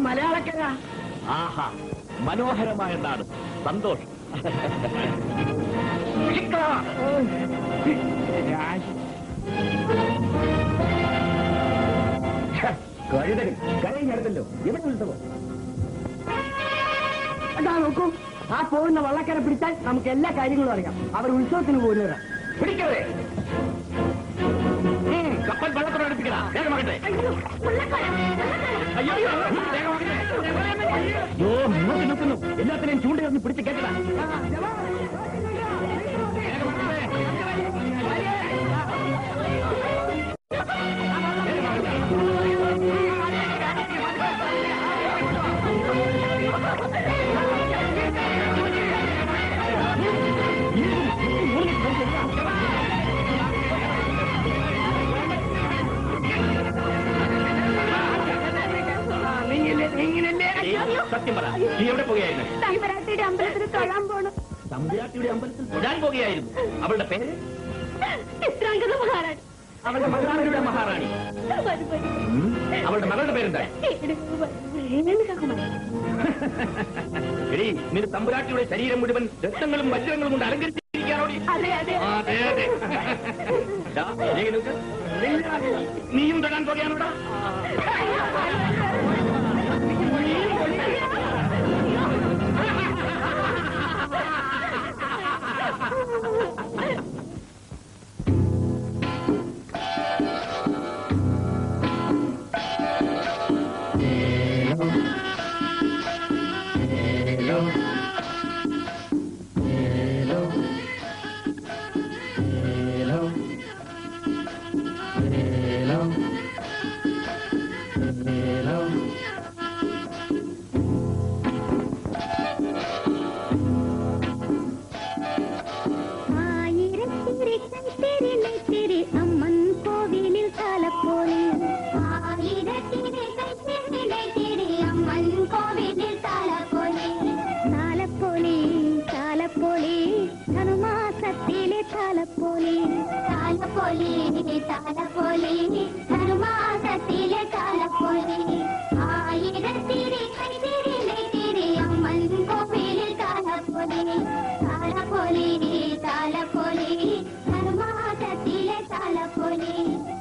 മലയാളക്കര ആഹാ മനോഹരമായ നാട് സന്തോഷം കഴുതകൾ കഴിഞ്ഞെടുത്തല്ലോ എവിടെ ഉത്സവം അതാ നോക്കൂ ആ പോകുന്ന വള്ളക്കര പിടിച്ചാൽ നമുക്ക് എല്ലാ കാര്യങ്ങളും അറിയാം അവർ ഉത്സവത്തിന് പോകുന്നവരാ പിടിക്കരുതേ ഉം, കപ്പൽ വെള്ളത്തോടെ അടുപ്പിക്കടാ വേഗമാകട്ടെ അയ്യോ അയ്യോ, വേഗമാകട്ടെ. അയ്യോ ഇങ്ങോട്ട് നിൽക്കുന്നു എല്ലാത്തിനെയും ചൂണ്ടയൊന്ന് പിടിച്ച് കേട്ടതാ സത്യം പറ നീ എവിടെ പോകുകയായിരുന്നു തൈവരാട്ടിയുടെ അമ്പലത്തിൽ തൊഴാൻ പോണം തമ്പുരാട്ടിയുടെ അമ്പലത്തിൽ തൊഴാൻ പോകുകയായിരുന്നു അവളുടെ പേര് ചിത്രാംഗത മഹാരാജ് അവളുടെ മഹാറാണിയുടെ മഹാറാണി വരും, വരും. ഉം, അവളുടെ മകളുടെ പേരെന്താ രേണുകാകുമാരി. എടീ നിന്റെ തമ്പുരാട്ടിയുടെ ശരീരം മുഴുവൻ രത്നങ്ങളും വജ്രങ്ങളും കൊണ്ട് അലങ്കരിച്ചിരിക്കാനോടി അതെ അതെ അതെ അതെ ദാ, രേണുക, നീയും തൊഴാൻ പോകുകയാണോടാ ആയിരത്തിരി കൈത്തിരി നെയ്ത്തിരി അമ്മൻ കോവിലിൽ തലപ്പോലി ആയിരത്തിരി കൈത്തിരി നെയ്ത്തിരി അമ്മൻ കോവിലിൽ തലപ്പോലി താലപ്പൊലി താലപ്പൊലി ധനുമാസത്തിലെ താലപ്പൊലി താലപ്പൊലി താലപ്പൊലി ധനുമാസത്തിലെ താലപ്പൊലി ആയിരത്തിരി കൈത്തിരി നെയ്ത്തിരി അമ്മൻ കോവിലിൽ താലപ്പൊലി താലപ്പൊലി താലപ്പൊലി ധർമാസത്തിലെ താലപ്പൊലി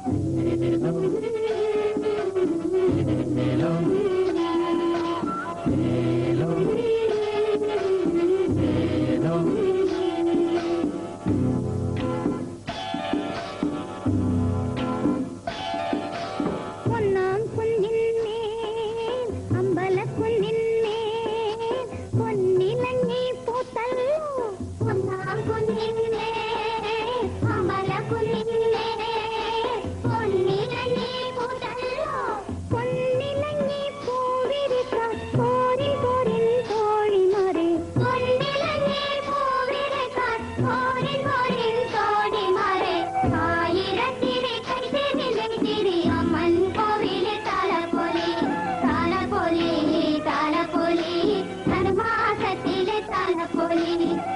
ഒന്നാം കുന്നിന്മേൽ അമ്പലക്കുന്നിന്മേൽ പൊന്നിലങ്ങി പൂത്തല്ലോ ഒന്നാം കുന്നിന്മേൽ അമ്പലക്കുന്നിന്മേൽ പൊന്നിലങ്ങി പൂത്തല്ലോ പൊന്നിലങ്ങി പൂവിരിക്കാൻ പോരിൻ പോരിൻ തോഴിമാരെ പൊന്നിലങ്ങി പൂവിരിക്കാൻ പോരിൻ പോരിൻ തോഴിമാരെ ആയിരത്തിരി കൈത്തിരി നെയ്ത്തിരി അമ്മൻ കോവിലെ താലപ്പൊലി താലപ്പൊലി താലപ്പൊലി ധർമാസത്തിലെ താലപ്പൊലി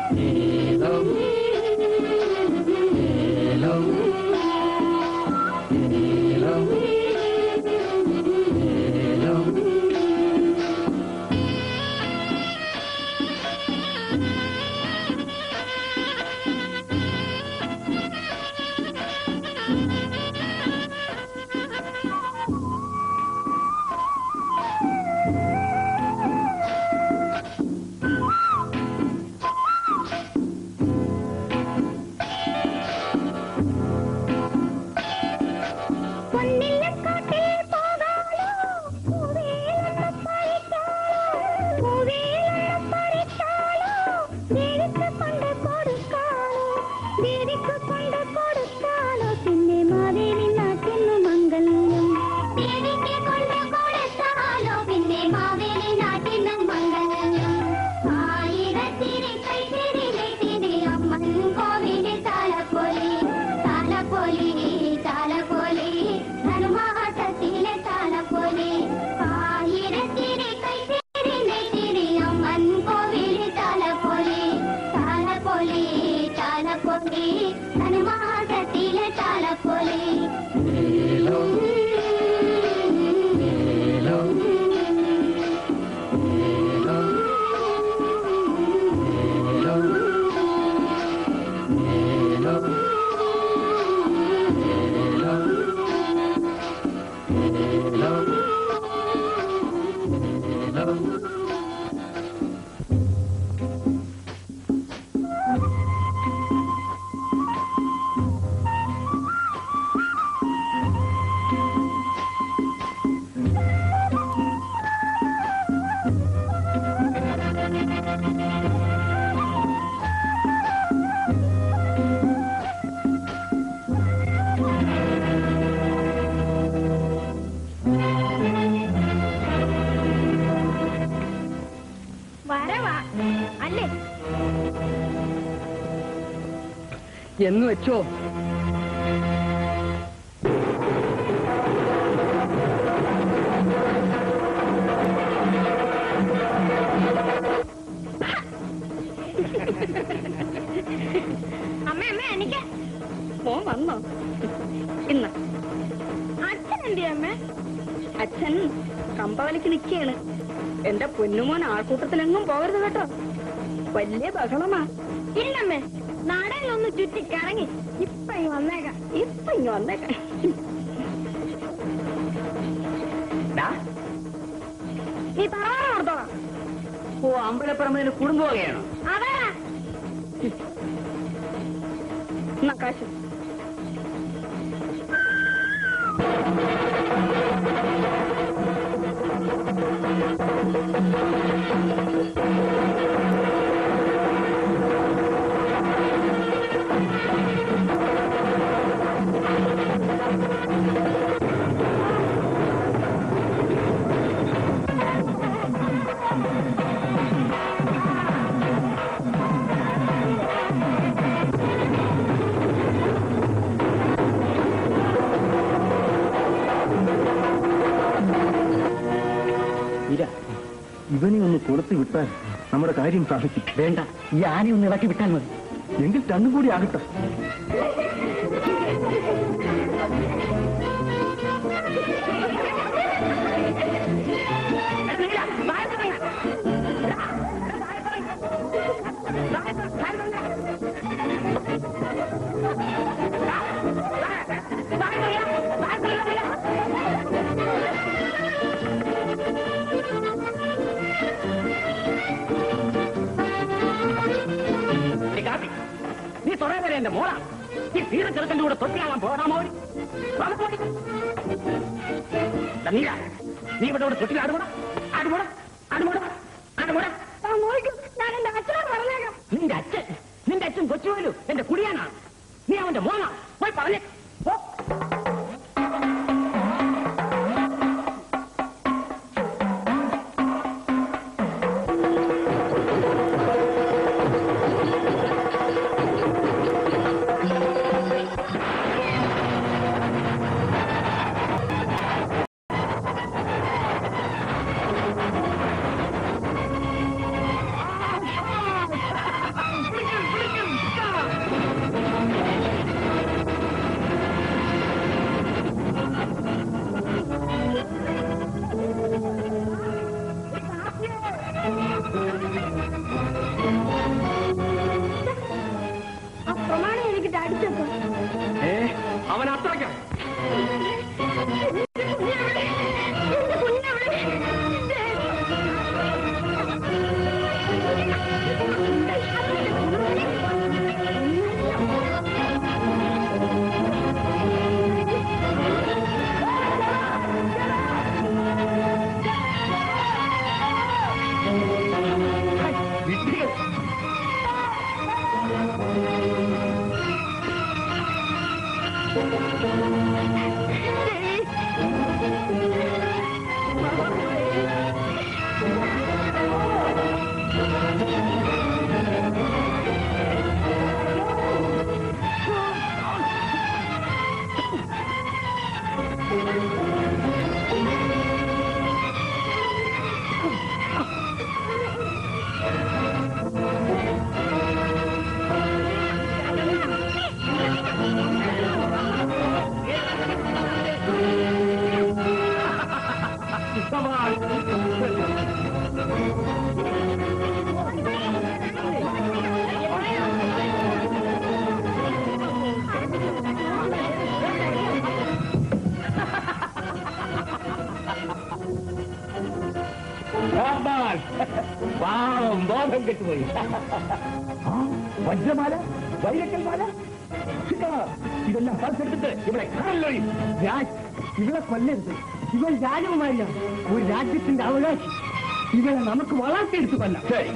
പൊന്നില്ലക്കാട്ടിൽ പോകാലോ പൂവേലം പറിക്കാലോ പൂവേലം പറിക്കാലോ ദേവിക്ക് കൊണ്ട് കൊടുക്കാലോ ദേവിക്ക് കൊണ്ട് കൊടുക്കാലോ പിന്നെ മാവേലി നാട്ടിന്നു മംഗല്യം ദേവിക്ക് കൊണ്ട് കൊടുക്കാലോ പിന്നെ മാവേലി നാട്ടിന്നു മംഗല്യം ആയിരത്തിരി കൈത്തിരി നെയ്ത്തിരി അമ്മൻ കോവിലെ താലപ്പൊലി താലപ്പൊലി താലപ്പൊലി ധർമ്മ എന്ന് വെച്ചോ അമ്മ അമ്മ എനിക്ക് മോൻ വന്നോ ഇന്ന് അച്ഛൻ എന്തിയാ അമ്മ അച്ഛൻ കമ്പവലിക്ക് നിൽക്കുകയാണ് എന്റെ പൊന്നുമോൻ ആൾക്കൂട്ടത്തിലെങ്ങും പോകരുത് കേട്ടോ വലിയ ബഹളമാ ഇല്ലമ്മേ നാടകയിലൊന്ന് ചുറ്റി കറങ്ങി ഇപ്പൊ ഇങ്ങ് വന്നേക്കാം ഇപ്പൊ ഇങ്ങ് വന്നേക്കാം നീ പറയാൻ ഓർത്തോളാം ഓ അമ്പലപ്പറമ്പിന് കുടുംബവകയാണോ അതാ എന്നാ കാശ് ഇര ഇവനെ ഒന്ന് കൊടുത്തു വിട്ടാൽ നമ്മുടെ കാര്യം സാധിക്കും വേണ്ട ഈ ആനയെ ഒന്ന് ഇളക്കി വിട്ടാൽ മതി എങ്കിൽ രണ്ടും കൂടി ആകട്ടെ നീ കാപ്പി. നീ തൊടേ വരെ എന്റെ മോളാ ഈ തീരെ ചെറുക്കന്റെ കൂടെ തൊട്ടിയാവാൻ പോകാമോ നീ നീ ഇവിടെ ഇവിടെ തൊട്ടിൽ ആടുകൂടാ ആടുകൂടാ ആടുകൂടാ ആടുകൂടാ ഞാൻ എന്റെ അച്ഛനോട് പറഞ്ഞേക്കാം നിന്റെ അച്ഛൻ നിന്റെ അച്ഛൻ കൊച്ചുപോലും എന്റെ കുടിയാനാണ് നീ അവന്റെ മോനാ പോയി പറഞ്ഞേ പോ. ആ പ്രമാണം എനിക്ക് അടിച്ചപ്പോ ഏ അവൻ അത്രയ്ക്ക എന്റെ കുഞ്ഞവിടെ പാവം ബോധം കെട്ടുപോയി ആ, വജ്രമാല വൈരക്കൽമാല ഇതാ, ഇതെല്ലാം പറിച്ചെടുത്തിട്ട് ഇവിടെ കടലിലൊഴി രാജ് ഇവളെ കൊല്ലരുത് ഇവൻ രാജകുമാരിയാണ് ഒരു രാജ്യത്തിന്റെ അവകാശി ഇവളെ നമുക്ക് വളർത്തിയെടുത്ത് കൊല്ലാം ശരി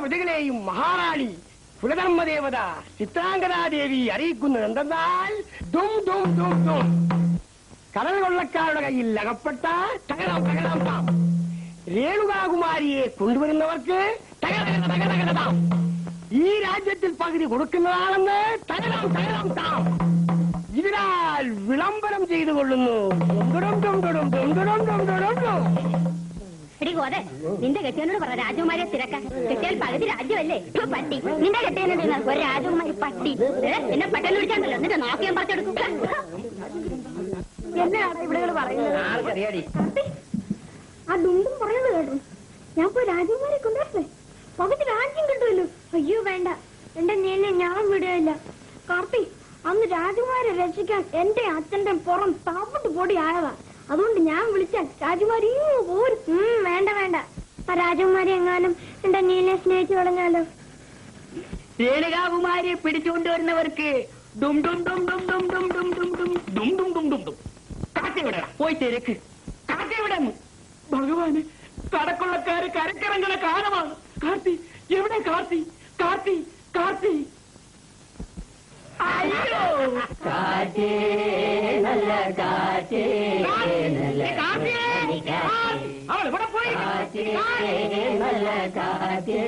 പ്രജകളെയും മഹാറാണി കുലധർമ്മദേവത ചിത്രാംഗതാദേവി അറിയിക്കുന്നത് എന്തെന്നാൽ ദും ദും ദും ദും കടൽ കൊള്ളക്കാരുടെ കയ്യിൽ അകപ്പെട്ട തകരാം തകരാം താം രേണുകാകുമാരിയെ കൊണ്ടുവരുന്നവർക്ക് തകതകത തകതകത താം ഈ രാജ്യത്തിൽ പകുതി കൊടുക്കുന്നതാണെന്ന് തകരാം തകരാം താം ഇതിനാൽ വിളംബരം ചെയ്തു കൊള്ളുന്നു ഡും ഡും ഡും ഡും ഡും ഡും ഡും ഡും ഡും. എടി ഗോതെ നിന്റെ കെട്ടിയനോട് പറ രാജകുമാരിയെ തിരക്കാൻ കെട്ടിയാൽ പകുതി രാജ്യമല്ലേ ഫു, പട്ടി നിന്റെ കെട്ടിയനോട് ഇരുന്നാൽ ഒരു രാജകുമാരി പട്ടി ഏ, എന്നെ പട്ടം വിളിച്ചാണ്ടല്ലോ എന്നിട്ട് നോക്കിയാൻ പറിച്ചെടുക്കും എന്നാണ് ഇവിടെ പറയുന്നത് ആർക്കറിയാടി ആ ഡുണ്ടും പറയുന്നത് കേട്ടു ഞാൻ പോയി രാജകുമാരെ കൊണ്ടുവരട്ടെ പകുതി രാജ്യം കിട്ടുമല്ലോ അയ്യോ വേണ്ട എന്റെ നീനെ ഞാൻ വിടുകയില്ല കാർത്തി അന്ന് രാജകുമാരെ രക്ഷിക്കാൻ എന്റെ അച്ഛന്റെ പുറം താപ്പിട്ട് പൊടി ആയതാ അതുകൊണ്ട് ഞാൻ വിളിച്ചാൽ രാജകുമാരി ഇങ്ങ് പോരും ഉം, വേണ്ട വേണ്ട ആ രാജകുമാരി എങ്ങാനും എന്റെ നീനെ സ്നേഹിച്ചു കളഞ്ഞാലോ രേണുകാകുമാരിയെ പിടിച്ചുകൊണ്ടുവരുന്നവർക്ക് ഡും ഡും ഡും ഡും ഡും ഡും ഡും ഡും ഡും ഡും ഡും ഡും ഡും ഡും കാട്ടി വിട പോയി തിരക്ക് കാട്ടി വിടന്നു ഭഗവാന് കടക്കൊള്ളക്കാര് കരക്കിറങ്ങണ കാലമാണ് കാർത്തി എവിടെ കാർത്തി കാർത്തി കാർത്തി അയ്യോ കാറ്റേ നല്ല കാറ്റേ അവൾ ഇവിടെ പോയി നല്ല കാറ്റേ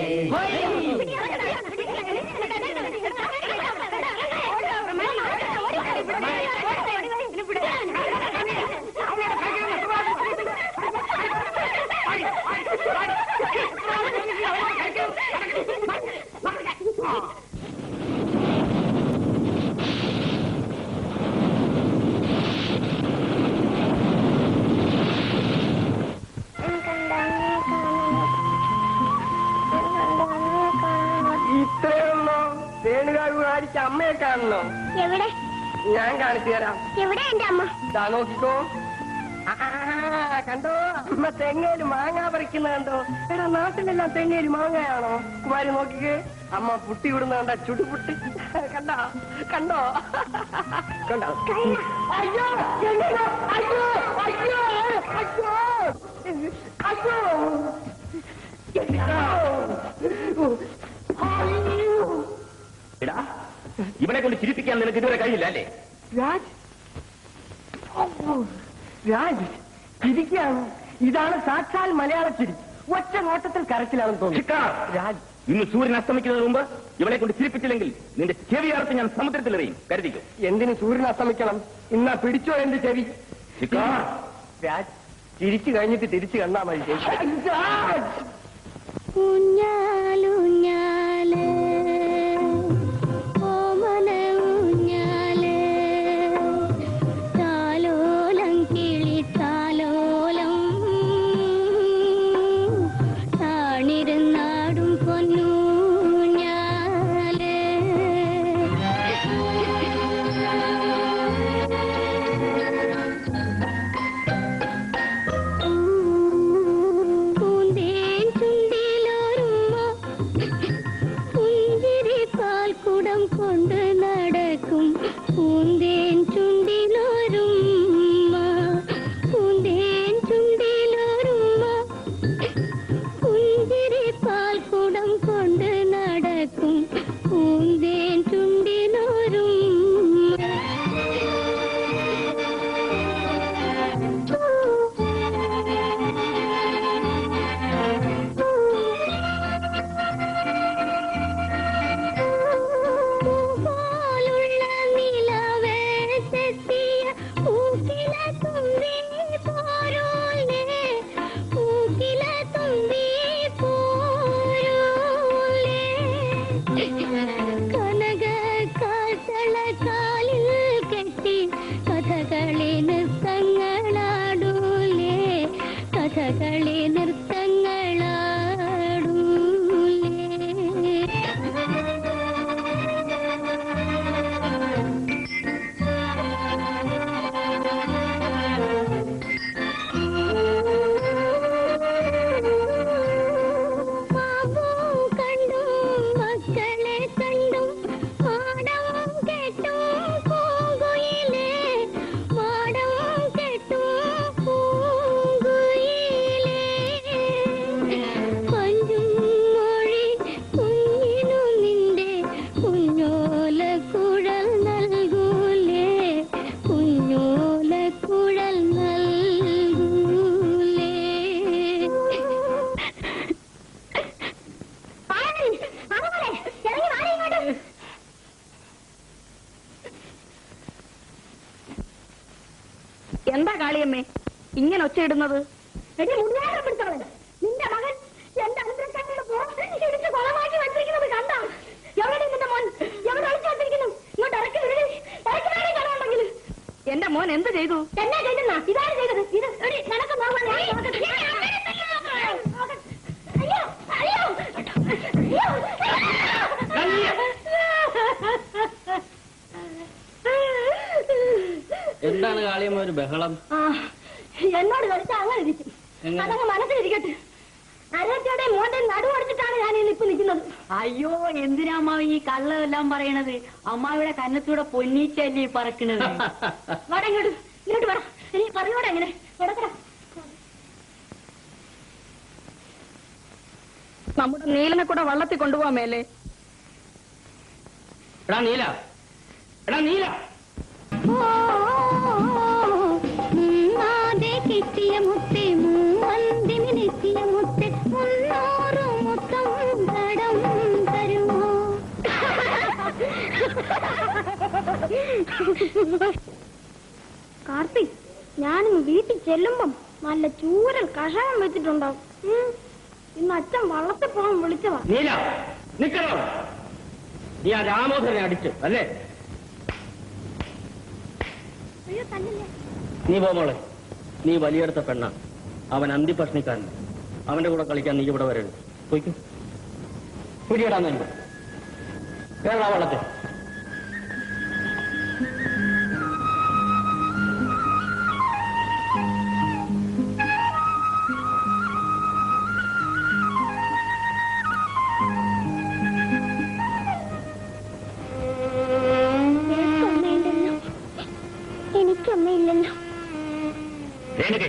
ഇത്രയുള്ളോ രേണുകാകുമാരിക്ക് അമ്മയെ കാണണോ എവിടെ ഞാൻ കാണിച്ചു തരാം എവിടെ എന്റെ അമ്മ ദാ നോക്കിക്കോ ആ, കണ്ടോ അമ്മ തെങ്ങേല് മാങ്ങ പറിക്കുന്ന കണ്ടോ എടാ നാട്ടിലെല്ലാം തെങ്ങേല് മാങ്ങയാണോ കുമാരി നോക്കിക്കേ അമ്മ പുട്ടി വിടുന്ന കണ്ട ചുടുപുട്ടി കണ്ടോ കണ്ടോ കണ്ടോ അയ്യോ എങ്ങനെ? അയ്യോ അയ്യോ അയ്യോ അയ്യോ അയ്യോ എടാ ഇവനെ കൊണ്ട് ചിരിപ്പിക്കാൻ നിനക്ക് ഇതുവരെ കഴിഞ്ഞില്ല അല്ലേ രാജ് ഓ, രാജ് ചിരിക്കാണ് ഇതാണ് സാക്ഷാൽ മലയാള ചിരി ഒറ്റ നോട്ടത്തിൽ കരച്ചിലാണെന്ന് തോന്നുന്നു ചിക്കാർ. രാജ് ഇന്ന് സൂര്യൻ അസ്തമിക്കുന്നതിന് മുമ്പ് ഇവളെ കൊണ്ട് ചിരിപ്പിച്ചില്ലെങ്കിൽ നിന്റെ ചെവിയാർത്ത് ഞാൻ സമുദ്രത്തിലെറിയും കരുതിക്കും എന്തിന് സൂര്യൻ അസ്തമിക്കണം ഇന്നാ പിടിച്ചോ എന്റെ ചെവി ചിക്കാർ. രാജ് ചിരിച്ചു കഴിഞ്ഞിട്ട് തിരിച്ചു കണ്ടാ മതി രാജ് ഊഞ്ഞാലൂഞ്ഞാല് ഓമന ഊഞ്ഞാല് താലോലം കിളി താലോലം താണിരുന്നാടും പൊന്നൂഞ്ഞാല് പൂന്തേൻ കാളിയമ്മേ ഇങ്ങനെ ഒച്ചയിടുന്നത് എടി മുന്നേറ്റം പിടിച്ചവളെ നിന്റെ മകൻ എന്റെ അന്തരക്കണ്ണിയുടെ പുറത്ത് ഇടിച്ച് കൊളമാക്കി വെച്ചിരിക്കുന്നത് കണ്ട എവിടെ നിന്റെ മോൻ എവിടെ ഒളിച്ചു വെച്ചിരിക്കുന്നു ഇങ്ങോട്ട് ഇറക്കി വിടടി ഇറക്കി വിടടി കടമുണ്ടെങ്കിൽ എന്റെ മോൻ എന്ത് ചെയ്തു എന്നാ ചെയ്തെന്നാ ഇതാണ് ചെയ്തത് ഇത് എടി നിനക്ക് നോക്കാൻ ഞാൻ നോക്കട്ടെ. അയ്യോ അയ്യോ എന്താണ് കാളിയമ്മ ഒരു ബഹളം ആ, എന്നോട് കളിച്ച അങ്ങനെ ഇരിക്കും എങ്ങനെ? അതങ്ങ് മനസ്സിലിരിക്കട്ടെ അരച്ചയുടെ മോന്റെ നടുവടിച്ചിട്ടാണ് ഞാൻ ഇപ്പൊ നിൽക്കുന്നത് അയ്യോ എന്തിനാ അമ്മാവ് ഈ കള്ളമെല്ലാം പറയണത് അമ്മാവിടെ കന്നത്തൂടെ പൊന്നീച്ചല്ലേ ഈ പറക്കണത് വാടാ ഇങ്ങോട്ട് ഇങ്ങോട്ട് പറ ഇനി പറഞ്ഞോടെ എങ്ങനെ നടക്കടാ നമ്മുടെ നീലനെ കൂടെ വള്ളത്തിൽ കൊണ്ടുപോകാൻ മേലെ എടാ നീല എടാ നീല മുന്നാതെ കിട്ടിയ മുത്തെ മൂവന്തിമിനെത്തിയ മുത്തെ മുന്നൂറ് മുത്തം കടം തരുമോ കാർത്തിക് ഞാനിന്ന് വീട്ടിൽ ചെല്ലുമ്പം നല്ല ചൂരൽ കഷായം വെച്ചിട്ടുണ്ടാവും ഉം. ഇന്ന് അച്ഛൻ വള്ളത്തിൽ പോകാൻ വിളിച്ചതാ നീല നിക്കണോ നീ ആ രാമോദരനെ അടിച്ചു അല്ലേ അയ്യോ തന്നില്ലേ നീ പോ മോളെ നീ വലിയെടുത്ത പെണ്ണ അവൻ അന്തിപ്രശ്നിക്കാരൻ അവന്റെ കൂടെ കളിക്കാൻ നീ ഇവിടെ വരരുത് പോയിക്കും പിടിയിടാൻ തന്നെ കേരള വള്ളത്തെ എനിക്കമ്മയില്ലല്ലോ എനിക്കമ്മയില്ലല്ലോ രേണുകേ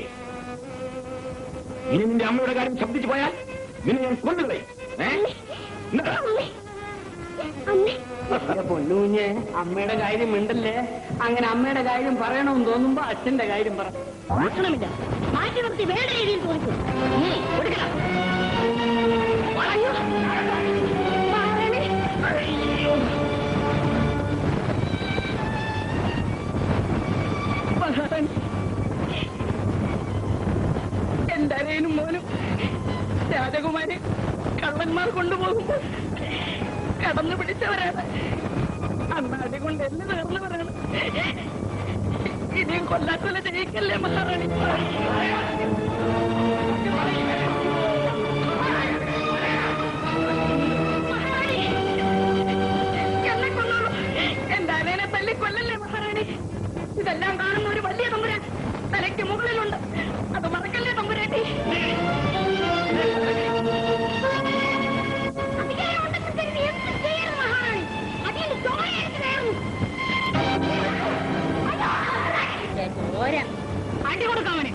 ഇനി നിന്റെ അമ്മയുടെ കാര്യം ശബ്ദിച്ചു പോയാൽ നിന്നെ ഞാൻ കൊണ്ടുകളെ അമ്മേ അമ്മേ പൊന്നുകുഞ്ഞ് അമ്മയുടെ കാര്യം മിണ്ടല്ലേ അങ്ങനെ അമ്മയുടെ കാര്യം പറയണമെന്ന് തോന്നുമ്പോ അച്ഛന്റെ കാര്യം പറ ഭക്ഷണമില്ല മാറ്റി നിർത്തി വേണ്ട രീതിയിൽ തോന്നിക്കും എന്റെ അരയനും മോനും രാജകുമാരി കള്ളന്മാർ കൊണ്ടുപോകുമ്പോൾ കടന്നു പിടിച്ചവരാണ് അന്ന് അടികൊണ്ട് എന്നെ തീർന്നു പറയണം ഇനിയും കൊല്ലാക്കൊല ചെയ്യിക്കല്ലേ മഹാറാണി എന്നെ കൊന്നോളൂ എന്റെ അരയനെ തല്ലി കൊല്ലല്ലേ മഹാറാണി ഇതെല്ലാം കാണുന്ന ഒരു വലിയ തമ്പുരാൻ തലയ്ക്ക് മുകളിലുണ്ട് അത് മറക്കല്ലേ തമ്പുരാട്ടി അടി കൊടുക്കാമനെ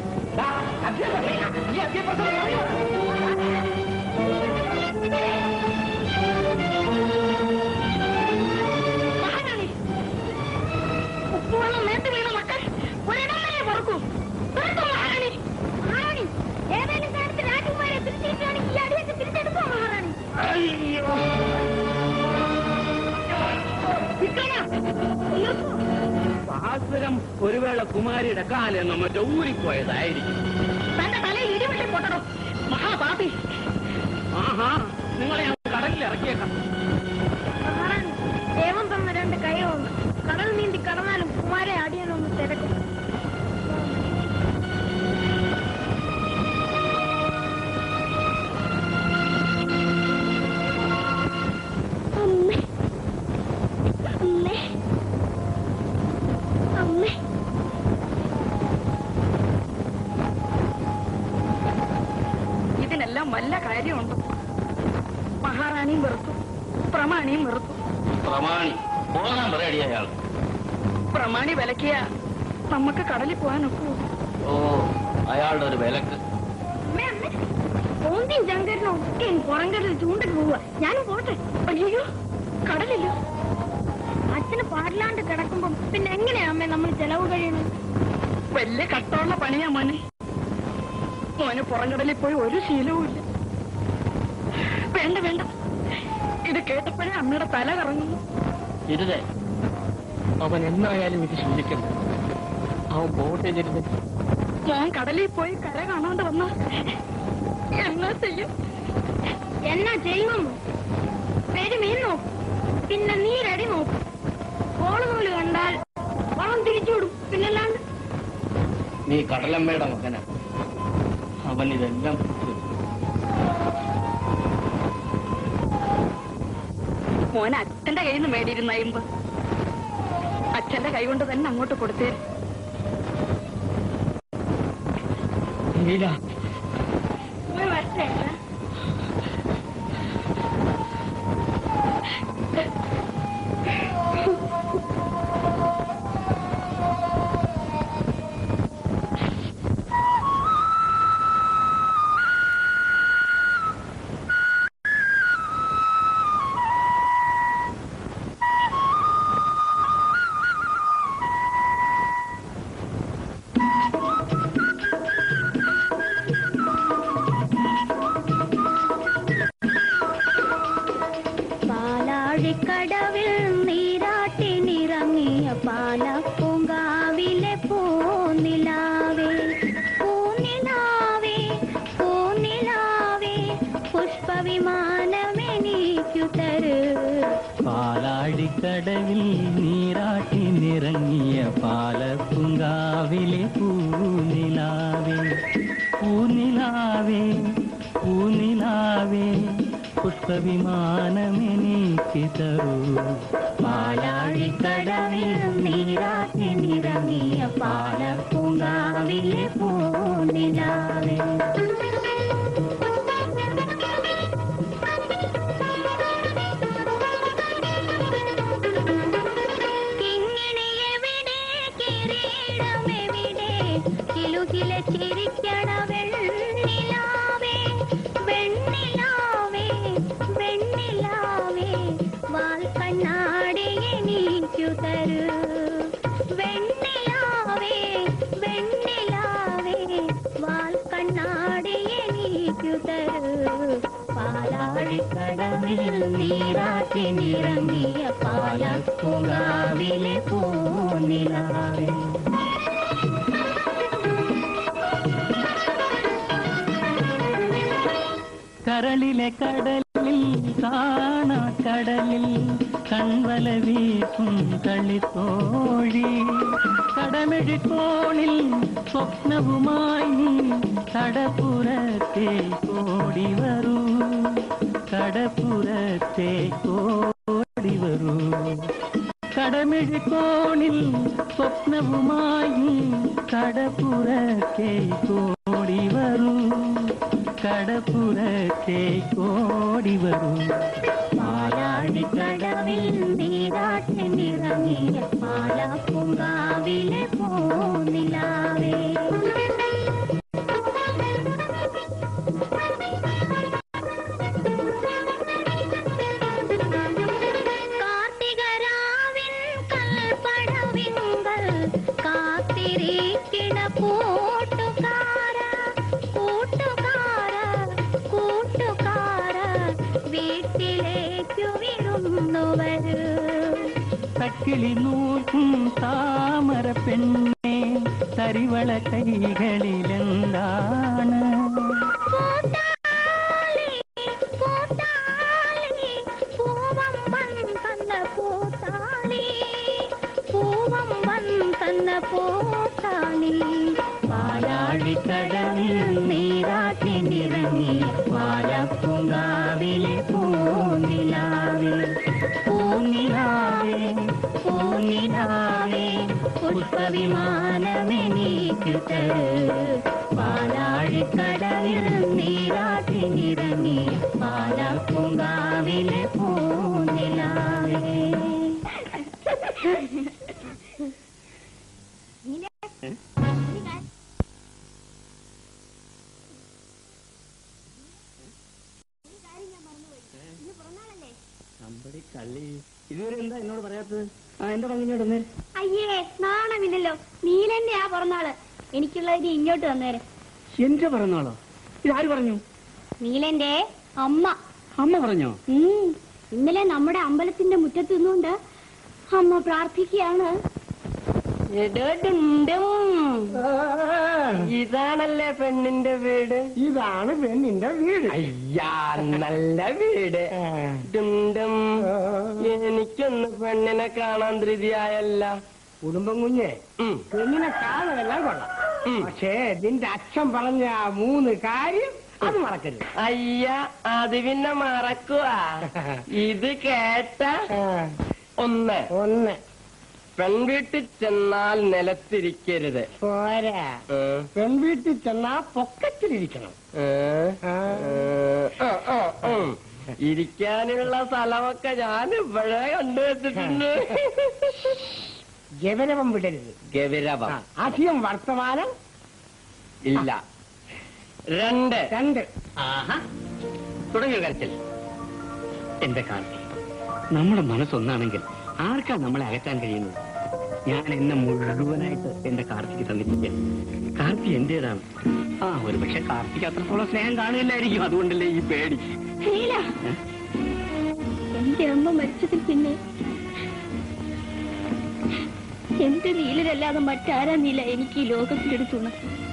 ഉപ്പുവെള്ളം നേരത്തെ വീണ മക്കൾ ഒരിടം വരെ പൊറുക്കൂ നിർത്തൂ മഹാറാണി മഹാറാണി ഏതായാലും കാലത്ത് രാജകുമാരെ തിരിച്ചിരിക്കുകയാണെങ്കിൽ ഈ അടിയൊക്കെ തിരിച്ചെടുക്കോ മഹാറാണി ഭാസ്കരം ഒരു വേള കുമാരിയുടെ കാലെന്ന് മറ്റോ ഊരിപ്പോയതായിരിക്കും തന്റെ തലയിൽ ഇടിവെട്ടി പൊട്ടണം മഹാപാപി ആഹാ നിങ്ങളെ ഞാൻ കടലിൽ ഇറക്കിയേക്കാം മഹാറാണി ദൈവം തന്ന രണ്ട് കൈകളുണ്ട് കടൽ നീന്തി കടന്നാലും കുമാരെ അടിയനൊന്ന് തിരക്കും അമ്മേ അമ്മേ അമ്മേ ഇതിനെല്ലാം വല്ല കാര്യമുണ്ട് മഹാറാണിയും വെറുത്തു പ്രമാണിയും വെറുത്തു പ്രമാണി പോകാൻ പറയടി അയാൾ പ്രമാണി വിലക്കിയ നമുക്ക് കടലിൽ പോകാനൊക്കൂ ഓ അയാളുടെ ഒരു വിലക്ക് അമ്മേ അമ്മേ ഓന്തിയും ചങ്കരനും ഒക്കെ പുറങ്കടലിൽ ചൂണ്ടിട്ട് പോവുക ഞാനും പോട്ടെ അയ്യോ കടലില്ല അച്ഛന് പാടില്ലാണ്ട് കിടക്കുമ്പം പിന്നെ എങ്ങനെയാ അമ്മേ നമ്മൾ ചെലവ് കഴിയണം വലിയ കട്ടമുള്ള പണിയാ മോനെ മോന് പുറംകടലിൽ പോയി ഒരു ശീലവും ഇല്ല വേണ്ട വേണ്ട ഇത് കേട്ടപ്പോഴേ അമ്മയുടെ തല കറങ്ങുന്നു ഇരുതേ അവൻ എന്നായാലും ഇത് ശീലിക്കണം അവൻ പോട്ടെ ചെരുത് മോൻ കടലിൽ പോയി കര കാണാണ്ട് വന്ന എന്നാ ചെയ്യും എന്നാ ചെയ്യും പെരുമീൻ നോക്കും പിന്നെ നീരടി നോക്കും ഓളുനൂല് കണ്ടാൽ വളം തിരിച്ചുവിടും പിന്നല്ലാണ്ട് നീ കടലമ്മയുടെ മകനാ അവൻ ഇതെല്ലാം ചെയ്തു. മോൻ അച്ഛന്റെ കയ്യിൽ നിന്ന് മേടിയിരുന്ന അയിമ്പ് അച്ഛന്റെ കൈ കൊണ്ട് തന്നെ അങ്ങോട്ട് കൊടുത്തേ ലീല പോയി വരട്ടെ ഏട്ടാ. പാലാഴിക്കടവിൽ നീരാട്ടിനിറങ്ങിയ പാലപ്പൂങ്കാവിലെ പൂനിലാവേ പൂനിലാവേ പൂനിലാവേ പുഷ്പവിമാനമെനിക്കു തരൂ പാലാടിക്കടവിൽ നീരാട്ടി നിറങ്ങിയ പാലപ്പുങ്കാവിലെ പൂനിലാവേ പൂനിലാവേ പൂനിലാവേ പുഷ്പവിമാനമെനിക്ക് തരൂ പാലാഴിക്കടവിൽ നീരാട്ടി നിറങ്ങിയ പാലപ്പൂങ്കാവിലെ പൂനിലാവേ കിങ്ങിണിയെവിടെ കിരീടമെവിടെ കിലുകില ചിരിക്കണ വെണ്ണിലാവേ വെണ്ണിലാവേ വെണ്ണിലാവേ വാൽ കണ്ണാടി എനിക്കു തരൂ വെണ്ണിലാവേ വെണ്ണിലാവേ വാൽ കണ്ണാടി എനിക്കു തരൂ പാലാഴിക്കടവിൽ നീരാട്ടി നിറങ്ങിയ പാലപ്പുകാവിലെ പൂനിലാവേ കരളിലെ കടലിൽ കാണാ കടലിൽ കൺവല വീസും കളിത്തോഴി കടമെഴിക്കോണിൽ സ്വപ്നവുമായി നീ കടപ്പുറത്തെ കോടി വരൂ കടപ്പുറത്തെ കോടി വരൂ കടമെഴിക്കോണിൽ സ്വപ്നവുമായി കടപ്പുറത്തെ കോടി വരൂ കടപ്പുറത്തെ കോടി വരൂ പാലാഴിക്കടവിൽ നീരാട്ടി നിറങ്ങിയ പാലപ്പുങ്കാവിലെ പൂനിലാവേ കാർത്തികരാവിൻ കൽപ്പടവിങ്കൽ കാത്തിരിക്കണ കൂട്ടുകാര കൂട്ടുകാര കൂട്ടുകാര വീട്ടിലേക്കു വിരുന്നു വരൂ തക്കിളി നൂൽക്കും താമര പെണ്ണെ തരിവള കൈകളിലെന്താണ് പൂത്താലി, പൂത്താലി, പൂവമ്പൻ തന്ന പൂത്താലി, പൂവമ്പൻ തന്ന പൂത്താലി. പാലാഴിക്കടലിൽ നീരാട്ടി നിറങ്ങി പാലപ്പുങ്കാവിലെ പൂനിലാവേ പൂനിലാവേ പൂനിലാവേ പുഷ്പവിമാനമെനിക്ക് തരൂ പാലാഴിക്കടലിൽ നീരാട്ടി നിറങ്ങി പാലപ്പുങ്കാവിലെ പൂനിലാവേ അമ്പടി കള്ളി ഇതുവരെ എന്താ എന്നോട് പറയാത്തത് ആ എന്റെ പങ്കിനോട് ഒന്നേ അയ്യേ നാണമില്ലല്ലോ നീലന്റെ ആ പിറന്നാള് എനിക്കുള്ളത് ഇങ്ങോട്ട് വന്നേരെ എന്റെ പറഞ്ഞോളോ ഇതാര് പറഞ്ഞു നീലന്റെ അമ്മ അമ്മ പറഞ്ഞോ ഉം. ഇന്നലെ നമ്മുടെ അമ്പലത്തിന്റെ മുറ്റത്ത് നിന്നുകൊണ്ട് അമ്മ പ്രാർത്ഥിക്കുകയാണ് ഇതാണല്ലേ പെണ്ണിന്റെ വീട് ഇതാണ് പെണ്ണിന്റെ വീട് അയ്യാ നല്ല വീട് ഡും എനിക്കൊന്ന് പെണ്ണിനെ കാണാൻ ധൃതിയായല്ല കുടുംബം കുഞ്ഞെ പെണ്ണിനെ കാണാനെല്ലാം കൊള്ളാം പക്ഷേ നിന്റെ അച്ഛൻ പറഞ്ഞ ആ മൂന്ന് കാര്യം അത് മറക്കരുത് അയ്യ അത് പിന്നെ മറക്കുക ഇത് കേട്ട ഒന്ന് ഒന്ന് പെൺവീട്ടിൽ ചെന്നാൽ നിലത്തിരിക്കരുത് പോരാ പെൺവീട്ടിൽ ചെന്നാ പൊക്കത്തിലിരിക്കണം ഇരിക്കാനുള്ള സ്ഥലമൊക്കെ ഞാൻ ഇപ്പോഴേ കണ്ടുവച്ചിട്ടുണ്ട് ഗൗരവം വിടരുത് ഗൗരവം അധികം വർത്തമാനം ഇല്ല രണ്ട് രണ്ട് ആഹാ തുടങ്ങിയ കരച്ചിൽ എന്റെ കാർത്തി നമ്മുടെ മനസ്സൊന്നാണെങ്കിൽ ആർക്കാ നമ്മളെ അകറ്റാൻ കഴിയുന്നത് ഞാൻ എന്നെ മുഴുവനായിട്ട് എന്റെ കാർത്തിക്ക് തന്നിരിക്കുക കാർത്തി എന്റേതാണ് ആ ഒരു പക്ഷെ കാർത്തിക്ക് അത്രത്തോളം സ്നേഹം കാണില്ലായിരിക്കും അതുകൊണ്ടല്ലേ ഈ പേടി ലീല എന്റെ അമ്മ മരിച്ചതിൽ പിന്നെ എന്റെ നീലരല്ലാതെ മറ്റാരാ നീല എനിക്ക് ഈ ലോകത്തിലെടുത്തുണ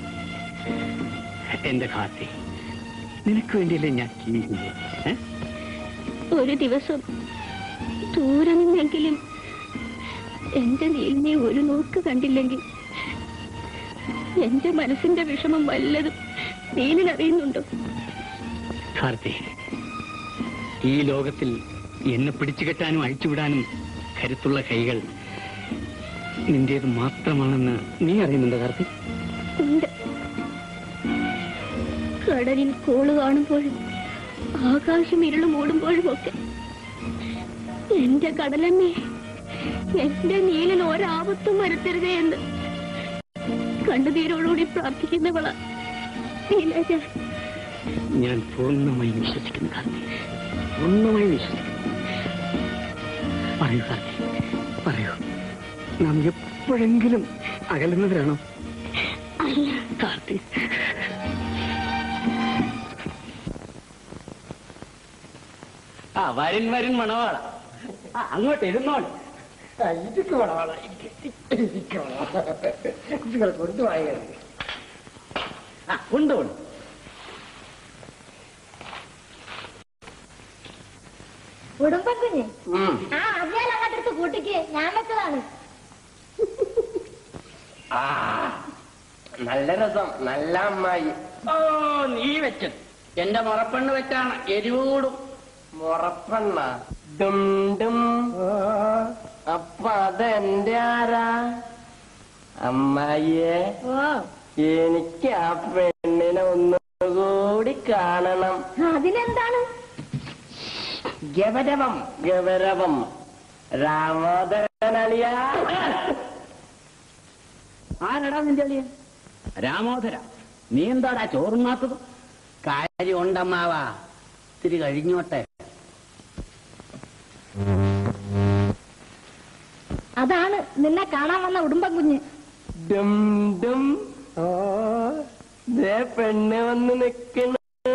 എന്റെ കാർത്തി നിനക്ക് വേണ്ടിയല്ലേ ഞാൻ ജീവിക്കുന്നത് ഏ? ഒരു ദിവസം ദൂരെ നിന്നെങ്കിലും എന്റെ നീലിനെ ഒരു നോക്ക് കണ്ടില്ലെങ്കിൽ എന്റെ മനസ്സിന്റെ വിഷമം വല്ലതും നീലിനറിയുന്നുണ്ടോ കാർത്തി ഈ ലോകത്തിൽ എന്നെ പിടിച്ചു കെട്ടാനും അഴിച്ചുവിടാനും കരുത്തുള്ള കൈകൾ നിന്റേത് മാത്രമാണെന്ന് നീ അറിയുന്നുണ്ടോ കാർത്തി ഉണ്ട് കടലിൽ കോള് കാണുമ്പോഴും ആകാശം ഇരുള് മൂടുമ്പോഴും ഒക്കെ എന്റെ കടലമ്മേ എന്റെ നീലിന് ഒരാപത്തും വരുത്തരുതേ എന്ന് കണ്ണുനീരോടുകൂടി പ്രാർത്ഥിക്കുന്നവള നീലജ ഞാൻ പൂർണ്ണമായി വിശ്വസിക്കുന്നു കാർത്തി പൂർണ്ണമായി വിശ്വസിക്കുന്നു പറയൂ കാർത്തി പറയൂ നാം എപ്പോഴെങ്കിലും അകലുന്നവരാണോ അല്ല കാർത്തി ആ വരൻ വരൻ മണവാള ആ അങ്ങോട്ട് ഇരുന്നോൾ ഇതൊക്കെ വേണം കുട്ടികൾ കൊണ്ടുപോയത് ആ കൊണ്ടുപോണു കുടുംബം കുഞ്ഞ് ആ അധികം അങ്ങോട്ടെടുത്ത് കൂട്ടിക്ക് ഞാൻ വെച്ചതാണ് ആ നല്ല രസം നല്ല അമ്മായി ഓ നീ വെച്ചത് എന്റെ മുറപ്പെണ്ണ് വെച്ചാണ് എരിവ് കൂടും മുറപ്പെണ്ണ ഡും ഡും അപ്പൊ അതെന്റെ ആരാ അമ്മായിയെ എനിക്ക് ആ പെണ്ണിനെ ഒന്നുകൂടി കാണണം അതിനെന്താണ് ഗവരവം ഗവരവം രാമോദരനളിയ ആരടാ നിന്റെ അളിയൻ രാമോദര നീ എന്താടാ ചോറുണ്ണാത്തത് കാര്യം ഉണ്ടമ്മാവാ ഇത്തിരി കഴിഞ്ഞോട്ടെ അതാണ് നിന്നെ കാണാൻ വന്ന ഉടുമ്പൻ കുഞ്ഞ് ഡും ഡും ഓ ദേ പെണ്ണ് വന്ന് നിക്കണ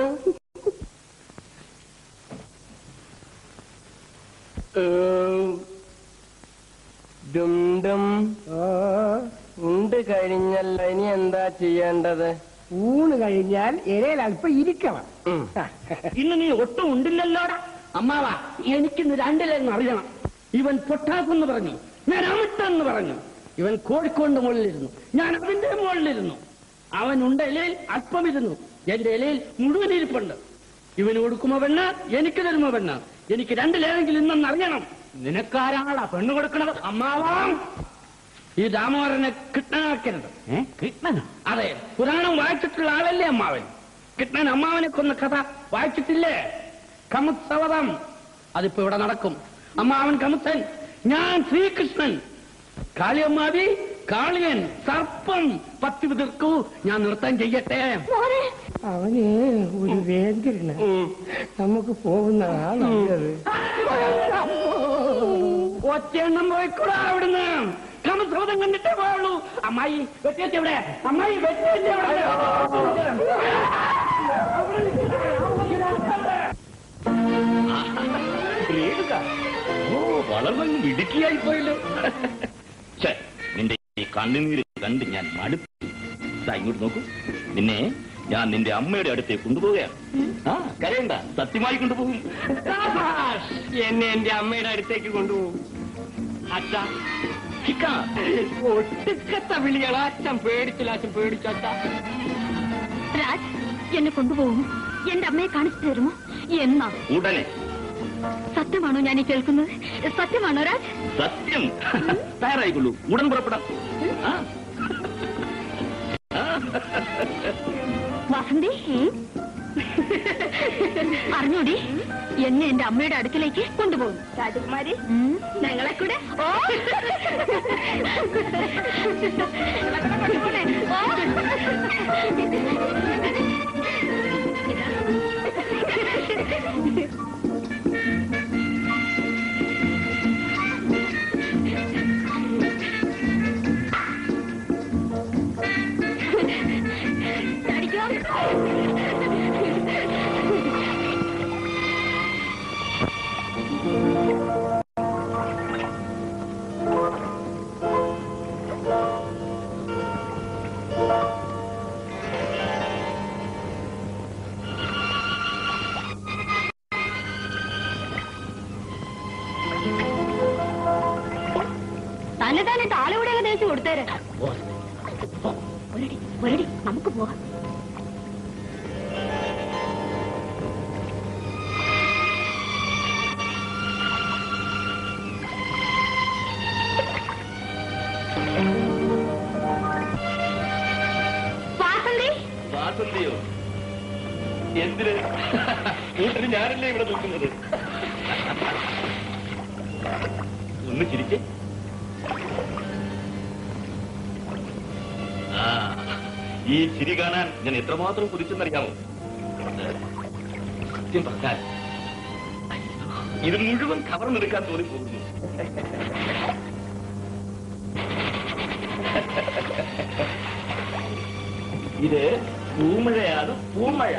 ഡും ഡും ഉണ്ട് കഴിഞ്ഞല്ലോ ഇനി എന്താ ചെയ്യേണ്ടത് ഊണ് കഴിഞ്ഞാൽ ഇരയിൽ അല്പം ഇരിക്കണം ഇന്ന് നീ ഒട്ടും ഉണ്ടില്ലല്ലോടാ അമ്മാവാ എനിക്കിന്ന് രണ്ടിലെന്ന് അറിയണം ഇവൻ പൊട്ടാക്കെന്ന് പറഞ്ഞു ഞാൻ അമിട്ടെന്ന് പറഞ്ഞു ഇവൻ കോഴിക്കോടിന്റെ മുകളിലിരുന്നു ഞാൻ അവന്റെ മുകളിലിരുന്നു അവൻ ഉണ്ട ഇലയിൽ അല്പം ഇരുന്നു എന്റെ ഇലയിൽ മുഴുവൻ ഇരിപ്പുണ്ട് ഇവന് കൊടുക്കുമോ പെണ്ണ് എനിക്ക് തരുമോ പെണ്ണ് എനിക്ക് രണ്ടിലേതെങ്കിലും ഇന്നെന്ന് അറിയണം നിനക്കാരാണാ പെണ്ണ് കൊടുക്കണത് അമ്മാവാം ഈ ദാമോദരനെ കിട്ടനാക്കരുത് കിട്ടനോ അതെ പുരാണം വായിച്ചിട്ടുള്ള ആളല്ലേ അമ്മാവൻ കിട്ടൻ അമ്മാവനെ കൊന്ന കഥ വായിച്ചിട്ടില്ലേ കമുത്സവതം അതിപ്പോ ഇവിടെ നടക്കും അമ്മാവൻ കമുത്തൻ ഞാൻ ശ്രീകൃഷ്ണൻ കാളിയമ്മാവി കാളിയൻ സർപ്പം പത്തി വിതിർക്കൂ ഞാൻ നൃത്തം ചെയ്യട്ടെ മോനെ അവന് ഒരു വേന്ദ്രന് നമുക്ക് പോകുന്നതാ നല്ലത് ഒറ്റയെണ്ണം പോയിക്കൂടാ അവിടുന്ന് കമുത്സവതം കണ്ടിട്ടേ പോയുള്ളൂ അമ്മായി വെട്ടിയെത്തി എവിടെ അമ്മായി വെട്ടിയെത്തി എവിടെ രേണുക, ഓ വളർന്നു ഇടുക്കിയായി പോയല്ലോ ഛെ, നിന്റെ ഈ കണ്ണുനീര് കണ്ട് ഞാൻ മടുത്തു ദാ ഇങ്ങോട്ട് നോക്കൂ നിന്നെ ഞാൻ നിന്റെ അമ്മയുടെ അടുത്തേക്ക് കൊണ്ടുപോവുകയാണ് ആ കരയണ്ട സത്യമായി കൊണ്ടുപോകും സാബാഷ്. എന്നെ എന്റെ അമ്മയുടെ അടുത്തേക്ക് കൊണ്ടുപോകും അച്ഛ ചിക്ക, ഒട്ടുക്കത്ത വിളികൾ അച്ഛൻ പേടിച്ചില്ല അച്ഛൻ പേടിച്ചു അച്ഛ രാജ് എന്നെ കൊണ്ടുപോകും എന്റെ അമ്മയെ കാണിച്ചു തരുമോ എന്നാ ഉടനെ സത്യമാണോ ഞാൻ ഈ കേൾക്കുന്നത് സത്യമാണോ രാജ് സത്യം തയ്യാറായിക്കൊള്ളൂ ഉടൻ പുറപ്പെടാം ആ വസന്തി അറിഞ്ഞൂടി എന്നെ എന്റെ അമ്മയുടെ അടുക്കലേക്ക് കൊണ്ടുപോകും രാജകുമാരി ഞങ്ങളെ കൂടെ ഓ തന്നെ തന്നെ താലൂടെയൊക്കെ തേച്ച് കൊടുത്തേരെ ഒരടി ഒരടി നമുക്ക് പോകാം വാസന്തി വാസന്തിയോ എന്തിന് കൂട്ടിന് ഞാനല്ലേ ഇവിടെ നിൽക്കുന്നത് ഒന്ന് ചിരിച്ചേ ആ ഈ ചിരി കാണാൻ ഞാൻ എത്രമാത്രം കുതിച്ചെന്നറിയാമോ സത്യം പറഞ്ഞാൽ ഇത് മുഴുവൻ കവർന്നെടുക്കാൻ തോന്നിപ്പോകുന്നു ഇത് പൂമഴയാണ് പൂമഴ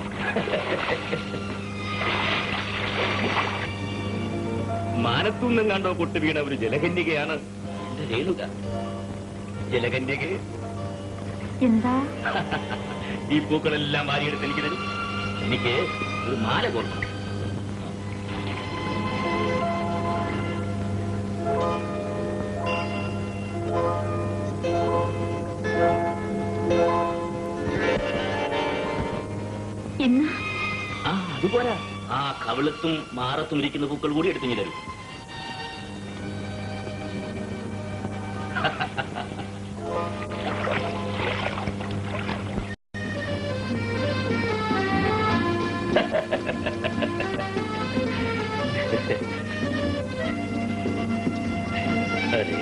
മാനത്തുനിന്നും കണ്ടോ പൊട്ടു വീണ ഒരു ജലകന്യകയാണ് എന്റെ രേണുക ജലകന്യക എന്താ ഈ പൂക്കളെല്ലാം വാരിയെടുത്ത് എനിക്ക് തരും എനിക്ക് ഒരു മാല കോർക്കണം ഇന്ന് ആ അതുപോരാ ആ കവിളത്തും മാറത്തും ഇരിക്കുന്ന പൂക്കൾ കൂടി എടുത്തു തരും അതെ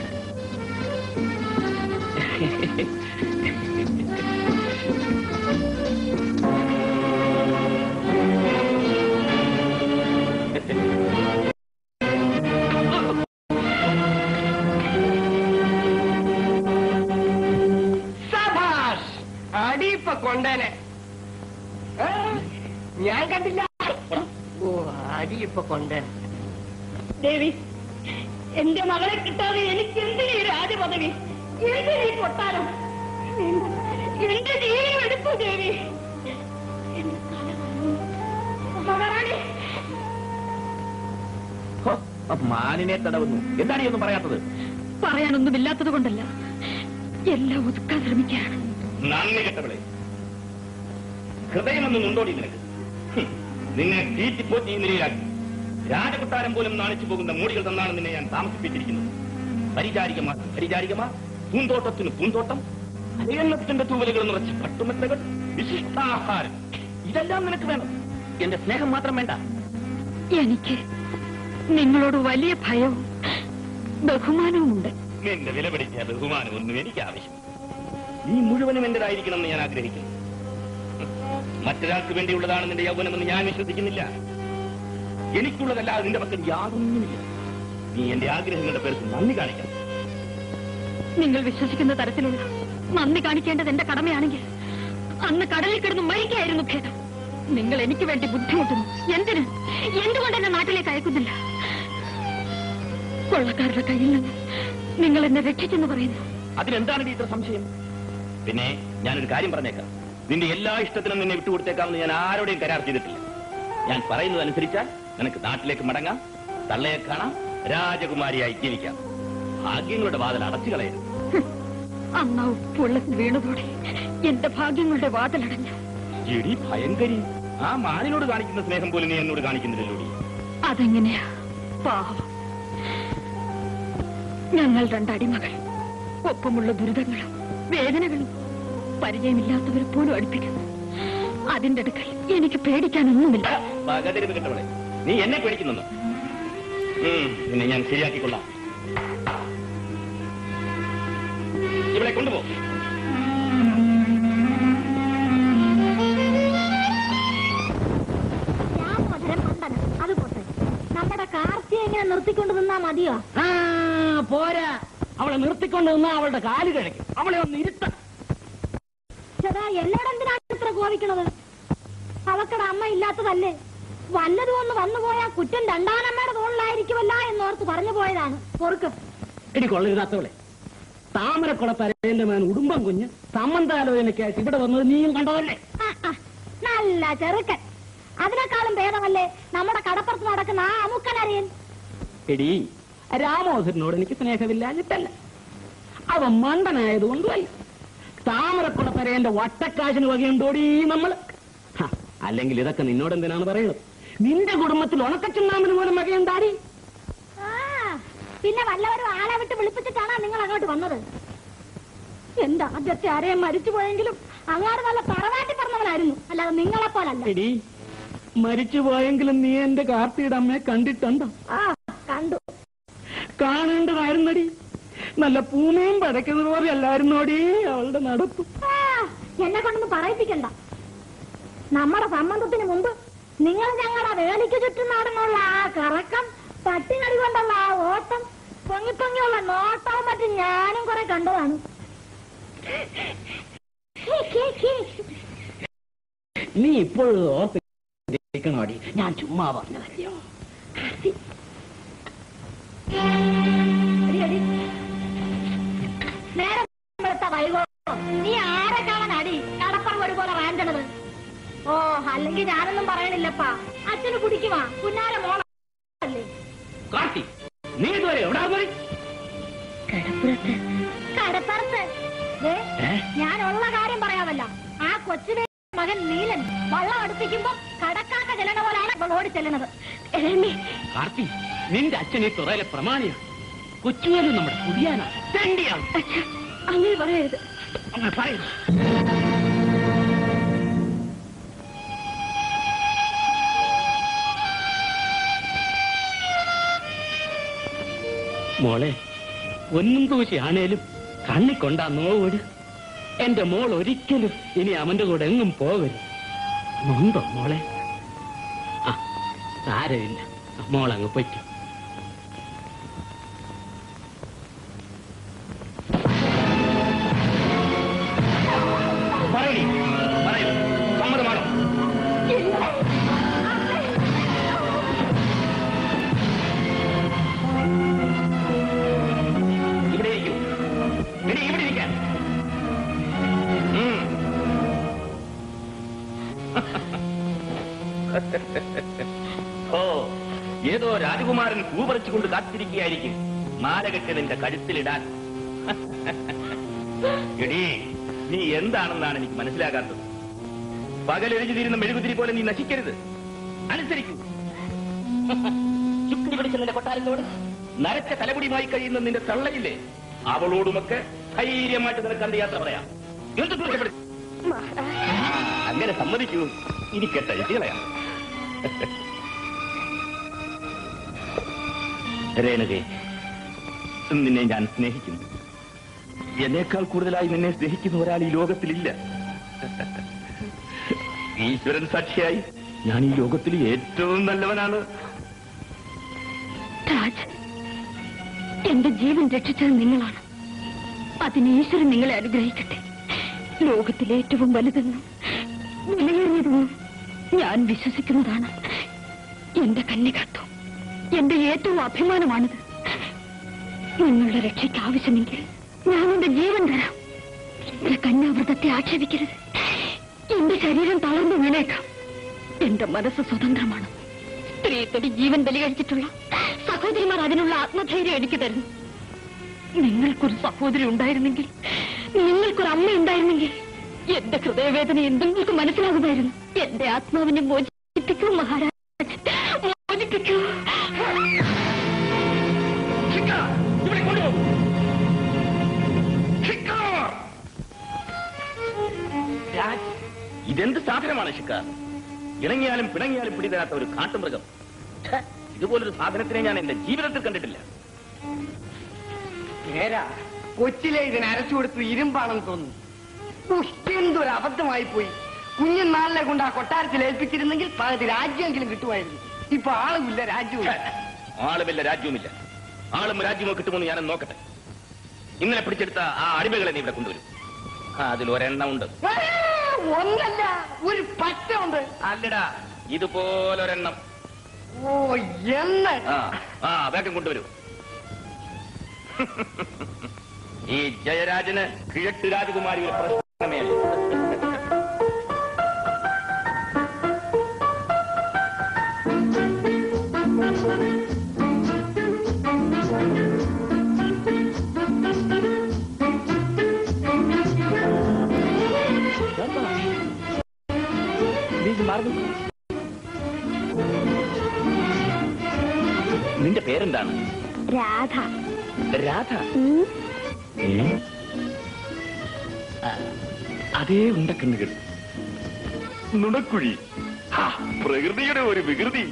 സഭാഷ് അടിയിപ്പൊ കൊണ്ടേനെ ഏ? ഞാൻ കണ്ടില്ല ഓ അടിയിപ്പൊ കൊണ്ടേനെ ദേവി എന്റെ മകളെ കിട്ടാതെ എനിക്ക് എന്തിനീ രാജപദവി എന്തിനീ കൊട്ടാരം വേണ്ട. എന്റെ ജീവനം എടുക്കൂ ദേവി എന്റെ തല മഹാറാണി ഹോ, ആ മാനിനെ തടവുന്നു എന്താണ് ഈ ഒന്നും പറയാത്തത് പറയാനൊന്നുമില്ലാത്തത് കൊണ്ടല്ല എല്ലാം ഒതുക്കാൻ ശ്രമിക്കുകയാണ് നന്ദി കെട്ടവളെ ഹൃദയമൊന്നും ഉണ്ടോടി നിനക്ക് ഹും, നിന്നെ തീറ്റിപ്പോറ്റി ഈ നിലയിലാക്കി രാജകൊട്ടാരം പോലും നാണിച്ചു പോകുന്ന മൂടികൾ തന്നാണ് നിന്നെ ഞാൻ താമസിപ്പിച്ചിരിക്കുന്നത് പരിചാരികമാർ പരിചാരികമാർ പൂന്തോട്ടത്തിന് പൂന്തോട്ടം അരയണ്ണത്തിന്റെ തൂവലുകൾ നിറച്ച പട്ടുമെത്തകൾ വിശിഷ്ടാഹാരം ഇതെല്ലാം നിനക്ക് വേണം എന്റെ സ്നേഹം മാത്രം വേണ്ട എനിക്ക് നിങ്ങളോട് വലിയ ഭയവും ബഹുമാനവുമുണ്ട് നിന്റെ വില പിടിച്ച ബഹുമാനമൊന്നും എനിക്ക് ആവശ്യം നീ മുഴുവനും എന്റേതായിരിക്കണമെന്ന് ഞാൻ ആഗ്രഹിക്കുന്നു മറ്റൊരാൾക്ക് വേണ്ടിയുള്ളതാണ് നിന്റെ യൗവനമെന്ന് ഞാൻ വിശ്വസിക്കുന്നില്ല എനിക്കുള്ളതല്ലാതെ നിന്റെ പക്കൽ യാതൊന്നുമില്ല നീ എന്റെ ആഗ്രഹങ്ങളുടെ പേർക്ക് നന്ദി കാണിക്കണം നിങ്ങൾ വിശ്വസിക്കുന്ന തരത്തിലുള്ള നന്ദി കാണിക്കേണ്ടത് എന്റെ കടമയാണെങ്കിൽ അന്ന് കടലിൽ കിടന്ന് മരിക്കായിരുന്നു ഭേദം നിങ്ങൾ എനിക്ക് വേണ്ടി ബുദ്ധിമുട്ടുന്നു എന്തിന് എന്തുകൊണ്ട് എന്നെ നാട്ടിലേക്ക് അയക്കുന്നില്ല കൊള്ളക്കാരുടെ കയ്യിൽ നിന്ന് നിങ്ങൾ എന്നെ രക്ഷിച്ചെന്ന് പറയുന്നു അതിനെന്താണ് ഇത്ര സംശയം പിന്നെ ഞാനൊരു കാര്യം പറഞ്ഞേക്കാം നിന്റെ എല്ലാ ഇഷ്ടത്തിനും നിന്നെ വിട്ടുകൊടുത്തേക്കാമെന്ന് ഞാൻ ആരോടെയും കരാർ ചെയ്തിട്ടില്ല ഞാൻ പറയുന്നത് അനുസരിച്ചാൽ നിനക്ക് നാട്ടിലേക്ക് മടങ്ങാം തള്ളയെ കാണാം രാജകുമാരിയായി ജീവിക്കാം ഭാഗ്യങ്ങളുടെ വാതിൽ അടച്ചു കളയരുത് അന്ന് ആ ഉപ്പുവെള്ളത്തിൽ വീണതോടെ എന്റെ ഭാഗ്യങ്ങളുടെ വാതിലടഞ്ഞു എടി ഭയങ്കരി ആ മാനിനോട് കാണിക്കുന്ന സ്നേഹം പോലും നീ എന്നോട് കാണിക്കുന്നില്ലല്ലോടി അതെങ്ങനെയാ പാവം ഞങ്ങൾ രണ്ടടിമകൾ ഒപ്പമുള്ള ദുരിതങ്ങളും വേദനകളും പരിചയമില്ലാത്തവരെ പോലും അടുപ്പിക്കുന്നു അതിന്റെ അടുക്കൽ എനിക്ക് പേടിക്കാനൊന്നുമില്ല പകതരുത് കിട്ടവളെ നീ എന്നെ പേടിക്കുന്നു നിന്നെ ഞാൻ ശരിയാക്കിക്കൊള്ളാം ഇവിടെ കൊണ്ടുപോ ഞാൻ മധുരം മണ്ടൻ അത് പോട്ടെ നമ്മുടെ കാർത്തിയെ ഇങ്ങനെ നിർത്തിക്കൊണ്ട് നിന്നാ മതിയോ ആ പോരാ അവളെ നിർത്തിക്കൊണ്ട് നിന്നാ അവളുടെ കാല് കിഴക്കും അവളെ ഒന്ന് ഇരുത്ത ചേട്ടാ എന്നോട് എന്തിനാണ് ഇത്ര കോപിക്കണത് അവക്കടെ അമ്മ ഇല്ലാത്തതല്ലേ വല്ലതും ഒന്ന് വന്നുപോയാ കുറ്റം രണ്ടാനമ്മയുടെ തോളിലായിരിക്കുമല്ല എന്നോർത്ത് പറഞ്ഞു പോയതാണ് പൊറുക്ക് ഇടി കൊള്ളരുതാത്തവളെ താമരക്കുള പരേന്റെ മേൻ ഉടുമ്പം കുഞ്ഞ് സമ്മന്താലോചനയ്ക്കായിട്ട് ഇവിടെ വന്നത് നീയും കണ്ടതല്ലേ ആ, ആ, നല്ല ചെറുക്കൻ അതിനേക്കാളും ഭേദമല്ലേ നമ്മുടെ കടപ്പുറത്ത് നടക്കുന്ന ആ അമുക്കനറിയൻ എടി രാമോദരനോട് എനിക്ക് സ്നേഹമില്ലാഞ്ഞിട്ടല്ല അവൻ മണ്ടനായതുകൊണ്ടുമല്ല താമരക്കുള പരേന്റെ വട്ടക്കാശിന് വകയുണ്ടോടി നമ്മൾ ഹ, അല്ലെങ്കിൽ ഇതൊക്കെ നിന്നോട് എന്തിനാണ് പറയുന്നത് നിന്റെ കുടുംബത്തിൽ ഉണക്കച്ചുണ്ണാമ്പിന് പോലും വകയുണ്ടാടി ആ, പിന്നെ വല്ലവരും ആളെ വിട്ട് വിളിപ്പിച്ചിട്ടാണ് നിങ്ങൾ അങ്ങോട്ട് വന്നത് എന്റെ ആദ്യത്തെ ആരെയും മരിച്ചു പോയെങ്കിലും അങ്ങാട് നല്ല തറവാട്ടി പറഞ്ഞവനായിരുന്നു അല്ലാതെ നിങ്ങളെപ്പോലല്ല എടി മരിച്ചു പോയെങ്കിലും നീ എന്റെ കാർത്തിയുടെ അമ്മയെ കണ്ടിട്ടുണ്ടോ ആ കണ്ടു കാണേണ്ടതായിരുന്നടി നല്ല പൂമയും പടയ്ക്കുന്നത് പോലെ അല്ലായിരുന്നോടി അവളുടെ നടപ്പ് ആ, എന്നെ കൊണ്ടൊന്ന് പറയിപ്പിക്കണ്ട നമ്മുടെ സംബന്ധത്തിന് മുമ്പ് നിങ്ങൾ ഞങ്ങളുടെ വേലിക്ക് ചുറ്റും നടന്നുള്ള ആ കറക്കം പട്ടികടി കൊണ്ടുള്ള ആ ഓട്ടം പൊങ്ങി പൊങ്ങിയുള്ള നോട്ടവും മറ്റും ഞാനും കുറെ കണ്ടതാണ് നീ ഇപ്പോഴും ഓർത്തിരിക്കണോടി ഞാൻ ചുമ്മാ പറഞ്ഞതല്ലയോ എടി, എടി. നേരം വെളുത്ത വൈകോ നീ ആരെ കാണാൻ അടി കടപ്പുറം ഒരുപോലെ റാഞ്ചണത് ഓ അല്ലെങ്കിൽ ഞാനൊന്നും പറയണില്ലപ്പാ അച്ഛന് കുടിക്കുവാ കുഞ്ഞാര മോളല്ലേ കാർത്തി നീ ഇതുവരെ എവിടെ പോയി കടപ്പുറത്ത് കടപ്പുറത്ത് ദേ, ഏ? ഞാനുള്ള കാര്യം പറയാമല്ല ആ കൊച്ചിനെ മകൻ നീലൻ വള്ളം അടുപ്പിക്കുമ്പോ കടക്കാക്ക ചെല്ലണ പോലാണ് ഇവൾ ഓടി ചെല്ലണത് എഴമി കാർത്തി നിന്റെ അച്ഛൻ ഈ തുറയിലെ പ്രമാണിയാണ് കൊച്ചുവേലും നമ്മുടെ പുതിയാനാ തെണ്ടിയാണ് അങ്ങനെ പറയരുത് അങ്ങനെ പറയുന്നു മോളെ ഒന്നും തൂശി ആണേലും കണ്ണിക്കൊണ്ടാ നോവിട് എന്റെ മോൾ ഒരിക്കലും ഇനി അവന്റെ കൂടെ എങ്ങും പോകരുത് നൊന്തോ മോളെ ആ സാരമില്ല മോൾ അങ്ങ് പൊയ്ക്കും പറയടി പറയൂ സമ്മതമാണോ ഇവിടെ ഇരിക്കൂ എടി ഇവിടെ ഇരിക്കാൻ ഉം. ഓ ഏതോ രാജകുമാരൻ പൂ പറിച്ചുകൊണ്ട് കാത്തിരിക്കുകയായിരിക്കും മാലകെട്ട് നിന്റെ കഴുത്തിലിടാൻ എടീ നീ എന്താണെന്നാണ് എനിക്ക് മനസ്സിലാകാത്തത് പകലെഴുതി തീരുന്ന മെഴുകുതിരി പോലെ നീ നശിക്കരുത് അനുസരിക്കൂ ചുക്കി പിടിച്ച നിന്റെ കൊട്ടാരത്തോട് നരച്ച തലമുടിയുമായി കഴിയുന്ന നിന്റെ തള്ളയില്ലേ അവളോടുമൊക്കെ ധൈര്യമായിട്ട് നിനക്ക് അന്ത യാത്ര പറയാം എന്ത് തീർച്ചപ്പെടുത്തി അങ്ങനെ സമ്മതിക്കൂ ഇനി കേട്ട കളയാം രേണുകെ നിന്നെ ഞാൻ സ്നേഹിക്കുന്നു എന്നേക്കാൾ കൂടുതലായി നിന്നെ സ്നേഹിക്കുന്ന ഒരാൾ ഈ ലോകത്തിലില്ല ഈശ്വരൻ സാക്ഷിയായി ഞാൻ ഈ ലോകത്തിൽ ഏറ്റവും നല്ലവനാണ് രാജ് എന്റെ ജീവൻ രക്ഷിച്ചത് നിങ്ങളാണ് അതിന് ഈശ്വരൻ നിങ്ങളെ അനുഗ്രഹിക്കട്ടെ ലോകത്തിലെ ഏറ്റവും വലുതെന്നും വിലയേറിയതെന്നും ഞാൻ വിശ്വസിക്കുന്നതാണ് എന്റെ കന്യകത്വം എന്റെ ഏറ്റവും അഭിമാനമാണിത് നിങ്ങളുടെ രക്ഷയ്ക്ക് ആവശ്യമെങ്കിൽ ഞാൻ എന്റെ ജീവൻ തരാം എന്റെ കന്യാവ്രതത്തെ ആക്ഷേപിക്കരുത് എന്റെ ശരീരം തളർന്നു വീണേക്കാം എന്റെ മനസ്സ് സ്വതന്ത്രമാണ് സ്ത്രീത്തൊടി ജീവൻ ബലി കഴിച്ചിട്ടുള്ള സഹോദരിമാർ അതിനുള്ള ആത്മധൈര്യം എനിക്ക് തരുന്നു നിങ്ങൾക്കൊരു സഹോദരി ഉണ്ടായിരുന്നെങ്കിൽ നിങ്ങൾക്കൊരു അമ്മ ഉണ്ടായിരുന്നെങ്കിൽ എന്റെ ഹൃദയവേദന എന്തെങ്കിലും മനസ്സിലാകുമായിരുന്നു എന്റെ ആത്മാവിനെ മോചിപ്പിക്കൂ മഹാരാജ് മോചിപ്പിക്കൂ ഇവിടെ കൊണ്ടുപോകും ഇതെന്ത് സാധനമാണ് ശിക്കാർ ഇണങ്ങിയാലും പിണങ്ങിയാലും പിടിതരാത്ത ഒരു കാട്ടുമൃഗം ഛെ, ഇതുപോലൊരു സാധനത്തിനെ ഞാൻ എന്റെ ജീവിതത്തിൽ കണ്ടിട്ടില്ല നേരാ കൊച്ചിലെ ഇതിന് അരച്ചു കൊടുത്ത് ഇരുമ്പാണെന്ന് തോന്നുന്നു ഉഫ്, എന്തൊരു അബദ്ധമായി പോയി കുഞ്ഞുനാളിലെ കൊണ്ട് ആ കൊട്ടാരത്തിൽ ഏൽപ്പിച്ചിരുന്നെങ്കിൽ പകുതി രാജ്യമെങ്കിലും കിട്ടുമായിരുന്നു ഇപ്പൊ ആളുമില്ല രാജ്യവും ഛെ, ആളുമില്ല രാജ്യവുമില്ല ആളും രാജ്യമോ കിട്ടുമെന്ന് ഞാൻ നോക്കട്ടെ ഇന്നലെ പിടിച്ചെടുത്ത ആ അടിമകളെ നീ ഇവിടെ കൊണ്ടുവരും ആ, അതിൽ ഒരെണ്ണം ഉണ്ട് ആ, ഒന്നല്ല ഒരു പറ്റ ഉണ്ട് അല്ലടാ ഇതുപോലൊരെണ്ണം ഓ എന്ന് ആ ആ വേഗം കൊണ്ടുവരൂ ഈ ജയരാജന് കിഴക്ക് രാജകുമാരി ഒരു പ്രശ്നമേ അല്ല നിന്റെ പേരെന്താണ് രാധ രാധ ഉം. ഏ? ആ, അതേ ഉണ്ടക്കണ്ണുകൾ നുണക്കുഴി ഹാ, പ്രകൃതിയുടെ ഒരു വികൃതി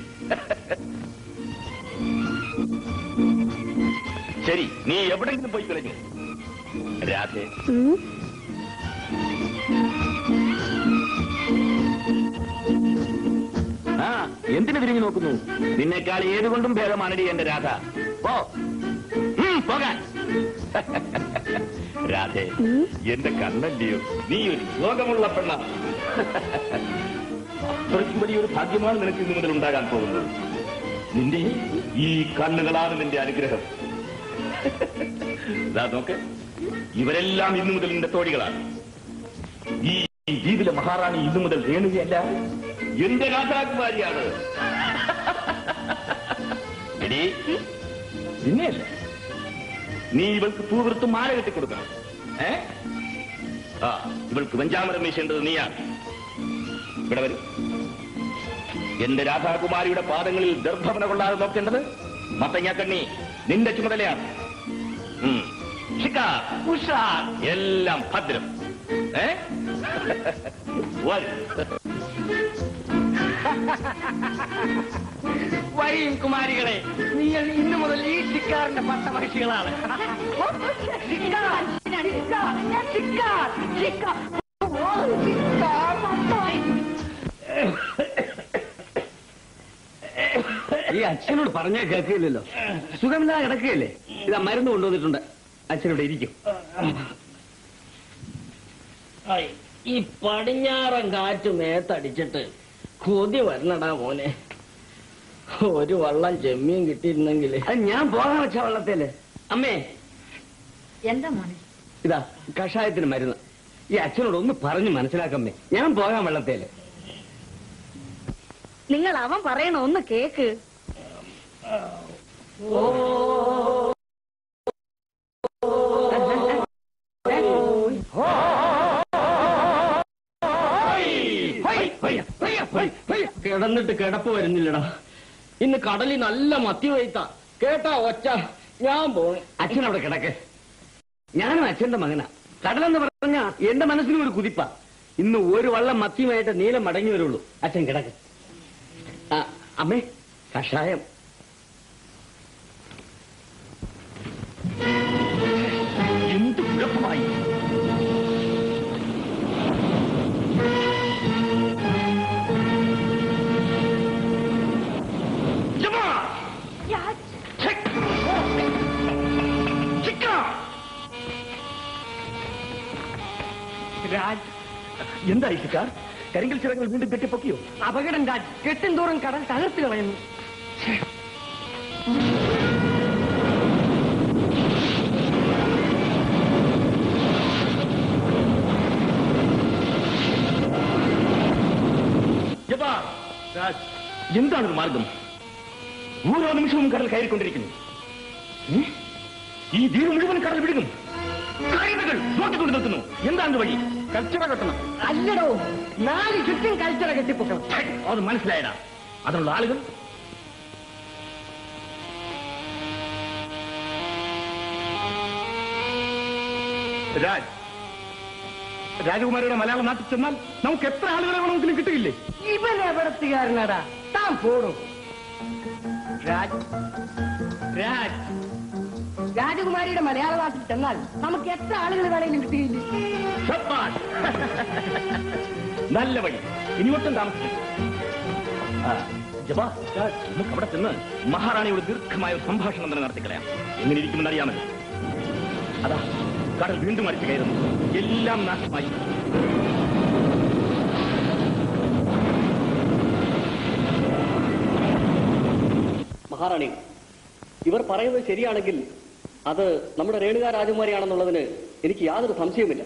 ശരി നീ എവിടെങ്കിലും പോയി കളഞ്ഞു രാധേ ഉം. ആ എന്തിനു തിരിഞ്ഞു നോക്കുന്നു നിന്നെക്കാൾ ഏതുകൊണ്ടും ഭേദമാണടി എന്റെ രാധ പോ ഉം, പോകാൻ രാധേ ഉം. എന്റെ കണ്ണല്ലയോ നീ ഒരു ലോകമുള്ള പെണ്ണ അത്രയ്ക്ക് വലിയൊരു ഭാഗ്യമാണ് നിനക്ക് ഇന്നു മുതൽ ഉണ്ടാകാൻ പോകുന്നത് നിന്റെ ഈ കണ്ണുകളാണ് നിന്റെ അനുഗ്രഹം ഇതാ നോക്ക് ഇവരെല്ലാം ഇന്നു മുതൽ നിന്റെ തോഴികളാണ് ഈ ദ്വീപിലെ മഹാറാണി ഇന്നു മുതൽ രേണുകയല്ല എന്റെ രാജാകുമാരിയാണ് എടീ, നിന്നെയല്ല നീ ഇവൾക്ക് പൂവിർത്ത് മാല കെട്ടിക്കൊടുക്കണം ഏ ആ ഇവൾക്ക് വെഞ്ചാമരം വീശേണ്ടത് നീയാണ് ഇവിടെ വരും എന്റെ രാധാകുമാരിയുടെ പാദങ്ങളിൽ ദർഭവന കൊള്ളാതെ നോക്കേണ്ടത് മത്തങ്ങാക്കണ്ണി നിന്റെ ചുമതലയാണ് ഉം. ശിക്കാർ, ഉഷാർ, എല്ലാം ഭദ്രം ഏ വരൂ. വരിയും കുമാരികളെ നിങ്ങൾ ഇന്നു മുതൽ ഈ ശിക്കാറിന്റെ പട്ടമഹിഷികളാണ് ശിക്കാർ, ശിക്കാർ, ശിക്കാർ, ശിക്കാർ. ഓ, ശിക്കാർ, നന്നായി. ഈ അച്ഛനോട് പറഞ്ഞാൽ കേൾക്കില്ലല്ലോ സുഖമില്ലാതെ കിടക്കുകയല്ലേ ഇതാ മരുന്ന് കൊണ്ടുവന്നിട്ടുണ്ട് അച്ഛനോട് ഇരിക്കും ഈ പടിഞ്ഞാറൻ കാറ്റ് മേത്തടിച്ചിട്ട് കൊതി വരണടാ മോനെ ഒരു വള്ളം ചെമ്മീൻ കിട്ടിയിരുന്നെങ്കിൽ ഞാൻ പോകാൻ വെച്ച വള്ളത്തേല് അമ്മേ എന്താ മോനെ ഇതാ കഷായത്തിന് മരുന്ന് ഈ അച്ഛനോട് ഒന്ന് പറഞ്ഞു മനസ്സിലാക്കമ്മേ ഞാൻ പോകാൻ വെള്ളത്തേല് നിങ്ങൾ അവൻ പറയണ ഒന്ന് കേക്ക് കിടന്നിട്ട് കിടപ്പ് വരുന്നില്ലടാ ഇന്ന് കടലിൽ നല്ല മത്തി വയ്ത്ത കേട്ടാ ഒച്ച ഞാൻ പോണു അച്ഛൻ അവിടെ കിടക്ക് ഞാനും അച്ഛന്റെ മകനാ കടലെന്ന് പറഞ്ഞാ എന്റെ മനസ്സിനും ഒരു കുതിപ്പാ ഇന്ന് ഒരു വള്ളം മത്തിയുമായിട്ട് നീലം മടങ്ങി വരുള്ളൂ അച്ഛൻ കിടക്ക് ആ, അമ്മേ കഷായം എന്ത് കുഴപ്പമായി ജമാ! ഛെ! ചിക്ക! രാജ് എന്തായി ശിക്കാർ കരിങ്കൽ ചിറങ്ങൾ വീണ്ടും കെട്ടിപ്പൊക്കിയോ അപകടം രാജ് കെട്ടും തോറും കടൽ തകർത്ത് കളയുന്നു എന്താണ് മാർഗം ഓരോ നിമിഷവും കടൽ കയറിക്കൊണ്ടിരിക്കുന്നു ഏ? ഈ ദ്വീപ് മുഴുവൻ കടൽ വിടുന്നു കായലുകൾ നോക്കിക്കൊണ്ട് നിൽക്കുന്നു എന്താണ് വഴി കച്ചറ കെട്ടണം അല്ലടോ നാല് ചുറ്റും കൽച്ചറ കെട്ടിപ്പൊക്കണം ഛെ, അത് മനസ്സിലായടാ അതിനുള്ള ആളുകൾ രാജ് രാജകുമാരിയുടെ മലയാള നാട്ടിൽ ചെന്നാൽ നമുക്ക് എത്ര ആളുകളെ വേണമെങ്കിലും കിട്ടുകയില്ലേ ഇവൻ എവിടത്തുകാരനാടാ താൻ പോടും രാജ് രാജ് രാജകുമാരിയുടെ മലയാള നാട്ടിൽ ചെന്നാൽ നമുക്ക് എത്ര ആളുകൾ വേണമെങ്കിലും കിട്ടുകയില്ലേ ശബ്ബാഷ്. നല്ല വഴി ഇനി ഒട്ടും താമസിക്കും ആ, ജപാ, നമുക്ക് അവിടെ ചെന്ന് മഹാറാണിയോട് ദീർഘമായ ഒരു സംഭാഷണം തന്നെ നടത്തിക്കളയാം എങ്ങനെ ഇരിക്കുമെന്ന് അറിയാമല്ലോ അതാ കടൽ വീണ്ടും അടിച്ചു കയറുന്നു എല്ലാം നാശമായി മഹാറാണി ഇവർ പറയുന്നത് ശരിയാണെങ്കിൽ അത് നമ്മുടെ രേണുക രാജകുമാരിയാണെന്നുള്ളതിന് എനിക്ക് യാതൊരു സംശയവുമില്ല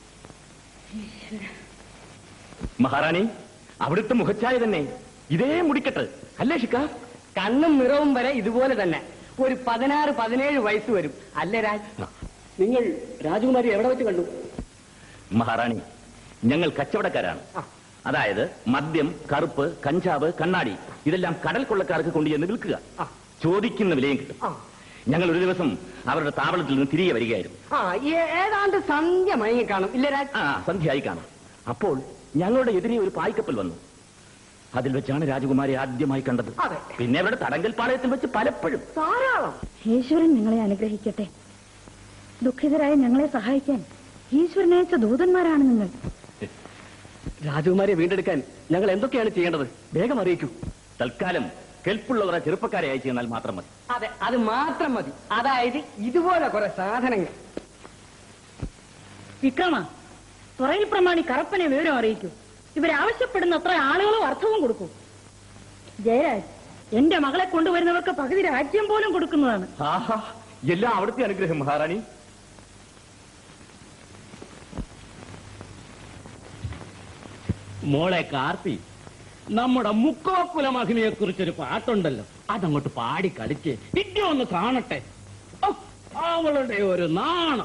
മഹാറാണി അവിടുത്തെ മുഖച്ഛായ തന്നെ ഇതേ മുടിക്കെട്ട് അല്ലേ ഷിക്ക കണ്ണും നിറവും വരെ ഇതുപോലെ തന്നെ ഒരു പതിനാറ് പതിനേഴ് വയസ്സ് വരും അല്ലേ രാജ് നിങ്ങൾ രാജകുമാരി എവിടെ വെച്ച് കണ്ടു മഹാറാണി ഞങ്ങൾ കച്ചവടക്കാരാണ് ആ. അതായത് മദ്യം കറുപ്പ് കഞ്ചാവ് കണ്ണാടി ഇതെല്ലാം കടൽ കൊള്ളക്കാർക്ക് കൊണ്ടുചെന്ന് വിൽക്കുക ആ. ചോദിക്കുന്ന വിലയും കിട്ടും ആ. ഞങ്ങൾ ഒരു ദിവസം അവരുടെ താവളത്തിൽ നിന്ന് തിരികെ വരികയായിരുന്നു ആ ഏ- ഏതാണ്ട് സന്ധ്യ മയങ്ങി കാണും ഇല്ലേ രാജ് ആ സന്ധ്യയായി കാണാം അപ്പോൾ ഞങ്ങളുടെ എതിരെ ഒരു പായ്ക്കപ്പൽ വന്നു അതിൽ വെച്ചാണ് രാജകുമാരി ആദ്യമായി കണ്ടത് അതെ. പിന്നെ അവരുടെ തടങ്കൽ പാളയത്തിൽ വെച്ച് പലപ്പോഴും ധാരാളം ഈശ്വരൻ നിങ്ങളെ അനുഗ്രഹിക്കട്ടെ ദുഃഖിതരായ ഞങ്ങളെ സഹായിക്കാൻ ഈശ്വരനയച്ച ദൂതന്മാരാണ് നിങ്ങൾ രാജകുമാരിയെ വീണ്ടെടുക്കാൻ ഞങ്ങൾ എന്തൊക്കെയാണ് ചെയ്യേണ്ടത് വേഗം അറിയിക്കൂ തൽക്കാലം കെൽപ്പുള്ളവരെ ചെറുപ്പക്കാരെ അയച്ചു തന്നാൽ മാത്രം മതി അതെ അത് മാത്രം മതി അതായത് ഇതുപോലെ കുറെ സാധനങ്ങൾ വിക്രമ തുറയിൽ പ്രമാണി കറപ്പനെ വിവരം അറിയിക്കൂ ഇവരാവശ്യപ്പെടുന്ന അത്ര ആളുകളും അർത്ഥവും കൊടുക്കൂ ജയരാജ് എന്റെ മകളെ കൊണ്ടുവരുന്നവർക്ക് പകുതി രാജ്യം പോലും കൊടുക്കുന്നതാണ് ആഹാ എല്ലാം അവിടുത്തെ അനുഗ്രഹം മഹാറാണി മോളെ കാർത്തി നമ്മുടെ മുക്കോക്കുല മഹിമയെ കുറിച്ചൊരു പാട്ടുണ്ടല്ലോ അതങ്ങോട്ട് പാടി കളിച്ച് വിദ്യ ഒന്ന് കാണട്ടെ ഓ, അവളുടെ ഒരു നാണം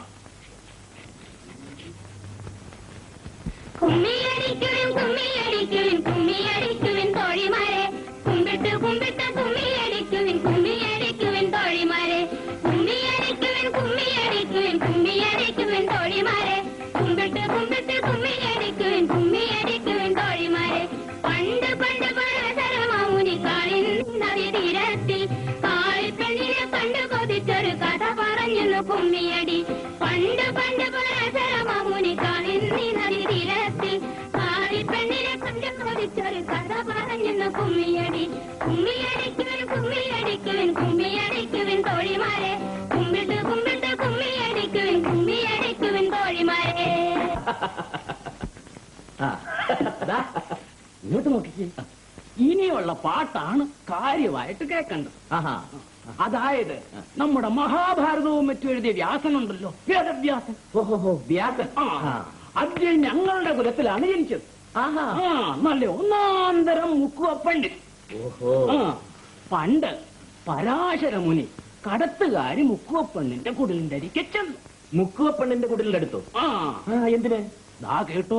കുമ്മിയടിക്കുവിൻ കുമ്മിയടിക്കുവിൻ കുമ്മിയടിക്കുവിൻ തോഴിമാരെ കുമ്പിട്ട് കുമ്പിട്ട് കുമ്മിയടിക്കുവിൻ കുമ്മിയടിക്കുവിൻ തോഴിമാരെ കുമ്മിയടിക്കുവിൻ കുമ്മിയടിക്കുവിൻ കുമ്മിയടിക്കുവിൻ തോഴിമാരെ കുമ്പിട്ട് കുമ്പിട്ട് കുമ്മിയടിക്കുവിൻ കുമ്മിയടിക്കുവിൻ തോഴിമാരെ പണ്ട് പണ്ട് പരസരമാമുനി കാളിൻ നദി തീരത്തിൽ കാളിപ്പെണ്ണിനെ കണ്ടു കൊതിച്ചൊരു കഥ പറഞ്ഞു കുമ്മിയടി പണ്ട് പണ്ട് പരസരമാമുനി കാളിൻ നദി തീരത്തിൽ കാളിപ്പെണ്ണിനെ കണ്ടു കൊതിച്ചൊരു കഥ പറഞ്ഞു കുമ്മിയടി കുമ്മിയടിക്കുവിൻ കുമ്മിയടിക്കുവിൻ കുമ്മിയടിക്കുവിൻ തോഴിമാരെ കുമ്പിട്ട് കുമ്പിട്ട് കുമ്മിയടിക്കുവിൻ കുമ്മിയടിക്കുവിൻ തോഴിമാരെ ദാ, ഇങ്ങോട്ട് നോക്കിക്കേ ഇനിയുള്ള പാട്ടാണ് കാര്യമായിട്ട് കേൾക്കേണ്ടത് ആഹാ അതായത് നമ്മുടെ മഹാഭാരതവും മറ്റും എഴുതിയ വ്യാസനുണ്ടല്ലോ വേദവ്യാസൻ ഓഹോ വ്യാസൻ ആ അദ്ദേഹം ഞങ്ങളുടെ കുലത്തിലാണ് ജനിച്ചത് ആഹാ ആ നല്ല ഒന്നാന്തരം മുക്കുവ പണ്ഡിറ്റ് ഓഹോ ആ പണ്ട് പരാശര മുനി കടത്തുകാരി മുക്കുവ പെണ്ണിന്റെ കുടിലിന്റെ അരികെ ചെന്നു മുക്കുവ പെണ്ണിന്റെ കുടിലിന്റെ അടുത്തോ ആ ആ എന്തിന് ദാ കേട്ടോ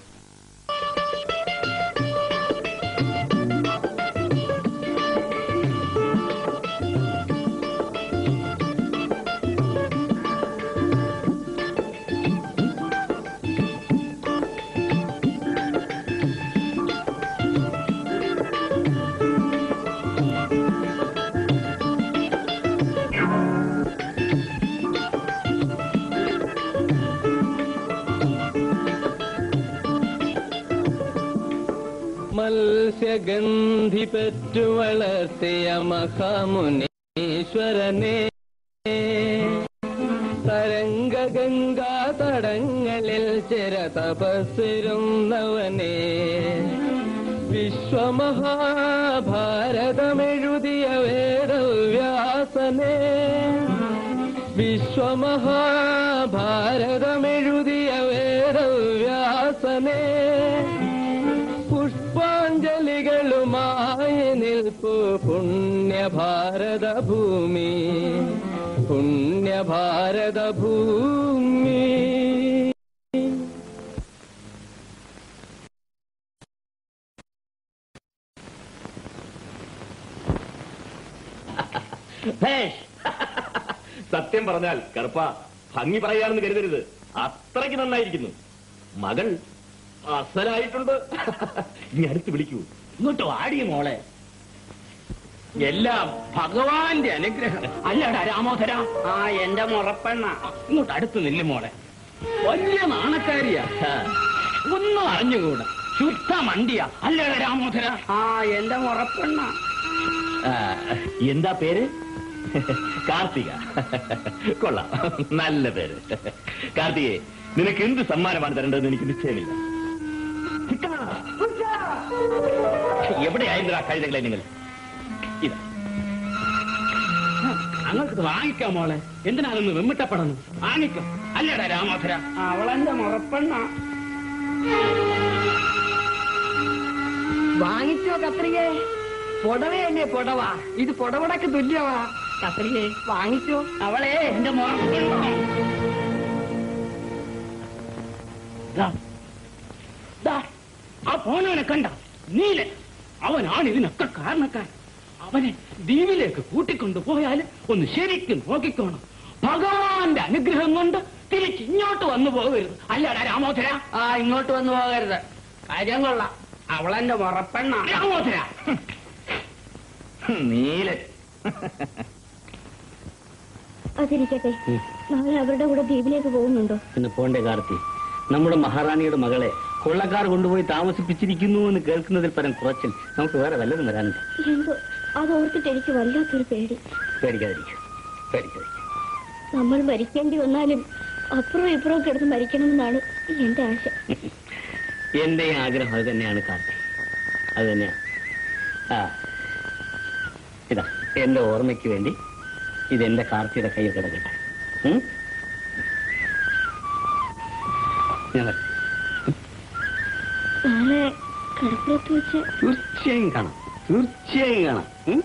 മത്സ്യഗന്ധി പെറ്റു വളർത്തിയ മഹാമുനീശ്വരനെ തരംഗഗംഗാ തടങ്ങളിൽ ചിര തപസ്സിരുന്നവനെ വിശ്വമഹാഭാരതമെഴുതിയ വേദവ്യാസനെ വിശ്വമഹാഭാരതമെഴുതിയ വേദവ്യാസനെ പുഷ്പാഞ്ജലികളുമായി നിൽ പുണ്യ ഭാരത ഭൂമി പുണ്യ ഭാരത ഭൂമി ഭേഷ്. സത്യം പറഞ്ഞാൽ കറുപ്പ ഭംഗി പറയാണെന്ന് കരുതരുത് അത്രയ്ക്ക് നന്നായിരിക്കുന്നു മകൾ അസലായിട്ടുണ്ട് ഇനി അടുത്ത് വിളിക്കൂ ഇങ്ങോട്ട് വാടിയ മോളെ എല്ലാം ഭഗവാന്റെ അനുഗ്രഹം അല്ലടാ രാമോധര ആ എന്റെ മുറപ്പെണ്ണ ഇങ്ങോട്ട് അടുത്ത് നില്ല് മോളെ വലിയ നാണക്കാരിയാ ഒന്നും അറിഞ്ഞുകൂടാ ശുദ്ധ മണ്ടിയാ അല്ലടാ രാമോധര ആ എന്റെ മുറപ്പെണ്ണ ആ, എന്താ പേര് കാർത്തിക കൊള്ളാം നല്ല പേര് കാർത്തികെ നിനക്ക് എന്ത് സമ്മാനമാണ് തരേണ്ടതെന്ന് എനിക്ക് നിശ്ചയമില്ല എവിടെയായിരുന്നാ കഴുതകളെ നിങ്ങൾ ഇതാ അങ്ങോട്ട് വാങ്ങിക്കാം മോളെ എന്തിനാണെന്ന് വെമ്മിട്ടപ്പെടണം വാങ്ങിക്കാം അല്ലടാ രാമോധര അവളെന്റെ മുറപ്പെണ്ണ വാങ്ങിച്ചോ കത്രികേ പുടവയല്ലേ പുടവ ഇത് പുടവടക്ക് തുല്യമാ കത്രികേ വാങ്ങിച്ചോ അവളെ എന്റെ മുറപ്പെണ്ണ ദാ, ദാ, ആ പോനവനെ കണ്ട നീലൻ അവനാണ് ഇതിനൊക്കെ കാരണക്കാരൻ അവനെ ദ്വീപിലേക്ക് കൂട്ടിക്കൊണ്ടുപോയാൽ ഒന്ന് ശരിക്കും നോക്കിക്കോണം ഭഗവാന്റെ അനുഗ്രഹം കൊണ്ട് തിരിച്ച് ഇങ്ങോട്ട് വന്നു പോകരുത് അല്ലടാ രാമോധര ആ ഇങ്ങോട്ട് വന്നു പോകരുത് കാര്യം കൊള്ളാം അവളെന്റെ മുറപ്പെണ്ണ രാമോധര നീലൻ അതിരിക്കട്ടെ നാളെ അവരുടെ കൂടെ ദ്വീപിലേക്ക് പോകുന്നുണ്ടോ പിന്നെ പോണ്ടേ കാർത്തി നമ്മുടെ മഹാറാണിയുടെ മകളെ കൊള്ളക്കാർ കൊണ്ടുപോയി താമസിപ്പിച്ചിരിക്കുന്നു എന്ന് കേൾക്കുന്നതിൽ പരം കുറച്ചിൽ നമുക്ക് വേറെ വല്ലതും വരാനുണ്ട് എന്തോ അത് ഓർത്തിട്ട് എനിക്ക് വല്ലാത്തൊരു പേടി പേടിക്കാതിരിക്കും പേടിക്കാതിരിക്കും നമ്മൾ മരിക്കേണ്ടി വന്നാലും അപ്പുറം ഇപ്പുറം കിടന്ന് മരിക്കണമെന്നാണ് എന്റെ ആശ എന്റെ ആഗ്രഹം അത് തന്നെയാണ് കാർത്തി അത് തന്നെയാണ് ആ ഇതാ എന്റെ ഓർമ്മയ്ക്ക് വേണ്ടി ഇതെന്റെ കാർത്തിയുടെ കയ്യിൽ കിടക്കട്ടെ ഉം? ഞാൻ വരാം. നാളെ കടപ്പുറത്ത് വെച്ച് തീർച്ചയായും കാണാം തീർച്ചയായും കാണാം ഉം?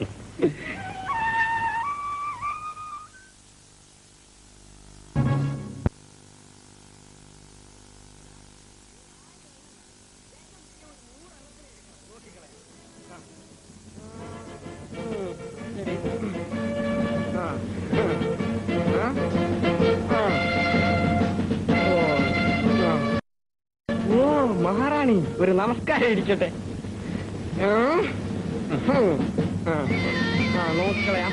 ഓ മഹാറാണി ഒരു നമസ്കാരം ഇരിക്കട്ടെ ആ, ഹും, ആ, ആ, നോക്കിക്കളയാം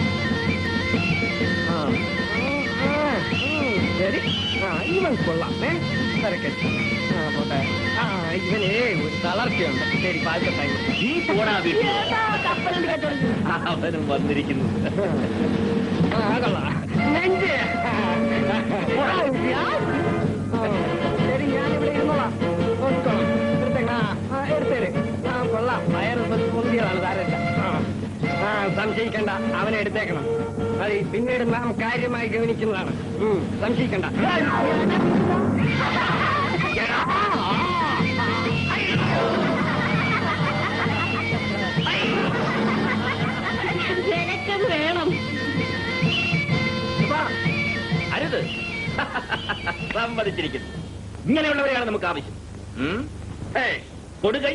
ആ, ആ, ഉം, ശരി ആ ഇവൻ കൊള്ളാം ഏ തിരക്കട്ടെ ആ പോട്ടെ ആ ഇവനേ ഒരു തളർച്ചയുണ്ട് ശരി പാൽക്കട്ടായി നീ പോടാ വീട്ടിൽ അവനും വന്നിരിക്കുന്നു ആ കൊള്ളാം നെഞ്ച് ആ, ശരി ഞാനിവിടെ ഇരുന്നോളാം നോക്കിക്കോളാം എടുത്തേക്ക്. ആ, ആ, എടുത്തേര് ആ കൊള്ളാം വയറ് പൊന്തിയതാണ് താരല്ല ആ ആ സംശയിക്കണ്ട അവനെ എടുത്തേക്കണം അത് പിന്നീട് നാം കാര്യമായി ഗവനിക്കുന്നതാണ് ഉം, സംശയിക്കണ്ട നിനക്കത് വേണം വാ. അരുത് സമ്മതിച്ചിരിക്കുന്നു ഇങ്ങനെയുള്ളവരെയാണ് നമുക്ക് ആവശ്യം ഉം? ഹേയ്, കൊടുകൈ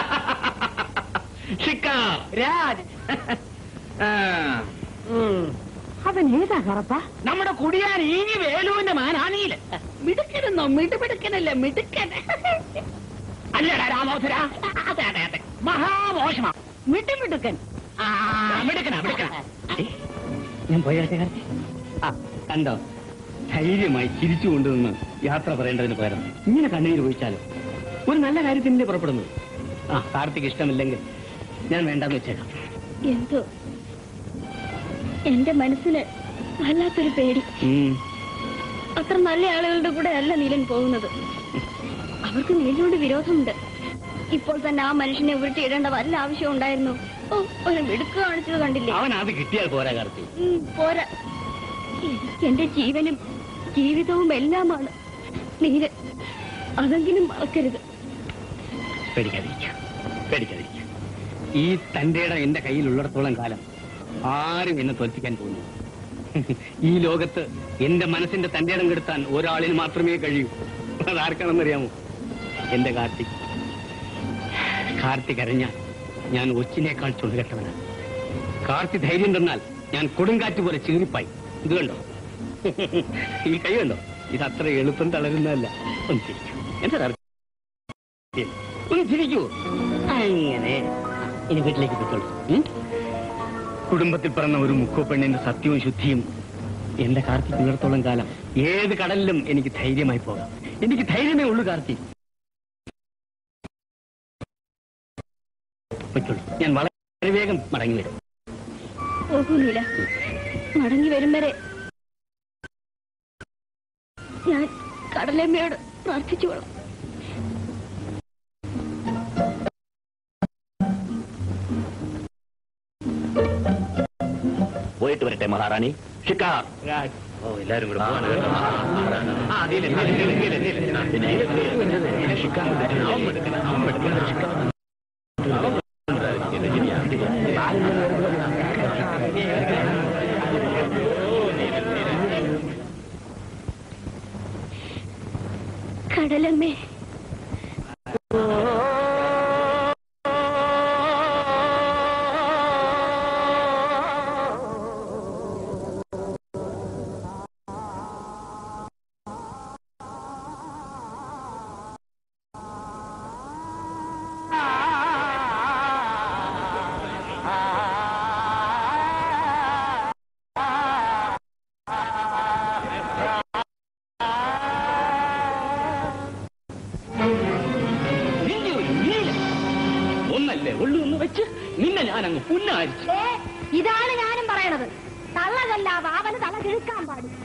ഷിക്കാർ രാജ് ആ, ഉം. അവൻ ഏതാ കറപ്പ നമ്മുടെ കുടിയാൻ ഈ വേലുവിന്റെ മാനാണിയില് മിടുക്കനെന്നോ മിടുമിടുക്കനല്ല മിടുക്കൻ അല്ലടാ രാമോധര അതെ അതെ അതെ മഹാമോശമാ മിട്ടുമിട്ടുക്കൻ ആ മിടുക്കനാ മിടുക്കനാ ഏ, ഞാൻ പോയാട്ടെ കാർത്തി ആ കണ്ടോ ധൈര്യമായി ചിരിച്ചു കൊണ്ടുവന്ന് യാത്ര പറയേണ്ടതിന് പകരം ഇങ്ങനെ കണ്ണീര് പോയിച്ചാലോ ഒരു നല്ല കാര്യത്തിനല്ലേ പുറപ്പെടുന്നത് ആ കാർത്തിക്ക് ഇഷ്ടമില്ലെങ്കിൽ ഞാൻ വേണ്ടെന്ന് വെച്ചേക്കാം എന്തോ എന്റെ മനസ്സിന് വല്ലാത്തൊരു പേടി ഉം. അത്ര നല്ല ആളുകളുടെ കൂടെ അല്ല നീലൻ പോകുന്നത് അവർക്ക് നീലിനോട് വിരോധമുണ്ട് ഇപ്പോൾ തന്നെ ആ മനുഷ്യനെ ഉരുട്ടിയിടേണ്ട വല്ല ആവശ്യം ഉണ്ടായിരുന്നു ഓ ഒരു മിടുക്ക് കാണിച്ചത് കണ്ടില്ലേ അവൻ അത് കിട്ടിയാൽ പോരാ കാർത്തി ഉം, പോരാ എനിക്ക് എന്റെ ജീവനും ജീവിതവും എല്ലാമാണ് നീല് അതെങ്കിലും മറക്കരുത് പേടിക്കാതിരിക്കാം പേടിക്കാതിരിക്കാം ഈ തന്റെ ഇടം എന്റെ കയ്യിലുള്ളിടത്തോളം കാലം ആരും എന്നെ തോൽപ്പിക്കാൻ പോകുന്നു ഈ ലോകത്ത് എന്റെ മനസ്സിന്റെ തന്റെ ഇടം കെടുത്താൻ ഒരാളിന് മാത്രമേ കഴിയൂ അതാർക്കാണെന്നറിയാമോ എന്റെ കാർത്തിക് കാർത്തിക് അരഞ്ഞാൽ ഞാൻ ഒച്ചിനേക്കാൾ ചുണ്ടുകെട്ടവനാണ് കാർത്തി ധൈര്യം തന്നാൽ ഞാൻ കൊടുങ്കാറ്റ് പോലെ ചീറിപ്പായി ഇത് കണ്ടോ ഈ കൈ കണ്ടോ ഇത് അത്ര എളുപ്പം തളരുന്നതല്ല ഒന്ന് ചിരിക്കൂ എന്താ കാർത്തി? ഒന്ന് ചിരിക്കൂ അങ്ങനെ ഇനി വീട്ടിലേക്ക് പോയിക്കോളൂ ഉം? കുടുംബത്തിൽ പിറന്ന ഒരു മുക്കോ പെണ്ണിന്റെ സത്യവും ശുദ്ധിയും എന്റെ കാർത്തിക് ഉള്ളിടത്തോളം കാലം ഏത് കടലിലും എനിക്ക് ധൈര്യമായി പോകാം എനിക്ക് ധൈര്യമേ ഉള്ളൂ കാർത്തിക് പൊയ്ക്കോളൂ ഞാൻ വളരെ വേഗം മടങ്ങി വരും പോകുന്നില്ല മടങ്ങി വരും വരെ ഞാൻ കടലമ്മയോട് പ്രാർത്ഥിച്ചോളാം പോയിട്ട് വരട്ടെ മഹാറാണി ഷിക്കാർ ഓ എല്ലാരും കൂടെ പോവാണ് കേട്ടോ. ആ, നീല, നീല, നീല, നീല, നീല. ആ, പിന്നെ നീല, ഷിക്കാർ. അവൻ എടുക്കണം, അവൻ എടുക്കണം, ഷിക്കാർ. കടലമ്മേ നിന്നെ ഒരു നീല ഒന്നല്ലേ ഉള്ളു എന്ന് വെച്ച് നിന്നെ ഞാൻ അങ്ങ് പുന്നാരിച്ചു ഇതാണ് ഞാനും പറയണത് തള്ളതല്ല വാവന് തള്ള കിഴക്കാൻ പാടില്ല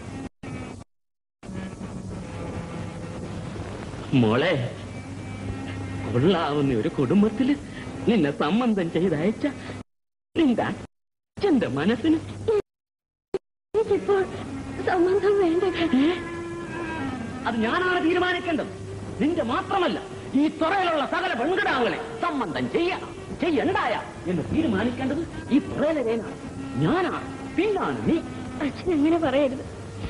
മോളെ കൊള്ളാവുന്ന ഒരു കുടുംബത്തില് നിന്നെ സംബന്ധം ചെയ്തയച്ച നിന്റെ അച്ഛന്റെ മനസ്സിന് എനിക്കിപ്പോൾ സംബന്ധം വേണ്ട അത് ഞാനാണ് തീരുമാനിക്കേണ്ടത് നിന്റെ മാത്രമല്ല ഈ തുറയിലുള്ള സകല പെൺകിടാങ്ങളെ സംബന്ധം ചെയ്യണം ചെയ്യണ്ടായ എന്ന് തീരുമാനിക്കേണ്ടത് ഈ തുറയിലേനാണ് ഞാനാണ് പിന്നാണ് നീ അച്ഛൻ അങ്ങനെ പറയരുത്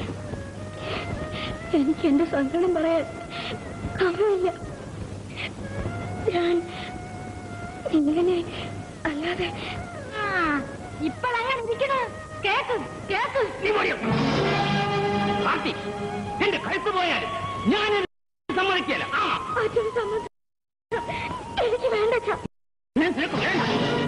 എനിക്ക് എന്റെ സങ്കടം പറയാൻ സമയമില്ല ഞാൻ ഇങ്ങനെ അല്ലാതെ ഇപ്പോഴങ്ങനെ ഇരിക്കണ കേക്ക് കേക്ക് നീ പോടിയോ? കാർത്തിക്, എന്റെ കഴുത്ത് പോയാലും ഞാൻ സമ്മതിക്കല ആ അച്ഛന് സമ്മതം എനിക്ക് വേണ്ട അച്ഛാ ഞാൻ നിനക്ക് വേണ്ട.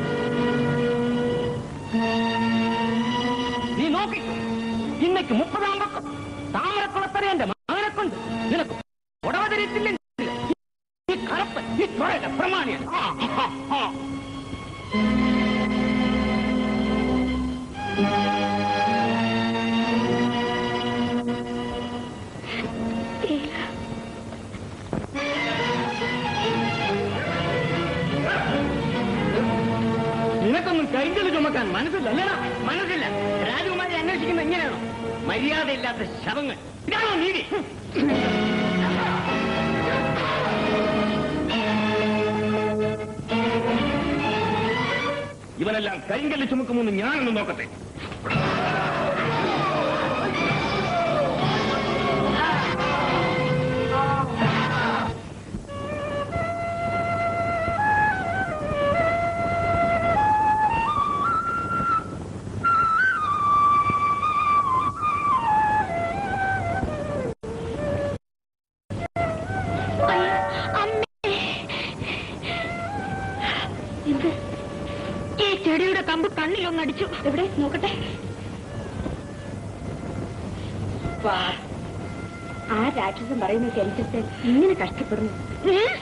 നീ നോക്കിക്കോ ഇന്നേക്ക് മുപ്പതാം പക്കം താമരക്കുളത്തറ എന്റെ മകനെ കൊണ്ട് നിനക്ക് ഉടവതരത്തില്ലെങ്കിൽ ഈ കറുപ്പ് ഈ തുറയുടെ പ്രമാണിയാണ് ആ, ആ, ആ. നിനക്കൊന്നും കരിങ്കല് ചുമക്കാൻ മനസ്സില്ലല്ലടാ മനസ്സില്ല രാജകുമാരി അന്വേഷിക്കുന്ന എങ്ങനെയാണോ മര്യാദയില്ലാത്ത ശവങ്ങൾ ഇതാണോ നീതി ഇവനെല്ലാം കരിങ്കല്ല് ചുമക്കുമെന്ന് ഞാനൊന്ന് നോക്കട്ടെ അമ്മേ എന്ത് ഈ ചെടിയുടെ കമ്പ് കണ്ണിലൊന്നടിച്ചു എവിടെ നോക്കട്ടെ വാ. ആ രാക്ഷസൻ പറയുന്നത് അനുസരിച്ച് ഇങ്ങനെ കഷ്ടപ്പെടുന്നു ഉം?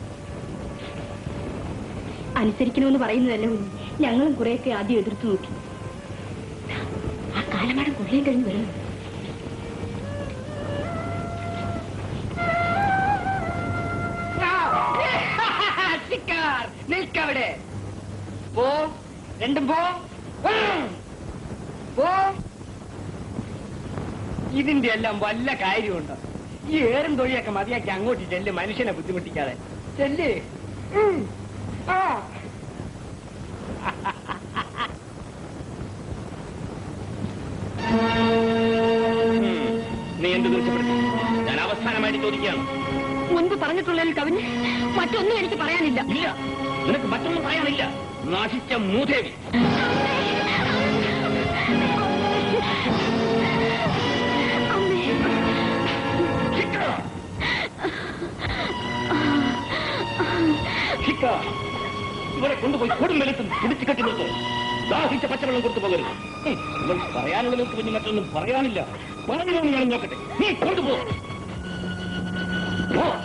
അനുസരിക്കണമെന്ന് പറയുന്നതല്ല കുഞ്ഞ്. ഞങ്ങളും കുറെയൊക്കെ ആദ്യം എതിർത്ത് നോക്കി ആ കാലമാടം കൊള്ളയും കഴിഞ്ഞ് വരുന്നു ചിക്കാർ നിൽക്കവിടെ പോ രണ്ടും പോ പോ ഇതിന്റെ എല്ലാം വല്ല കാര്യമുണ്ടോ ഈ ഏറും തൊഴിയൊക്കെ മതിയാക്കി അങ്ങോട്ട് ചെല്ല് മനുഷ്യനെ ബുദ്ധിമുട്ടിക്കാതെ ചെല്ല് ഉം. ആ വീണ്ടും തീർച്ചപ്പെടുത്തി ഞാൻ അവസാനമായിട്ട് ചോദിക്കുകയാണ് മുൻപ് പറഞ്ഞിട്ടുള്ളതിൽ കവിഞ്ഞ് മറ്റൊന്നും എനിക്ക് പറയാനില്ല ഇല്ല നിനക്ക് മറ്റൊന്നും പറയാനില്ല നാശിച്ച മൂദേവി ഹിക്ക! ഹിക്ക! ഇവരെ കൊണ്ടുപോയി കൊടും വെളുത്തും പിടിച്ചു കെട്ടി നിർത്തും ദാഹിച്ച പച്ചവെള്ളം കൊടുത്തു പോകരുത് ഹും, ഇവൾ പറയാനുള്ളവർക്ക് പിന്നെ മറ്റൊന്നും പറയാനില്ല പറഞ്ഞു ഞാൻ നോക്കട്ടെ നീ കൊണ്ടുപോ പോ.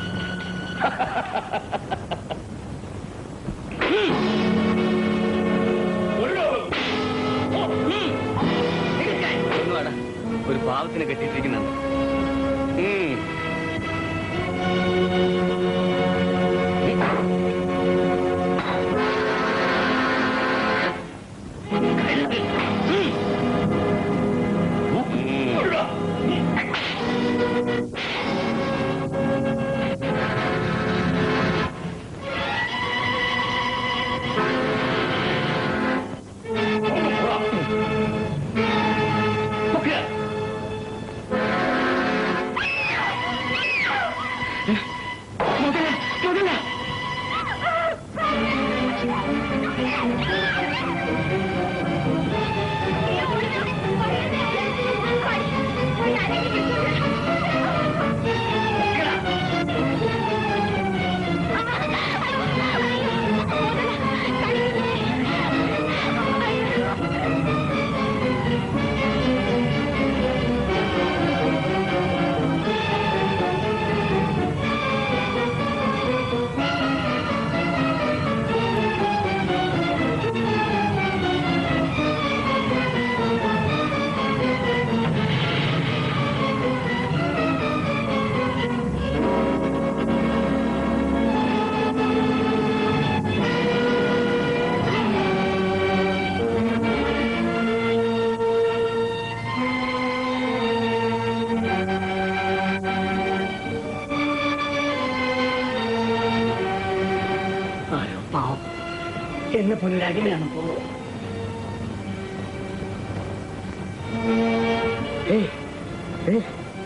ഒന്നുവാടാ ഒരു പാവത്തിനെ കെട്ടിയിട്ടിരിക്കുന്നുണ്ട് ഉം. ആരോ പാവം എന്നെ പുനരകനെയാണ് പോകുന്നത് ഏയ് ഏയ്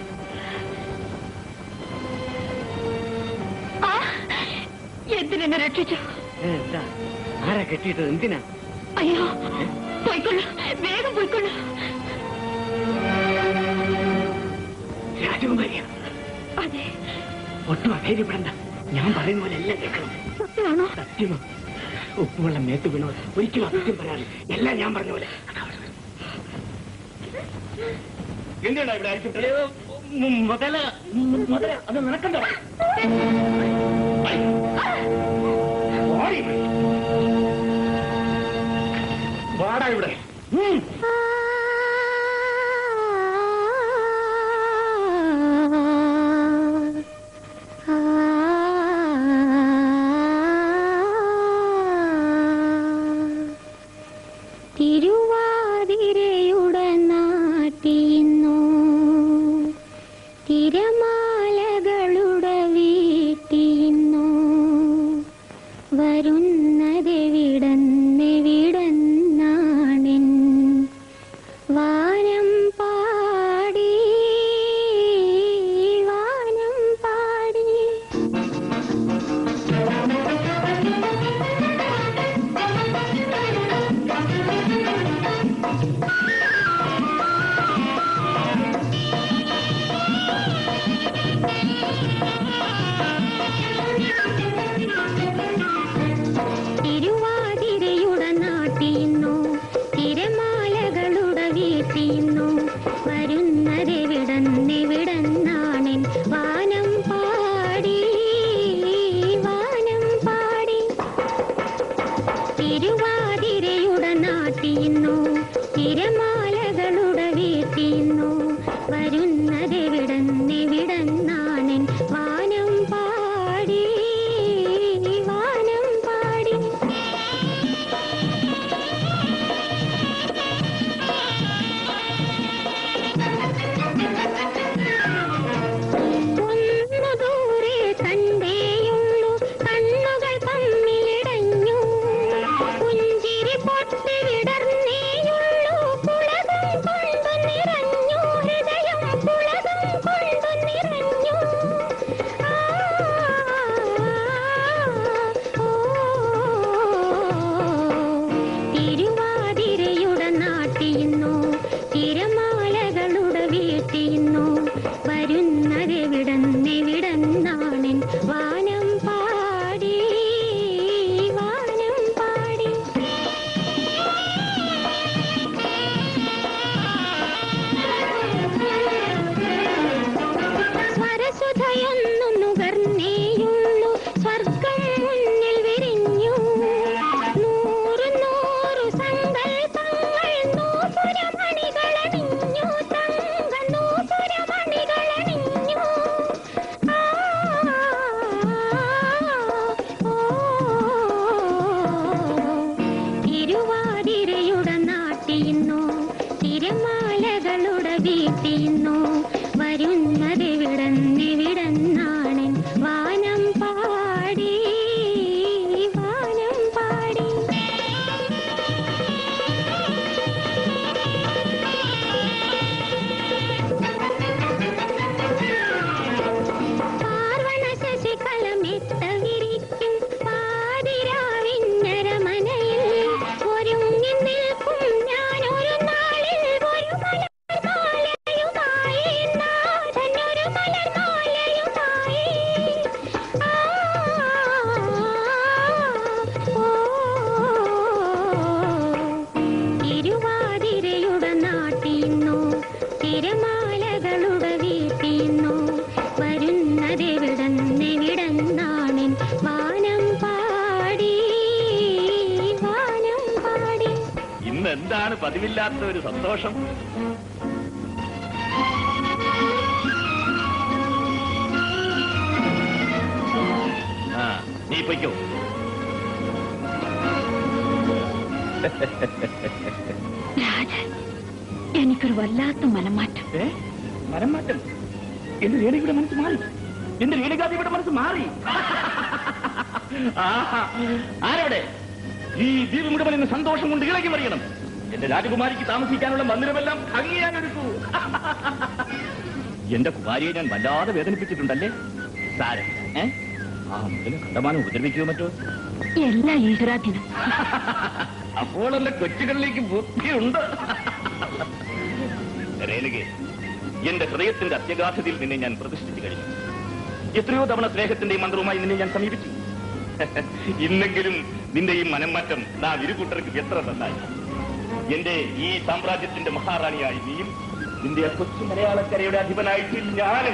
ആ, എന്തിനെന്നെ രക്ഷിച്ചു ഏ, എന്താ ആരാ കെട്ടിയിട്ടത് എന്തിനാ അയ്യോ പോയിക്കൊള്ളു വേഗം പോയിക്കൊള്ളു രാജകുമാരിയാ അതെ ഒട്ടും അധൈര്യപ്പെടണ്ട ഞാൻ പറയുന്ന പോലെ എല്ലാം കേൾക്കണം സത്യമാണോ സത്യമാ ഉപ്പുവെള്ളം മേത്ത് വീണോ ഒരിക്കലും അസത്യം പറയാറ് എല്ലാം ഞാൻ പറഞ്ഞ പോലെ എന്തിനാ ഇവിടെ അയച്ചിട്ട് മുതല മുതല അത് നടക്കണ്ടോ വാടാ ഇവിടെ തിരുവാതിരയുടനാട്ടിന്നു തിരമാലകളുടെ വീട്ടിന്നു വരുന്നതെവിടന്നെവിടന്നാണെൻ വാനം പാടി വാനം പാടി തിരുവാതിരയുടെ നാട്ടിന്നു തിരമാലകളുടെ വീട്ടിന്നു വരുന്നതെവിടന്നെവിടന്നാണെൻ വാനം പാടി വാനം പാടി തിരുവാതിരയുടെ നാട്ടിന്നു തിരമാലകളുടെ വീട്ടിന്നു വരുന്നതെവിടന്നെവിടന്നാണെൻ വാനം പാടി വാനം പാടി ഒന്നു ദൂരെ കണ്ടേയുള്ളൂ കണ്ണുകൾ തമ്മിലിടഞ്ഞു പുഞ്ചിരി പൊട്ടി വിടർന്നേയുള്ളൂ പുള ഇന്ന് എന്താണ് പതിവില്ലാത്ത ഒരു സന്തോഷം ആ നീ പൊയ്ക്കോ രാജൻ എനിക്കൊരു വല്ലാത്ത മനമാറ്റം ഏ മരം മാറ്റം എന്റെ രേണുകയുടെ മനസ്സ് മാറി എന്റെ രേണുകാദിയുടെ മനസ്സ് മാറി ആഹാ. ആരോടെ ഈ ദ്വീപ് മുഴുവൻ ഇന്ന് സന്തോഷം കൊണ്ട് ഇളകി മറിയണം എന്റെ രാജകുമാരിക്ക് താമസിക്കാനുള്ള മന്ദിരമെല്ലാം ഭംഗിയാൻ എടുക്കൂ എന്റെ കുമാരിയെ ഞാൻ വല്ലാതെ വേദനിപ്പിച്ചിട്ടുണ്ടല്ലേ സാരം ഏ ആ മുതല് കണ്ടമാനം ഉപദ്രവിക്കുമോ മറ്റോ എല്ലാ ഈശ്വരാധീനം അപ്പോൾ എന്റെ കൊച്ചുകളിലേക്ക് ബുദ്ധിയുണ്ട് രേണുകെ എന്റെ ഹൃദയത്തിന്റെ അത്യഗാധതയിൽ നിന്നെ ഞാൻ പ്രതിഷ്ഠിച്ചു കഴിഞ്ഞു എത്രയോ തവണ സ്നേഹത്തിന്റെ മന്ത്രവുമായി നിന്നെ ഞാൻ സമീപിച്ചു ഇന്നെങ്കിലും നിന്റെ ഈ മനംമാറ്റം നാ ഇരുകൂട്ടർക്ക് എത്ര നന്നായി എന്റെ ഈ സാമ്രാജ്യത്തിന്റെ മഹാറാണിയായി നീയും നിന്റെ ആ കൊച്ചു മലയാളക്കരയുടെ അധിപനായിട്ട് ഞാനും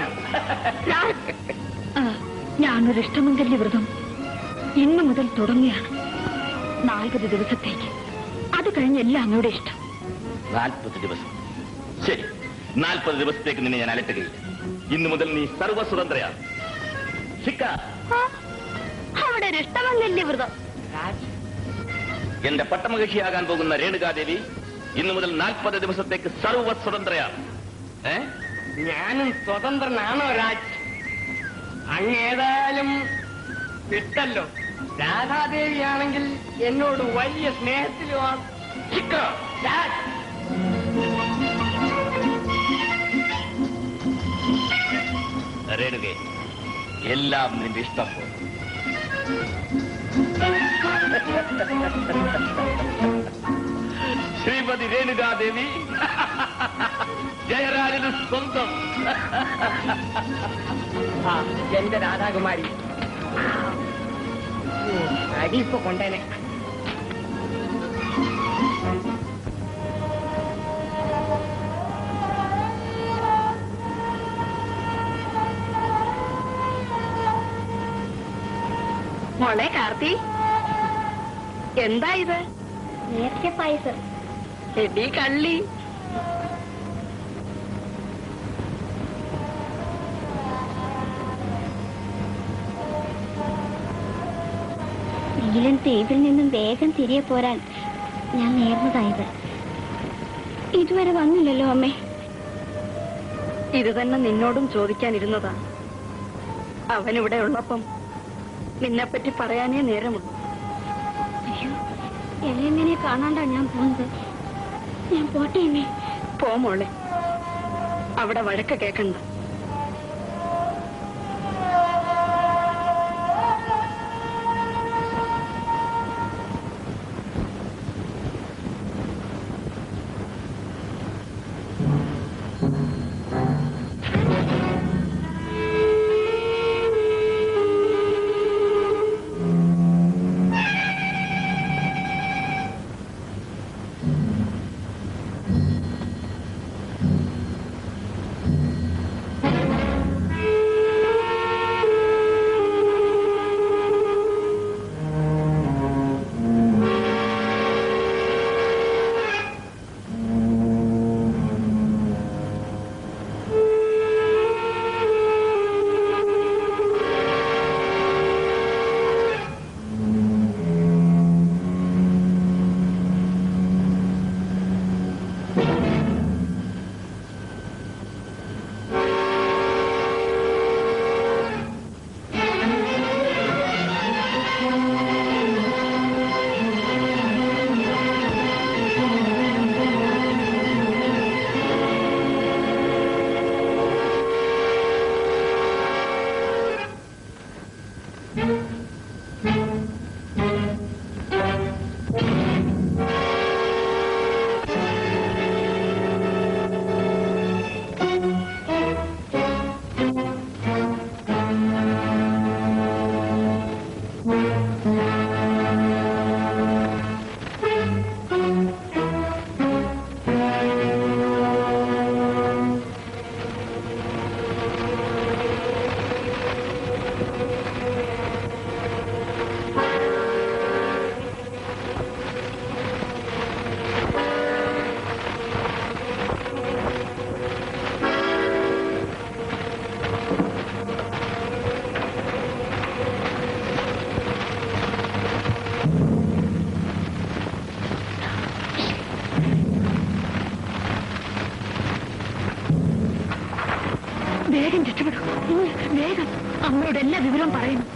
ആ, ഞാനൊരു ഇഷ്ടമംഗല്യ വ്രതം ഇന്നു മുതൽ തുടങ്ങുകയാണ് നാൽപ്പത് ദിവസത്തേക്ക് അത് കഴിഞ്ഞ് എല്ലാം അങ്ങയുടെ ഇഷ്ടം നാൽപ്പത് ദിവസം ശരി നാൽപ്പത് ദിവസത്തേക്ക് നിന്നെ ഞാൻ അലട്ടുകയില്ല ഇന്നു മുതൽ നീ സർവസ്വതന്ത്രയാണ് ശിക്ക അവിടെ ഒരു ഇഷ്ടമംഗല്യ വ്രതം എന്റെ പട്ടമകക്ഷിയാകാൻ പോകുന്ന രേണുകാദേവി ഇന്നു മുതൽ നാൽപ്പത് ദിവസത്തേക്ക് സർവസ്വതന്ത്രയാണ് ഏ ഞാനും സ്വതന്ത്രനാണോ രാജ് അങ്ങേതായാലും വിട്ടല്ലോ രാധാദേവിയാണെങ്കിൽ എന്നോട് വലിയ സ്നേഹത്തിലുമാണ് ശിക്ക രാജ് രേണുകെ എല്ലാം നിന്റെ ഇഷ്ടം പോലെ. ശ്രീമതി രേണുകാദേവി ജയരാജന് സ്വന്തം ആ, എന്റെ രാധാകുമാരി അടി ഇപ്പൊ കൊണ്ടേനെ മോളെ കാർത്തി എന്താ ഇത് നേരത്തെ പായസം എടി കള്ളി എങ്കിലും ദ്വീപിൽ നിന്നും വേഗം തിരികെ പോരാൻ ഞാൻ നേർന്നതായത് ഇതുവരെ വന്നില്ലല്ലോ അമ്മേ ഇത് തന്നെ നിന്നോടും ചോദിക്കാനിരുന്നതാ അവനിവിടെ ഉള്ളപ്പം നിന്നെപ്പറ്റി പറയാനേ നേരമുള്ളൂ അയ്യോ എങ്ങനെ കാണാണ്ടാ ഞാൻ പോകുന്നത് ഞാൻ പോട്ടെ അമ്മേ പോ മോളെ അവിടെ വഴക്ക് കേക്കണ്ട വേഗം രക്ഷപ്പെടും വേഗം അമ്മയോട് എല്ലാ വിവരവും പറയുന്നു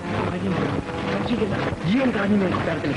ജീവൻ കളഞ്ഞു കൊട്ടാരത്തിൽ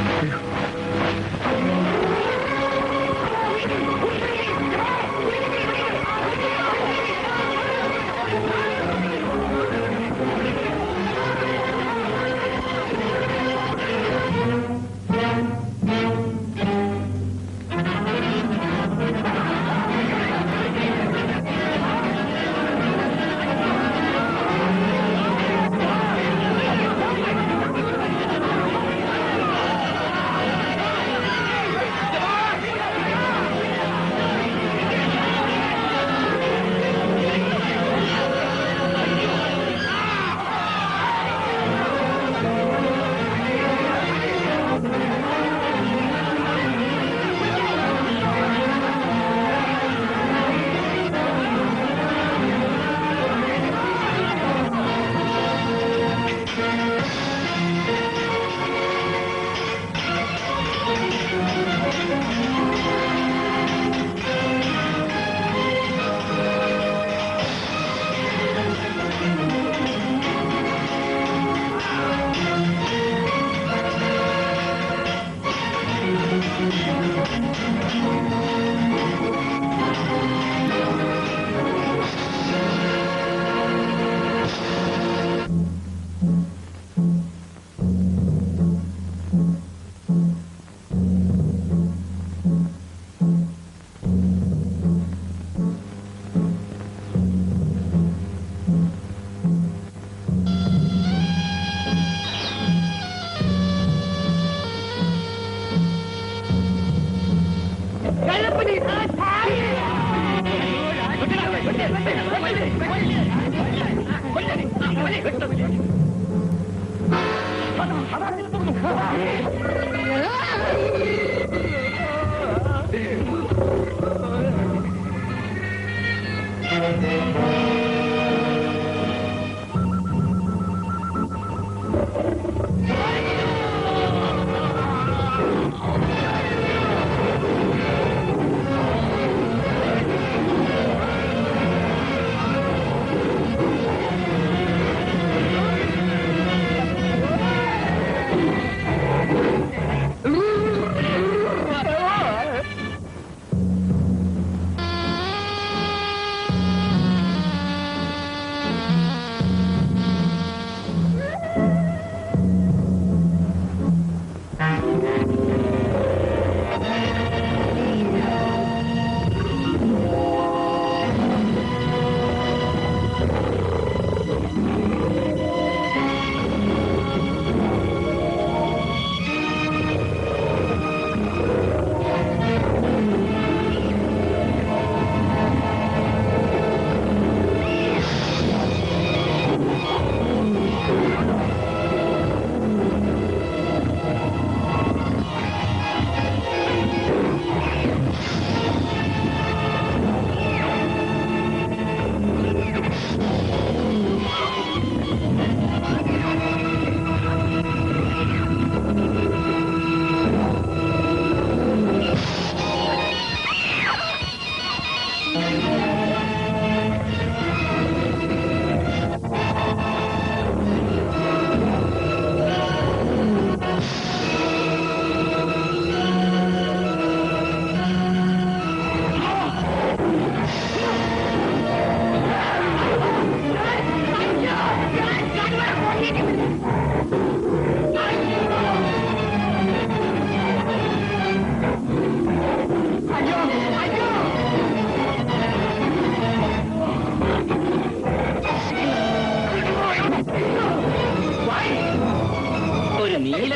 ഒരു നീല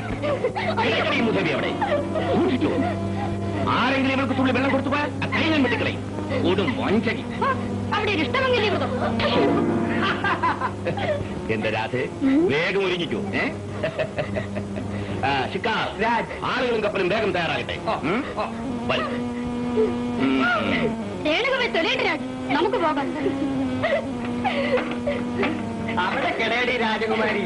ഇടയ്ക്കടി മുഖവി അവിടെ സൂക്ഷിച്ചോ ആരെങ്കിലും ഇവൾക്ക് തുള്ളി വെള്ളം കൊടുത്തു പോയാൽ ആ കൈ ഞാൻ വെട്ടിക്കളയും കൂടും വഞ്ചകി അവിടെ ഒരു ഇഷ്ടമെങ്കിലേ വ്രതം എന്റെ രാധേ വേഗം ഒരുങ്ങിക്കോ ഏ ആ, ശിക്കാർ ആളുകളും കപ്പലും വേഗം തയ്യാറാകട്ടെ ഉം? വരൂ. ഉം. രേണുകമേ തൊലയുടെ രാജ് നമുക്ക് പോകാം അവിടെ കിടയടി രാജകുമാരി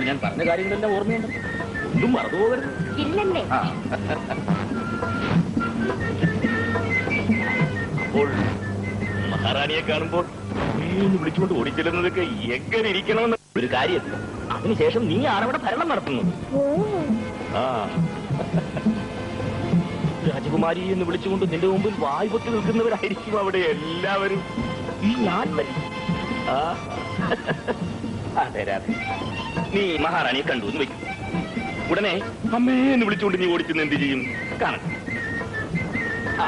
ഇപ്പോൾ ഞാൻ പറഞ്ഞ കാര്യങ്ങളെല്ലാം ഓർമ്മയുണ്ട് ഒന്നും മറന്നുപോകരുത് ഇല്ലല്ലേ ആ. അപ്പോൾ മഹാറാണിയെ കാണുമ്പോൾ എന്ന് വിളിച്ചുകൊണ്ട് ഓടിച്ചെല്ലുന്നതൊക്കെ എങ്ങനെ ഇരിക്കണമെന്ന് ഒരു കാര്യം അതിനുശേഷം നീ ആണവിടെ ഭരണം നടത്തുന്നത് ഓ ആ രാജകുമാരി എന്ന് വിളിച്ചുകൊണ്ട് നിന്റെ മുമ്പിൽ വായ് പൊത്തി നിൽക്കുന്നവരായിരിക്കും അവിടെ എല്ലാവരും ഈ ഞാൻ വരും ആ. അതെ രാധേ നീ മഹാറാണിയെ കണ്ടു എന്ന് വെക്കും ഉടനെ അമ്മേ എന്ന് വിളിച്ചുകൊണ്ട് നീ ഓടിച്ചെന്ന് എന്ത് ചെയ്യും കാണാം ആ.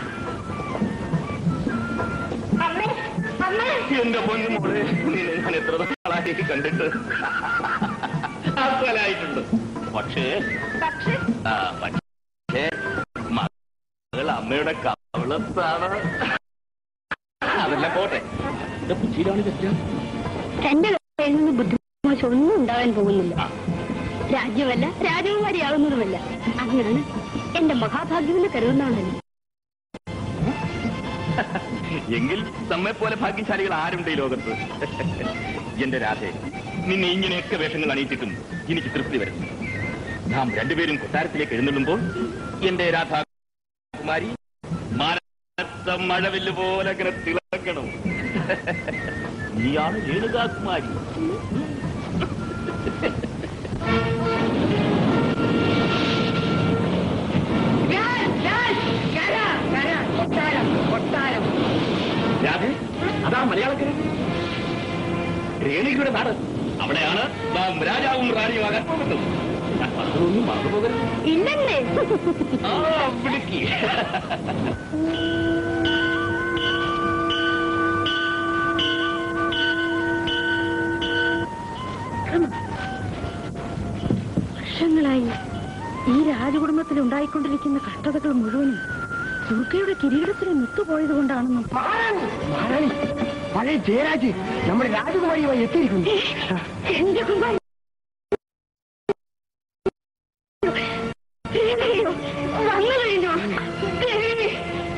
അമ്മേ അമ്മേ എന്റെ പൊന്നു മോളെ നിന്നെ ഞാൻ എത്ര നാളായി കണ്ടിട്ട് അസലായിട്ടുണ്ട് പക്ഷേ പക്ഷേ ആ, പക്ഷേ മകൾ അമ്മയുടെ കവളത്താണ് അതെല്ലാം പോട്ടെ എന്റെ ബുദ്ധിയിലാണ് തെറ്റ് എന്റെ കയ്യിൽ നിന്ന് ബുദ്ധിമോശം ഒന്നും ഉണ്ടാകാൻ പോകുന്നില്ല ആ. രാജ്യമല്ല രാജകുമാരിയാകുന്നതുമല്ല അങ്ങനെയാണ് എന്റെ മഹാഭാഗ്യമെന്ന് കരുതുന്നതാണ് എങ്കിൽ നമ്മെ പോലെ ഭാഗ്യശാലികൾ ആരുണ്ട് ഈ ലോകത്ത് എന്റെ രാധേ നിന്നെ ഇങ്ങനെയൊക്കെ വേഷങ്ങൾ അണിയിച്ചിട്ടും എനിക്ക് തൃപ്തി വരും നാം രണ്ടുപേരും കൊട്ടാരത്തിലേക്ക് എഴുന്നള്ളുമ്പോൾ എന്റെ രാധാകുമാരി മാനത്ത മഴവില്ല് പോലെ അങ്ങനെ തിളക്കണം നീയാണ് രേണുകാകുമാരി രാധേ അതാ മലയാളക്കര രേണുകയുടെ നാട് അവിടെയാണ് നാം രാജാവും റാണിയുമാകാൻ പോകുന്നത് ഞാൻ പറഞ്ഞതൊന്നും മറന്നുപോകരുത് ഇല്ലല്ലേ ആ വിളിക്ക് വർഷങ്ങളായി ഈ രാജകുടുംബത്തിൽ ഉണ്ടായിക്കൊണ്ടിരിക്കുന്ന കഷ്ടതകൾ മുഴുവനും ദുർഗയുടെ കിരീടത്തിന് മുത്തുപോയത് കൊണ്ടാണെന്നും മഹാറാണി മഹാറാണി പഴയ ജയരാജ് നമ്മുടെ രാജകുമാരിയുമായി എത്തിയിരിക്കുന്നു എന്റെ കുമാരി ദേവിയോ, വന്നു കഴിഞ്ഞോ ദേവി.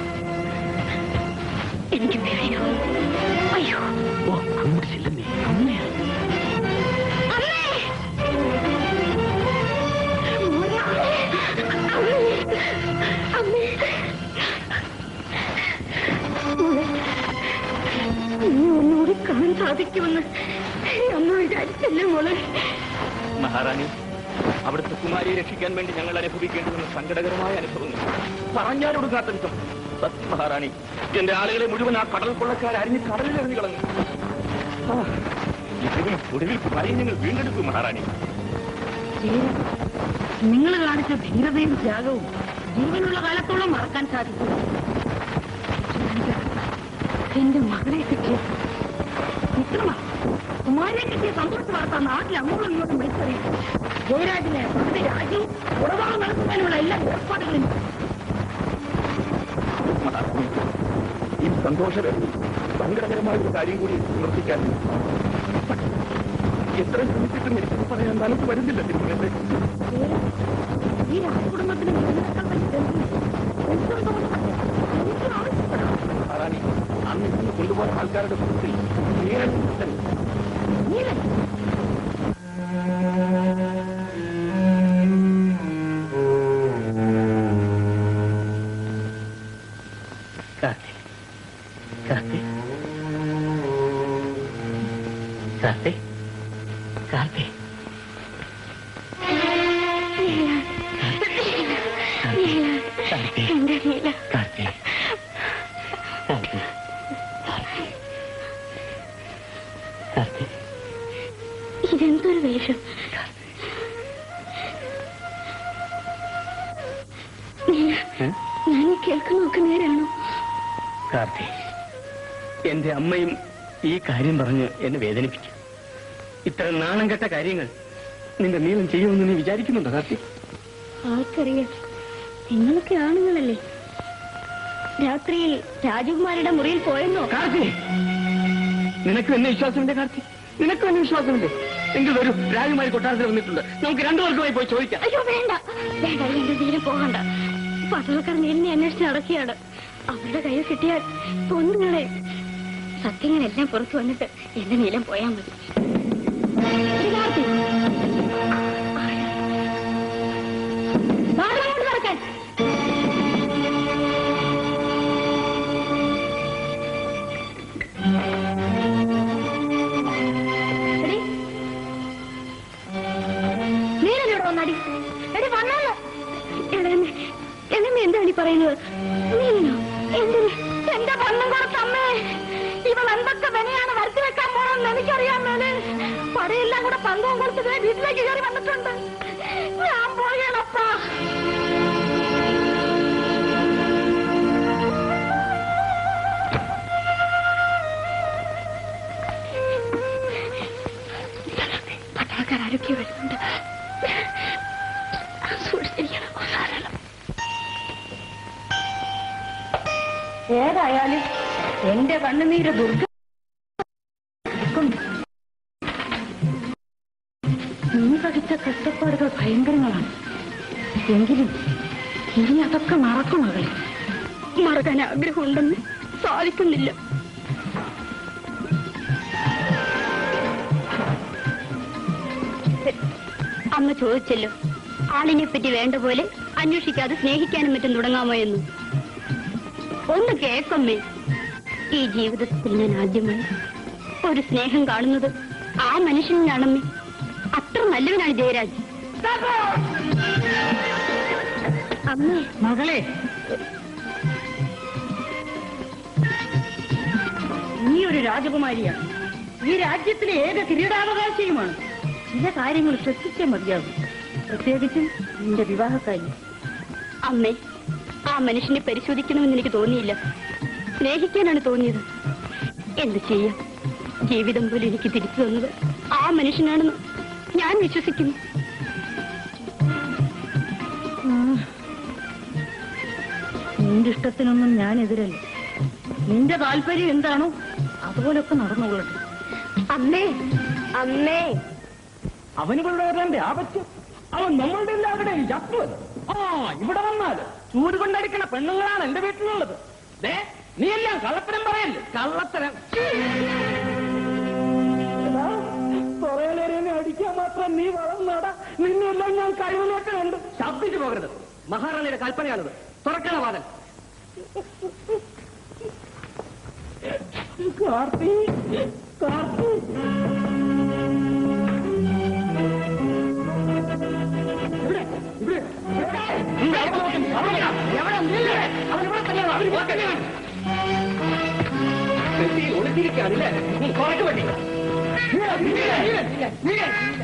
എനിക്ക് പേടിയോ അയ്യോ ഓ അങ്ങോട്ട് ചെല്ലുന്നേ അമ്മേ മോനെ. അമ്മേ മോനെ, നീ ഒന്നുകൂടി കാണാൻ സാധിക്കുമെന്ന് അമ്മ വിചാരിച്ചല്ലേ മോളെ മഹാറാണി അവിടുത്തെ കുമാരിയെ രക്ഷിക്കാൻ വേണ്ടി ഞങ്ങൾ അനുഭവിക്കേണ്ടി വന്ന സങ്കടകരമായ അനുഭവങ്ങൾ പറഞ്ഞാലൊടുങ്ങാത്ത വിധം സത്യ മഹാറാണി എന്റെ ആളുകളെ മുഴുവൻ ആ കടൽ കൊള്ളക്കാർ അരിഞ്ഞ് കടലിൽ എറിഞ്ഞു കളഞ്ഞു ആ, ഇതിലും ഒടുവിൽ കുമാരിയെ ഞങ്ങൾ വീണ്ടെടുക്കും മഹാറാണി നിങ്ങൾ കാണിച്ച ധീരതയും ത്യാഗവും ജീവനുള്ള കാലത്തോളം മറക്കാൻ സാധിക്കും എന്റെ മകളെ കിട്ടിയ വിക്രമ കുമാരിയെ കിട്ടിയ സന്തോഷ വാർത്ത നാട്ടിൽ അങ്ങോട്ടും ഇങ്ങോട്ടും വിളിച്ചറിയും ജയരാജിനെ പകുതി രാജ്യവും ഉടവാൾ നടത്തുവാനുള്ള എല്ലാ ഏർപ്പാടുകളും മഹാറാണി ഈ സന്തോഷകരം സങ്കടകരമായ ഒരു കാര്യം കൂടി നിർത്തിക്കാൻ എത്ര ശ്രമിച്ചിട്ടും എനിക്ക് പറയാൻ മനസ്സ് വരുന്നില്ല തിരുമലത്തെ ഈ രാജകുടുംബത്തിന് നിങ്ങളെക്കാൾ വലിയ ബന്ധുവില്ല. എന്തുകൊണ്ടും എനിക്ക് ആവശ്യപ്പെടാം മഹാറാണി അന്ന് ഇന്ന് കൊണ്ടുപോയ ആൾക്കാരുടെ കൂട്ടത്തിൽ നീരൻ നീലൻ കാർത്തി കാർത്തി കാർത്തി കാർത്തി കാർത്തി എന്റെ നീല കാർത്തി കാർത്തി കാർത്തി ഇതെന്തൊരു വേഷം നീല ഏ? ഞാൻ ഈ കേൾക്കുന്നതൊക്കെ നേരാണോ കാർത്തി എന്റെ അമ്മയും ഈ കാര്യം പറഞ്ഞ് എന്നെ വേദനിപ്പിച്ചു ഇത്ര നാണം കെട്ട കാര്യങ്ങൾ നിന്റെ നീളം ചെയ്യുമെന്ന് നീ വിചാരിക്കുന്നുണ്ടോ കാർത്തി ആർക്കറിയാം നിങ്ങളൊക്കെ ആണുങ്ങളല്ലേ രാത്രിയിൽ രാജകുമാരിയുടെ മുറിയിൽ പോയെന്നോ കാർത്തി നിനക്ക് എന്നെ വിശ്വാസമില്ലേ കാർത്തി നിനക്ക് എന്നെ വിശ്വാസമില്ലേ എങ്കിൽ വരൂ രാജകുമാരി കൊട്ടാരത്തിൽ വന്നിട്ടുണ്ട് നമുക്ക് രണ്ടുപേർക്കുമായി പോയി ചോദിക്കാം അയ്യോ വേണ്ട വേണ്ട എന്റെ തീരെ പോകണ്ട പട്ടാളക്കാർ നീലിനെ അന്വേഷിച്ച് നടക്കുകയാണ് അവരുടെ കയ്യിൽ കിട്ടിയാൽ കൊന്നുകളെ സത്യങ്ങളെല്ലാം പുറത്തു വന്നിട്ട് എന്റെ നീലം പോയാൽ മതി ഇത് കാർത്തി. എടി നീരല്ലേ ഇവിടെ വന്നാടി എടി വന്നാലോ എളമേ എളമേ എന്താണ് ഈ പറയുന്നത് നീനോ എന്തിന് എന്റെ പണം കൊടുത്തമ്മേ ഇവൾ എന്തൊക്കെ വിനയാണ് വരുത്തി വെക്കാൻ പോണെന്ന് എനിക്കറിയാൻ മേലെ പടയെല്ലാം കൂടെ പങ്കവും കൊടുത്തത് വീട്ടിലേക്ക് കയറി വന്നിട്ടുണ്ട് ഞാൻ പോകണപ്പാ പട്ടാൾക്കാരൊക്കെ വരുന്നുണ്ട് സൂക്ഷിച്ചിരിക്കണം ധാരാളം ഏതായാലും എന്റെ കണ്ണുനീര് ദുർഗ നീ സഹിച്ച കഷ്ടപ്പാടുകൾ ഭയങ്കരങ്ങളാണ് എങ്കിലും ഇനി അതൊക്കെ മറക്കും മകളെ മറക്കാൻ ആഗ്രഹമുണ്ടെന്ന് സാധിക്കുന്നില്ല അമ്മ ചോദിച്ചല്ലോ ആളിനെ പറ്റി വേണ്ട പോലെ അന്വേഷിക്കാതെ സ്നേഹിക്കാനും മറ്റും തുടങ്ങാമോ എന്ന് ഒന്ന് കേക്കമ്മേ ഈ ജീവിതത്തിൽ ഞാൻ ആദ്യമായി ഒരു സ്നേഹം കാണുന്നത് ആ മനുഷ്യനാണമ്മേ അത്ര നല്ലവനാണ് ജയരാജ് അമ്മേ മകളെ നീ ഒരു രാജകുമാരിയാണ് ഈ രാജ്യത്തിലെ ഏക കിരീടാവകാശിയുമാണ് ചില കാര്യങ്ങൾ ശ്രദ്ധിച്ചേ മതിയാകും പ്രത്യേകിച്ചും നിന്റെ വിവാഹക്കാര്യം അമ്മേ ആ മനുഷ്യനെ പരിശോധിക്കണമെന്ന് എനിക്ക് തോന്നിയില്ല സ്നേഹിക്കാനാണ് തോന്നിയത് എന്ത് ചെയ്യാം ജീവിതം പോലും എനിക്ക് തിരിച്ചു തന്നത് ആ മനുഷ്യനാണെന്ന് ഞാൻ വിശ്വസിക്കുന്നു നിന്റെ ഇഷ്ടത്തിനൊന്നും ഞാൻ എതിരല്ല നിന്റെ താല്പര്യം എന്താണോ അതുപോലൊക്കെ നടന്നുകൊള്ളട്ടെ അമ്മേ അമ്മേ അവനുകളുടെ വരേണ്ട ആപത്യം അവൻ നമ്മളുടെ എല്ലാവരുടെയും ശത്രുവൻ ആ ഇവിടെ വന്നാല് ചൂട് കൊണ്ടടിക്കണ പെണ്ണുങ്ങളാണ് എന്റെ വീട്ടിലുള്ളത് ദേ നീ എല്ലാം കള്ളത്തരം പറയല്ലേ കള്ളത്തരം കുറെ നേരം അടിക്കാൻ മാത്രം നീ വളർന്നടാ നിന്നെല്ലാം ഞാൻ കഴിവിനൊക്കെ ഉണ്ട് ശബ്ദിച്ചു പോകരുത് മഹാറാണിയുടെ കൽപ്പനയാണത് തുറക്കണ വാദൻ കാർത്തി കാർത്തി ഇവിടെ ഇവിടെ ഇവിടെ അവിടെ നോക്ക്, അവിടെ നോക്ക്. എവിടെ നില്ല്? അവൻ ഇവിടെ തന്നെയാണ്, അവൻ ഇവിടെ തന്നെയാണ്. പെട്ടിയിൽ ഒളിച്ചിരിക്കുകയാണല്ലേ? ഉം, തുറക്ക് പെട്ടി. നീല, നീല, നീല, നീല, നീല.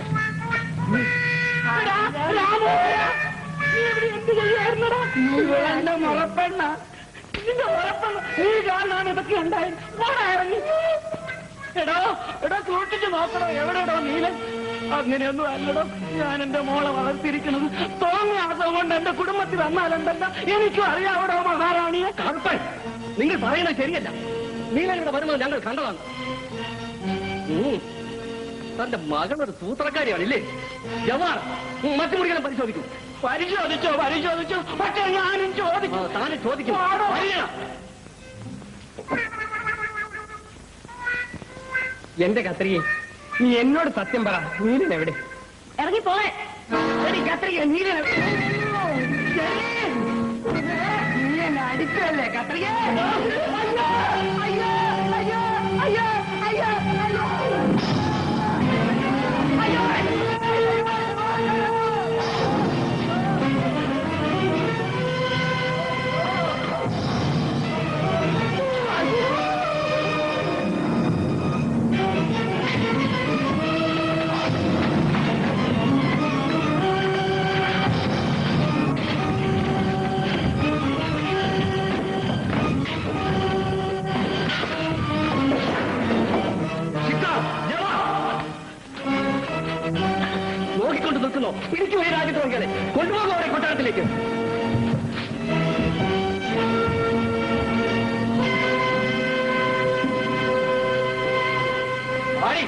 എടാ, രാമു, നീ ഇവിടെ എന്ത് ചെയ്യായിരുന്നടാ? ഇവളെന്റെ മുളപ്പെണ്ണ നിന്റെ മുളപ്പെണ്ണ നീ കാണാൻ ഇതൊക്കെ ഉണ്ടായി പോടാ ഇറങ്ങി എടോ എടോ സൂക്ഷിച്ചു നോക്കണോ എവിടെടോ നീലൻ അങ്ങനെയൊന്നും അല്ലടോ ഞാൻ എന്റെ മോളെ വളർത്തിയിരിക്കുന്നത് തോന്നിയ ആസം കൊണ്ട് എന്റെ കുടുംബത്തിൽ വന്നാലെന്തല്ല എനിക്കും അറിയാവടോ മഹാറാണിയെ കറുപ്പൻ നിങ്ങൾ പറയുന്നത് ശരിയല്ല നീലൻ ഇവിടെ വരുന്നത് ഞങ്ങൾ കണ്ടതാണ് ഉം. തന്റെ മകളൊരു സൂത്രക്കാരിയാണില്ലേ ജവാൻ മറ്റു മുറികളെ പരിശോധിക്കും പരിശോധിച്ചോ പരിശോധിച്ചോ പക്ഷേ ഞാനും ചോദിക്കും താനും ചോദിക്കും വരിക. എന്റെ കത്രികെ നീ എന്നോട് സത്യം പറ നീലൻ എവിടെ ഇറങ്ങി പോയെ എടി കത്രിക നീലൻ എവിടെ? നീ എന്നെ അടിച്ചല്ലേ കത്രിക അയ്യോ അയ്യോ അയ്യോ അയ്യോ അയ്യോ അയ്യോ നോക്കിക്കൊണ്ട് നിൽക്കുന്നു പിടിച്ചു പോയി രാജ്യദ്രോഹികളെ കൊണ്ടുപോകും അവരെ കൊട്ടാരത്തിലേക്ക് ആടി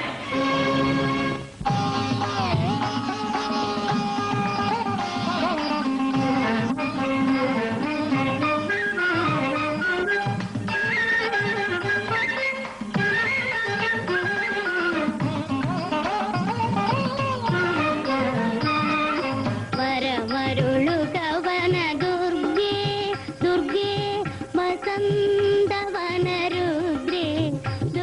വരമരുളുക വര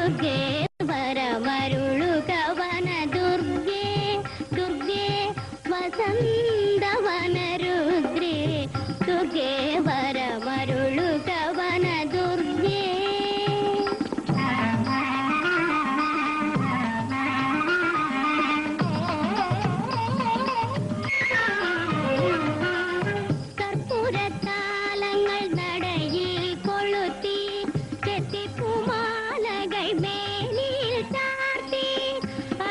ദുർഗേ വരമരുളുക വന ദുർഗേ ദുർഗേ വസന്തവന രുദ്രേ ദുർഗേ വരമരുളുക വന ദുർഗേ കർപ്പൂരത്താലങ്ങൾ നടയിൽ കൊളുത്തി ചെത്തിപ്പുമാലകൾ മേലിൽ ചാർത്തി ആ,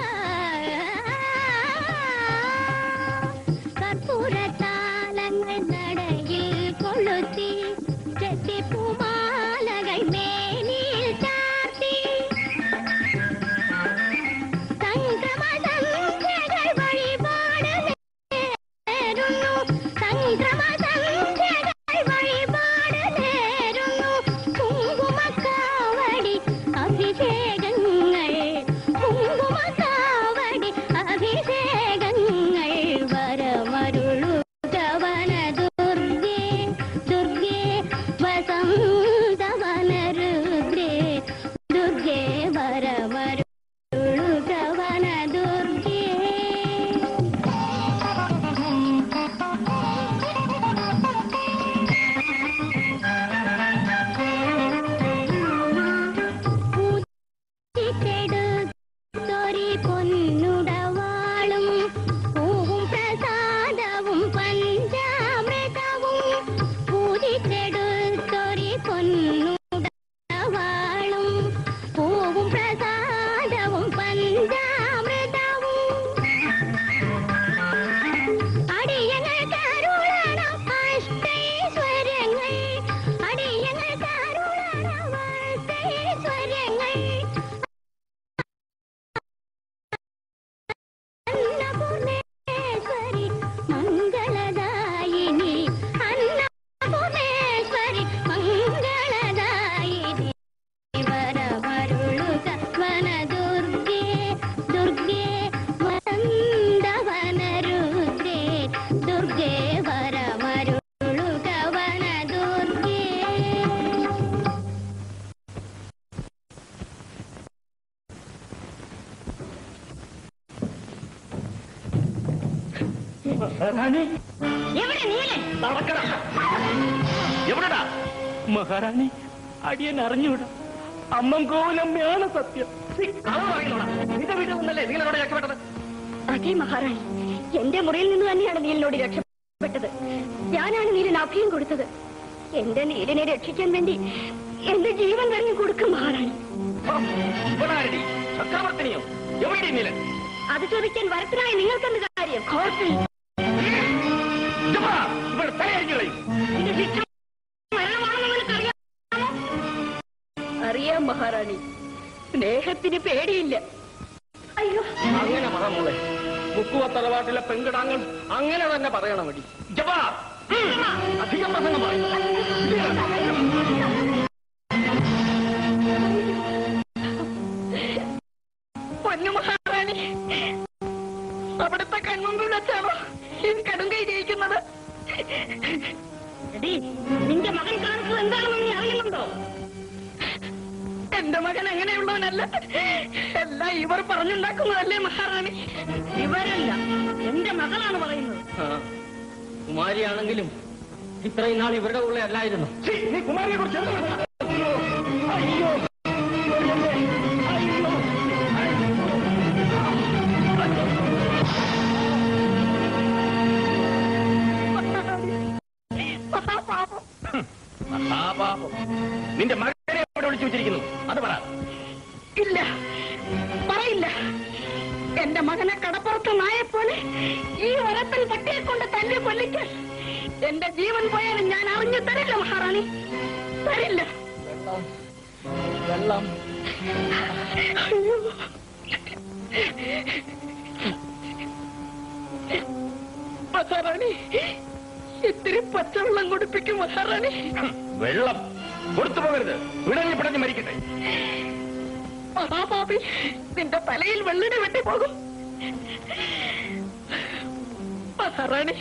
കർപ്പൂരത്താലങ്ങൾ നടയിൽ കൊളുത്തി ചെത്തിപ്പുമാലകൾ മേലിൽ ചാർത്തി സംക്രമസന്ധ്യകൾ വഴിപാട് നേരുന്നു സംക്രമസന്ധ്യകൾ വഴിപാട് നേരുന്നു കുങ്കുമക്കാവടി അഭിഷേകങ്ങൾ കുങ്കുമക്കാവടി അഭിഷേകങ്ങൾ വരമരുളുക വന ദുർഗേ ദുർഗേ വസന്തവന രുദ്രേ ദുർഗേ വരമരുളുക വന ദുർഗേ തൊരി പൊന്നുടവാളും പൂവും പ്രസാദവും പഞ്ചാമൃതവും പൂജിച്ചെടുത്തൊരി പൊന്നുടവാളും പൂവും പ്രസാദവും പഞ്ചാമൃതവും അടിയങ്ങൾ കരുളണം അഷ്ടൈശ്വര്യങ്ങൾ അടിയങ്ങൾ കരുളണം അഷ്ടൈശ്വര്യങ്ങൾ അന്നപൂർണേശ്വരി മംഗളദായിനി അന്നപൂർണേശ്വരി മംഗളദായിനി വരമരുളുക വന ദുർഗേ ദുർഗേ വസന്തവന രുദ്രേ ദുർഗേ വരമരുളുക വന ദുർഗേ എവിടെ നീലൻ എവിടെടാ മഹാറാണി അടിയൻ അറിഞ്ഞൂടാ അമ്മം കോവിലമ്മയാണ് സത്യം നിന്റെ വീട്ടിൽ നിന്നല്ലേ നിങ്ങളോട് രക്ഷപ്പെട്ടത് അതേ മഹാറാണി എന്റെ മുറിയിൽ നിന്ന് തന്നെയാണ് നീലിനോട് രക്ഷപ്പെട്ടത് ഞാനാണ് നീലിന് അഭയം കൊടുത്തത് എന്റെ നീലിനെ രക്ഷിക്കാൻ വേണ്ടി എന്റെ ജീവൻ തന്നെ കൊടുക്കും മഹാറാണി ഇവളാരടി ചക്രവർത്തിനിയോ എവിടെ നീലൻ അത് ചോദിക്കാൻ വരത്തിനായി നിങ്ങൾക്കെന്ത് കാര്യം ഇതുവാ, ഇവൾ തലയരിഞ്ഞു കളയും ഇത് ശിക്ഷ മരണമാണെന്ന് നിനക്കറിയാമോ? അറിയാം മഹാറാണി സ്നേഹത്തിന് പേടിയില്ല അയ്യോ അങ്ങനെ പറ മോളെ മുക്കുവ തറവാട്ടിലെ പെൺകിടാങ്ങൾ അങ്ങനെ തന്നെ പറയണം അടി ജപാ അധികം പ്രസംഗം പറയും പൊന്നു മഹാറാണി അവിടുത്തെ കൺമുമ്പിൽ വെച്ചാണോ ഈ കടുങ്കൈ ജയിക്കുന്നത് നിന്റെ മകൻ കാണിച്ചത് എന്താണെന്ന് നീ അറിയുന്നുണ്ടോ എന്റെ മകൻ അങ്ങനെയുള്ളവനല്ല എല്ലാം ഇവർ പറഞ്ഞുണ്ടാക്കുന്നതല്ലേ മഹാറാണി ഇവരല്ല എന്റെ മകളാണ് പറയുന്നത് ആ, കുമാരിയാണെങ്കിലും ഇത്രയും നാൾ ഇവരുടെ ഉള്ള അല്ലായിരുന്നു നീ കുമാരിയെ കുറിച്ച് എന്ത് പറഞ്ഞു? മഹാപാപം മഹാപാപം നിന്റെ മകനെ എവിടെ വിളിച്ചു വെച്ചിരിക്കുന്നു അത് പറ ഇല്ല പറയില്ല എന്റെ മകനെ കടപ്പുറത്ത് നായെപ്പോലെ ഈ വരത്തിൽ പട്ടിയെ കൊണ്ട് തല്ലി കൊല്ലിക്കാൻ എന്റെ ജീവൻ പോയാലും ഞാൻ അറിഞ്ഞു തരില്ല മഹാറാണി തരില്ല വെള്ളം അയ്യോ. മഹാറാണി ഇത്തിരി പച്ചവെള്ളം കുടിപ്പിക്കും മഹാറാണി വെള്ളം കൊടുത്തു പോകരുത് പിടഞ്ഞ് പിടഞ്ഞ് മരിക്കട്ടെ മഹാപാപി നിന്റെ തലയിൽ വെള്ളിടി വെട്ടിപ്പോകും മഹാറാണി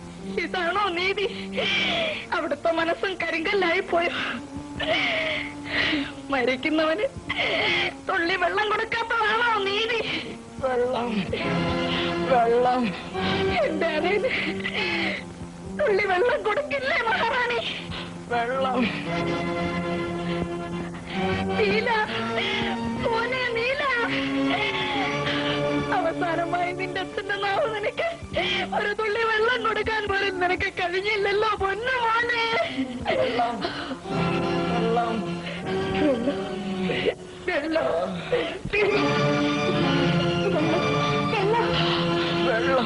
ഇതാണോ നീതി അവിടുത്തെ മനസ്സും കരിങ്കല്ലായി പോയോ മരിക്കുന്നവന് തുള്ളി വെള്ളം കൊടുക്കാത്തതാണോ നീതി വെള്ളം വെള്ളം എന്റെ അതിന് തുള്ളി വെള്ളം കൊടുക്കില്ലേ മഹാറാണി വെള്ളം നീല മോനെ നീല അവസാനമായി നിന്റെ അച്ഛന്റെ നാവ് നിനക്ക് ഒരു തുള്ളി വെള്ളം കൊടുക്കാൻ പോലും നിനക്ക് കഴിഞ്ഞില്ലല്ലോ പൊന്നു മോനെ വെള്ളം വെള്ളം വെള്ളം വെള്ളം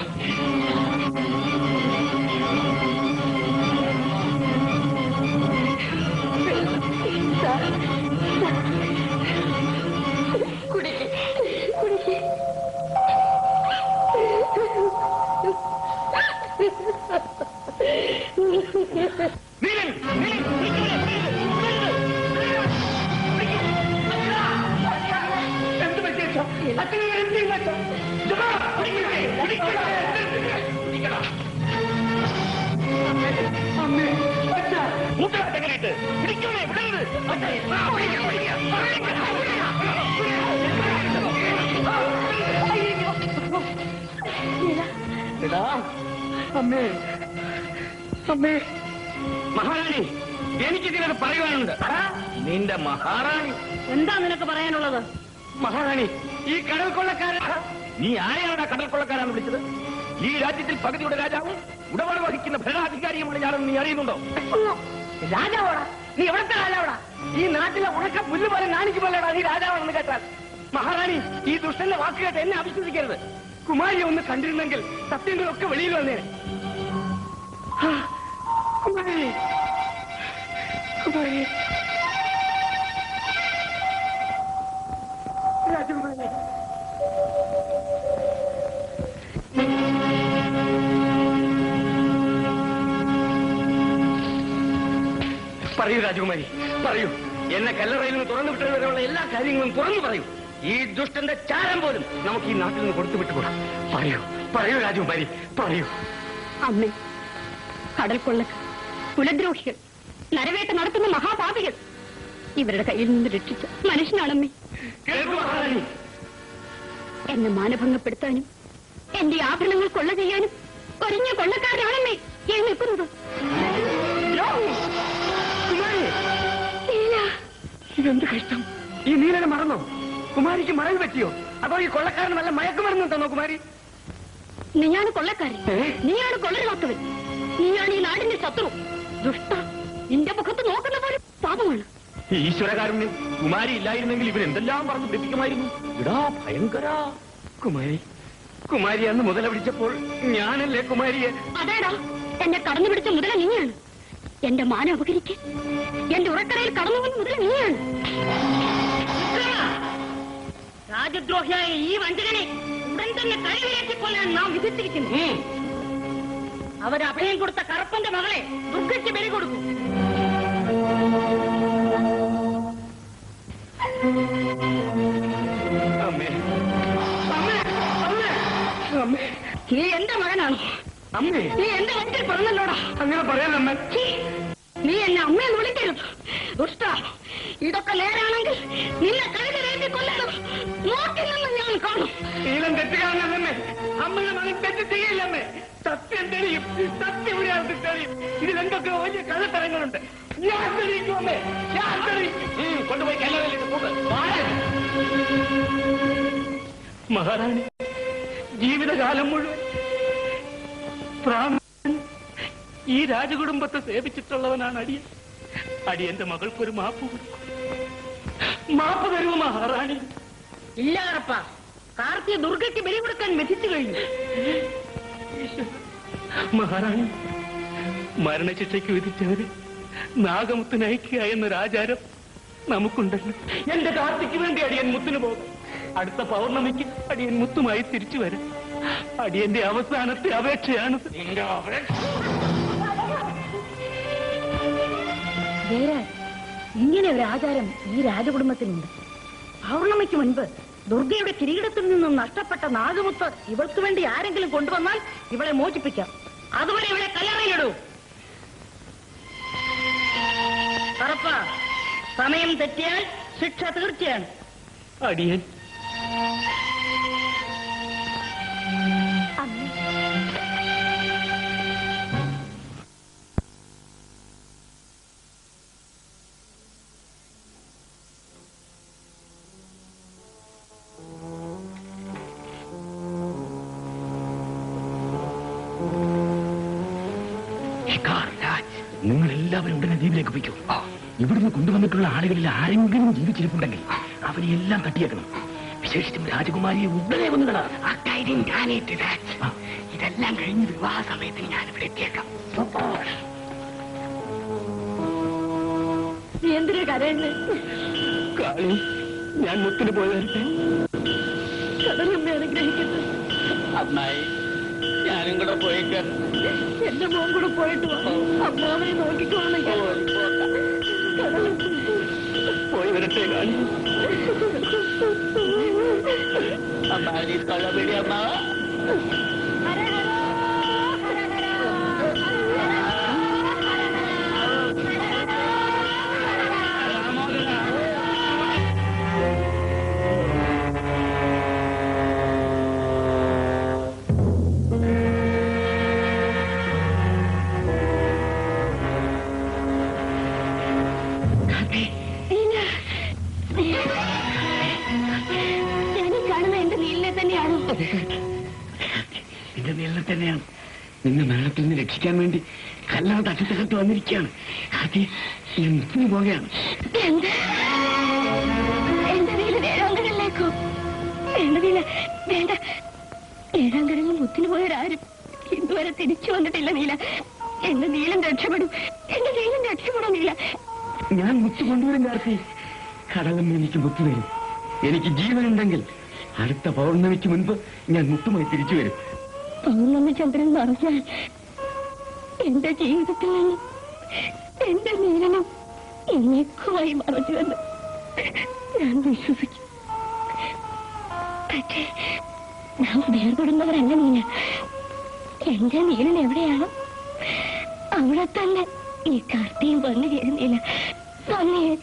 കുടിക്ക് കുടിക്ക് നീലൻ, നീലൻ, വിളിക്കണേ, എന്ത് പറ്റിയോ അച്ഛനെ എന്ത് ചെയ്യുന്നു അമ്മേ അച്ഛ മൂക്കലാട്ടെങ്ങനെയിട്ട് പിടിക്കണേ വിടരുത് എടാ അമ്മേ അമ്മേ മഹാറാണി എനിക്ക് ചിലത് പറയുവാനുണ്ട് നിന്റെ മഹാറാണി എന്താ നിനക്ക് പറയാനുള്ളത് മഹാറാണി ഈ കടൽ കൊള്ളക്കാരൻ നീ ആരെയാണ് കടൽ കൊള്ളക്കാരാന്ന് വിളിച്ചത് ഈ രാജ്യത്തിൽ പകുതിയുടെ രാജാവും ഉടപാട് വഹിക്കുന്ന ഭരണാധികാരിയുമാണ് ഞാനെന്ന് നീ അറിയുന്നുണ്ടോ രാജാവാടാ നീ എവിടത്തെ രാജാവാടാ ഈ നാട്ടിലെ ഉണക്ക പുല്ല് പോലെ നാണിക്ക് പോലെടാ നീ രാജാവാണെന്ന് കേട്ടാൽ മഹാറാണി ഈ ദുഷ്ടന്റെ വാക്ക് കേട്ട് എന്നെ അവിശ്വസിക്കരുത് കുമാരിയെ ഒന്ന് കണ്ടിരുന്നെങ്കിൽ സത്യങ്ങളൊക്കെ വെളിയിൽ വന്നേനെ ആ, കുമാരി കുമാരി രാജകുമാരി പറയൂ രാജകുമാരി പറയൂ എന്നെ കല്ലറയിൽ നിന്ന് തുറന്നു വിട്ടതുവരെയുള്ള എല്ലാ കാര്യങ്ങളും തുറന്നു പറയൂ ഈ ദുഷ്ടന്റെ ചാരം പോലും നമുക്ക് ഈ നാട്ടിൽ നിന്ന് കൊടുത്തു വിട്ടുകൂടാ പറയൂ പറയൂ രാജകുമാരി പറയൂ അമ്മേ കടൽ കൊള്ളക്കാർ കുലദ്രോഹികൾ നരവേട്ട നടത്തുന്ന മഹാപാപികൾ ഇവരുടെ കയ്യിൽ നിന്ന് രക്ഷിച്ച മനുഷ്യനാണമ്മേ കേൾക്കൂ മഹാറാണി എന്നെ മാനഭംഗപ്പെടുത്താനും എന്റെ ആഭരണങ്ങൾ കൊള്ള ചെയ്യാനും ഒരിഞ്ഞ കൊള്ളക്കാരനാണമ്മേ ഞാൻ നിൽക്കുന്നത് ദ്രോഹി! കുമാരി ഇല്ല ഇതെന്ത് കഷ്ടം ഈ നീലനെ മറന്നോ കുമാരിക്ക് മറൽ പറ്റിയോ അതോ ഈ കൊള്ളക്കാരന് നല്ല മയക്കുമരുന്ന് തന്നോ കുമാരി നീയാണ് കൊള്ളക്കാരൻ ഏ? നീയാണ് കൊള്ളരുവാത്തവൻ നീയാണ് ഈ നാടിന്റെ ശത്രു ദുഷ്ട നിന്റെ മുഖത്ത് നോക്കുന്ന പോലെ പാപമാണ് ഈശ്വരകാരുണ്യം കുമാരി ഇല്ലായിരുന്നെങ്കിൽ ഇവൻ എന്തെല്ലാം പറഞ്ഞു പിടിപ്പിക്കുമായിരുന്നു ഇടാ ഭയങ്കര കുമാരി കുമാരി അന്ന് മുതല പിടിച്ചപ്പോൾ ഞാനല്ലേ കുമാരിയെ അതേടാ എന്നെ കടന്നു പിടിച്ച മുതല നീയാണ് എന്റെ മാനം അപകരിക്ക് എന്റെ ഉറക്കറയിൽ കടന്നു വന്ന മുതല നീയാണ് രാജദ്രോഹിയായ ഈ വഞ്ചകനെ ഉടൻ തന്നെ കഴിവിലേറ്റി കൊല്ലാൻ നാം വിധിച്ചിരിക്കുന്നു അവർ അഭയം കൊടുത്ത കറുപ്പന്റെ മകളെ ദുർഗയ്ക്ക് ബലി കൊടുക്കും അമ്മേ അമ്മേ അമ്മേ അമ്മേ നീ എന്റെ മകനാണ് അമ്മേ നീ എന്റെ വഞ്ചിൽ പിറന്നല്ലോടാ അങ്ങനെ പറയാനമ്മ ഛീ, നീ എന്നെ അമ്മയെന്ന് വിളിക്കരുത് ദുഷ്ട ഇതൊക്കെ നേരാണെങ്കിൽ നിന്നെ കഴുകലേറ്റി കൊല്ലണം നോക്കി നിന്ന് ഞാൻ കാണും നീലം തെറ്റുകാരനല്ലേ അമ്മയുടെ മകൻ തെറ്റ് ചെയ്യില്ലമ്മേ സത്യം തെളിയും സത്യം ഒരാൾക്ക് തെളിയും ഇതിൽ എന്തൊക്കെ വലിയ കള്ളത്തരങ്ങളുണ്ട് ഞാൻ തെളിയിക്കും അമ്മേ ഞാൻ തെളിയിക്കും ഉം, കൊണ്ടുപോയി കല്ലറയിലേക്ക് കൂട്ട് മഹാറാണി ജീവിതകാലം മുഴുവൻ പ്രാണൻ ഈ രാജകുടുംബത്തെ സേവിച്ചിട്ടുള്ളവനാണ് അടിയൻ അടിയന്റെ മകൾക്കൊരു മാപ്പ് കൊടുക്കും മാപ്പ് തരൂ മഹാറാണി ഇല്ല കറപ്പ കാർത്തിയ ദുർഗയ്ക്ക് ബലി കൊടുക്കാൻ വിധിച്ചു കഴിഞ്ഞു മഹാറാണി മരണശിക്ഷയ്ക്ക് വിധിച്ചവര് നാഗമുത്തിന് അയക്കുക എന്നൊരാചാരം നമുക്കുണ്ടല്ലോ എന്റെ കാർത്തിക്ക് വേണ്ടി അടിയൻ മുത്തിന് പോകും അടുത്ത പൗർണമിക്ക് അടിയൻ മുത്തുമായി തിരിച്ചു വരും അടിയന്റെ അവസാനത്തെ അപേക്ഷയാണ് വേറെ ഇങ്ങനെ ഒരു ആചാരം ഈ രാജകുടുംബത്തിനുണ്ട് പൗർണമിക്ക് മുൻപ് ദുർഗയുടെ കിരീടത്തിൽ നിന്നും നഷ്ടപ്പെട്ട നാഗമുത്ത് ഇവൾക്ക് വേണ്ടി ആരെങ്കിലും കൊണ്ടുവന്നാൽ ഇവളെ മോചിപ്പിക്കാം അതുവരെ ഇവളെ കല്ലറയിലിടൂ കറപ്പ സമയം തെറ്റിയാൽ ശിക്ഷ തീർച്ചയാണ് അടിയൻ നിങ്ങൾ എല്ലാവരും ഉടനെ ദ്വീപിലേക്ക് പോയിക്കോ ഇവിടുന്ന് കൊണ്ടുവന്നിട്ടുള്ള ആളുകളിൽ ആരെങ്കിലും ജീവിച്ചിരിപ്പുണ്ടെങ്കിൽ അവരെ എല്ലാം തട്ടിയേക്കണം വിശേഷിച്ചും രാജകുമാരിയെ ഉടനെ കൊന്നുകളാ അക്കാര്യം ഞാനേറ്റ് രാജ് ഇതെല്ലാം കഴിഞ്ഞ് വിവാഹ സമയത്തിന് ഞാൻ ഇവിടെ എത്തിയേക്കാം നീ എന്തിനാ കരയുന്നേ കാളി ഞാൻ മുത്തിന് പോയതല്ലേ കടലമ്മ അനുഗ്രഹിക്കുന്നു അമ്മായി ഞാനും കൂടെ പോയിക്കാൻ എന്റെ മോൻ കൂടെ പോയിട്ട് വാ അമ്മാവനെ നോക്കിക്കോളണെങ്കിൽ പോയി വരട്ടെ കാളി അമ്മായി തൊഴപിടി അമ്മ ഞാനീ കാണുന്ന എന്റെ നീലിനെ തന്നെയാണോ നിന്റെ നീളെ തന്നെയാണ് നിന്നെ മരണത്തിൽ നിന്ന് രക്ഷിക്കാൻ വേണ്ടി കല്ലാതെ തട്ടിത്തകർത്ത് വന്നിരിക്കുകയാണ് ആദ്യ ഞാൻ മുത്തിന് പോകുകയാണ് എന്ത് എന്റെ നീല ഏഴാങ്കരനിലേക്കോ വേണ്ട നീല വേണ്ട ഏഴാങ്കരങ്ങൾ മുത്തിന് പോയവരാരും ഇതുവരെ തിരിച്ചു വന്നിട്ടില്ല നീല എന്റെ നീലം രക്ഷപ്പെടും എന്റെ നീലം രക്ഷപ്പെടും നീല ഞാൻ മുത്ത് കൊണ്ടുവരും കാർത്തി കടലമ്മ എനിക്ക് മുത്ത് തരും എനിക്ക് ജീവനുണ്ടെങ്കിൽ അടുത്ത പൗർണമിക്ക് മുൻപ് ഞാൻ മുത്തുമായി തിരിച്ചു വരും പൗർണമി ചന്ദ്രൻ മറഞ്ഞാൽ എന്റെ ജീവിതത്തിൽ നിന്ന് എന്റെ നീലനും എന്നേക്കുമായി മറഞ്ഞുവെന്ന് ഞാൻ വിശ്വസിക്കും പക്ഷേ നാം വേർപെടുന്നവരല്ല നീല എന്റെ നീലൻ എവിടെയാണോ അവിടെ തന്നെ ഈ കാർത്തിയും വന്നു ചേരുന്നില്ല വന്നു ചേരും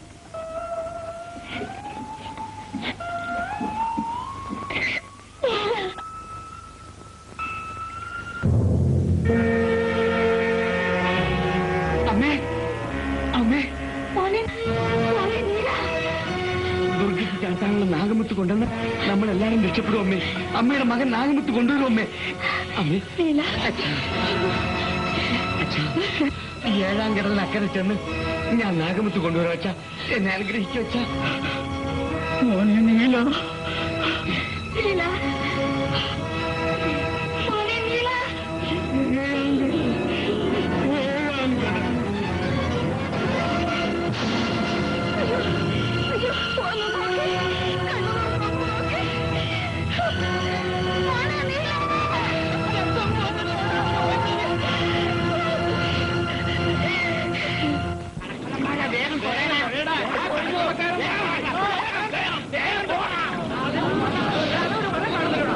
അമ്മേ അമ്മേ മോനെ മോനെ നീല ദുർഗയ്ക്ക് ചാത്താനുള്ള നാഗമുത്ത് കൊണ്ടുവന്ന് നമ്മളെല്ലാരും രക്ഷപ്പെടും അമ്മേ അമ്മയുടെ മകൻ നാഗമുത്ത് കൊണ്ടുവരും അമ്മേ അമ്മേ നീല ഈ ഏഴാം കിടന്ന് അക്കരെ ചെന്ന് ഞാൻ നാഗമുത്ത് കൊണ്ടുവരാ വെച്ചാ എന്നെ അനുഗ്രഹിച്ചു വെച്ചാ മോനെ നീല നീല മോനെ നീല അയ്യോ, ഒന്ന് നോക്ക്. കണ്ണു തുറന്നൊന്ന് നോക്ക്. മോനെ നീല. രക്തം പോകുന്നു. വേഗം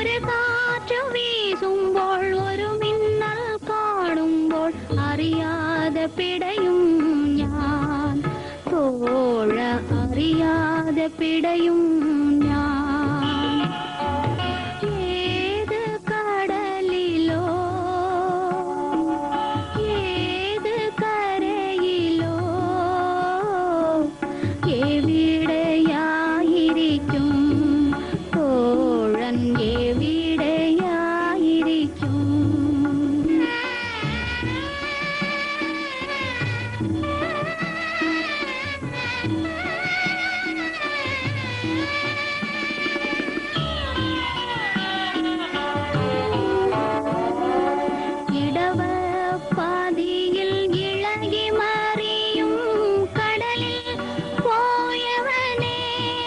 ഒരു കാറ്റ് വീസുമ്പോൾ ഒരു മിന്നൽ കാണുമ്പോൾ അറിയാതെ പിടയും ഞാൻ തോഴ അറിയാതെ പിടയും ഞാൻ ഏത് കടലിലോ ഏത് കരയിലോ എവിടെയായിരിക്കും തോഴൻ എവിടെയായിരിക്കും ഇടവപ്പാതിയിൽ ഇളകി മറിയും കടലിൽ പോയവനെ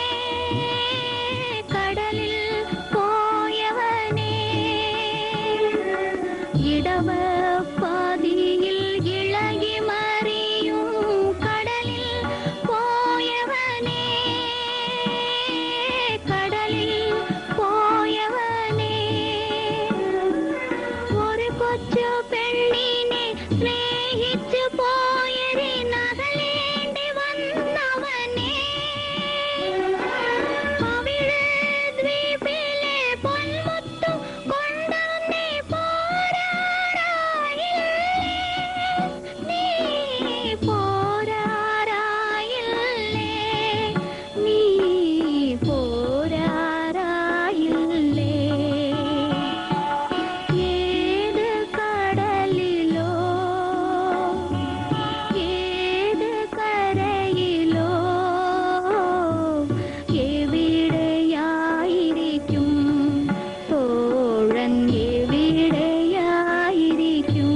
കടലിൽ പോയവനെ ഇടവപ്പാതിയിൽ ഇളകി മറിയും കടലിൽ പോയവനെ കടലിൽ പോയവനെ ഒരു കൊച്ചു പെണ്ണിനെ സ്നേഹിച്ചു പോയതിനകലേണ്ടി വന്നവനെ അവിടെ ദ്വീപിലെ പൊന്മുത്തു കൊണ്ടു നീ പോരാറായില്ലേ നീ പോരാറായില്ലേ നീ പോരാറായില്ലേ ഏത് കടലിലോ ഏത് കരയിലോ എവിടെയായിരിക്കും തോഴൻ എവിടെയായിരിക്കും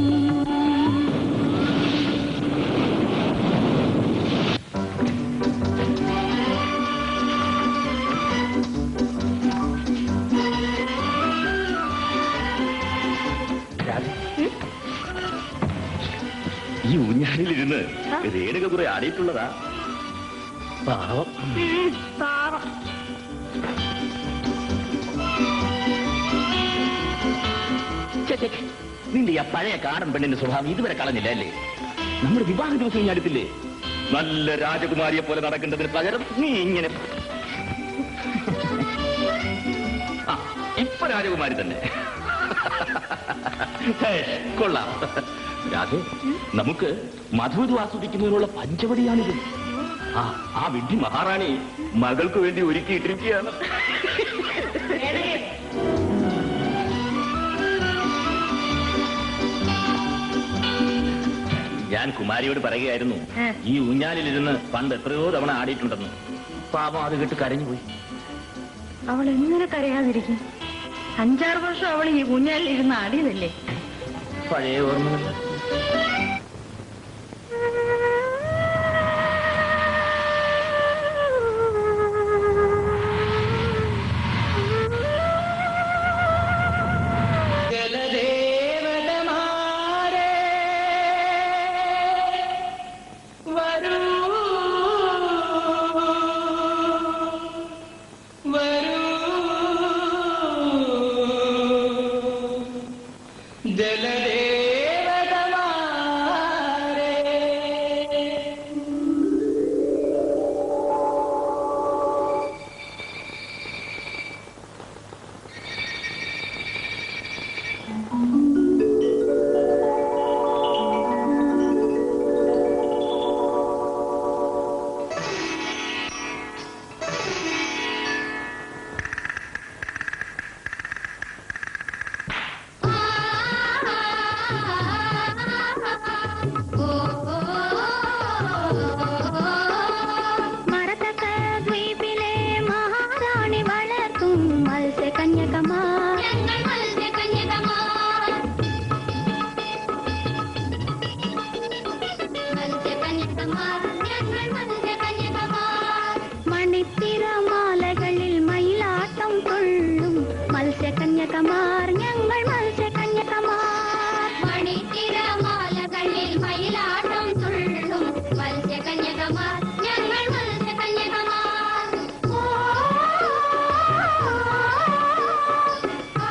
ഈ ഊഞ്ഞാലിലിരുന്ന് രേണുക കുറെ ആടിയിട്ടുള്ളതാ പാവം പാവം ഛെ, ഛെ, ഛെ. നിന്റെ ഈ ആ പഴയ കാടൻ പെണ്ണിന്റെ സ്വഭാവം ഇതുവരെ കളഞ്ഞില്ല അല്ലേ നമ്മുടെ വിവാഹ ദിവസം ഇനി അടുത്തില്ലേ നല്ല രാജകുമാരിയെ പോലെ നടക്കേണ്ടതിന് പകരം നീ ഇങ്ങനെ ആ ഇപ്പൊ രാജകുമാരി തന്നെ ഹേ, കൊള്ളാം രാധേ നമുക്ക് മധുവിധു ആസ്വദിക്കുന്നതിനുള്ള പഞ്ചവടിയാണിത് ആ ആ വിഡ്ഢി മഹാറാണി മകൾക്ക് വേണ്ടി ഒരുക്കിയിട്ടിരിക്കുകയാണ് ഞാൻ കുമാരിയോട് പറയുകയായിരുന്നു ഏ. ഈ ഊഞ്ഞാലിലിരുന്ന് പണ്ട് എത്രയോ തവണ ആടിയിട്ടുണ്ടെന്ന് പാപം അത് കേട്ട് കരഞ്ഞുപോയി അവൾ എങ്ങനെ കരയാതിരിക്കും അഞ്ചാറ് വർഷം അവൾ ഈ കുഞ്ഞാലിൽ ഇരുന്ന് ആടിയതല്ലേ പഴയ ഓർമ്മകൾ ജലദേവതമാരേ വരൂ വരൂ ജലദേവതമാരേ മരതക ദ്വീപിലെ മഹാറാണി വളർത്തും മത്സ്യകന്യകമാർ ഞങ്ങൾ മത്സ്യകന്യകമാർ മത്സ്യകന്യകമാർ ഞങ്ങൾ മത്സ്യകന്യകമാർ മണിത്തിരമാലകളിൽ മയിലാട്ടം കൊള്ളും മത്സ്യകന്യകമാർ ഞങ്ങൾ മത്സ്യകന്യകമാർ മണിത്തിരമാലകളിൽ മയിലാട്ടം തുള്ളും മത്സ്യകന്യകമാർ ഞങ്ങൾ മത്സ്യകന്യകമാർ ഓ, ആ,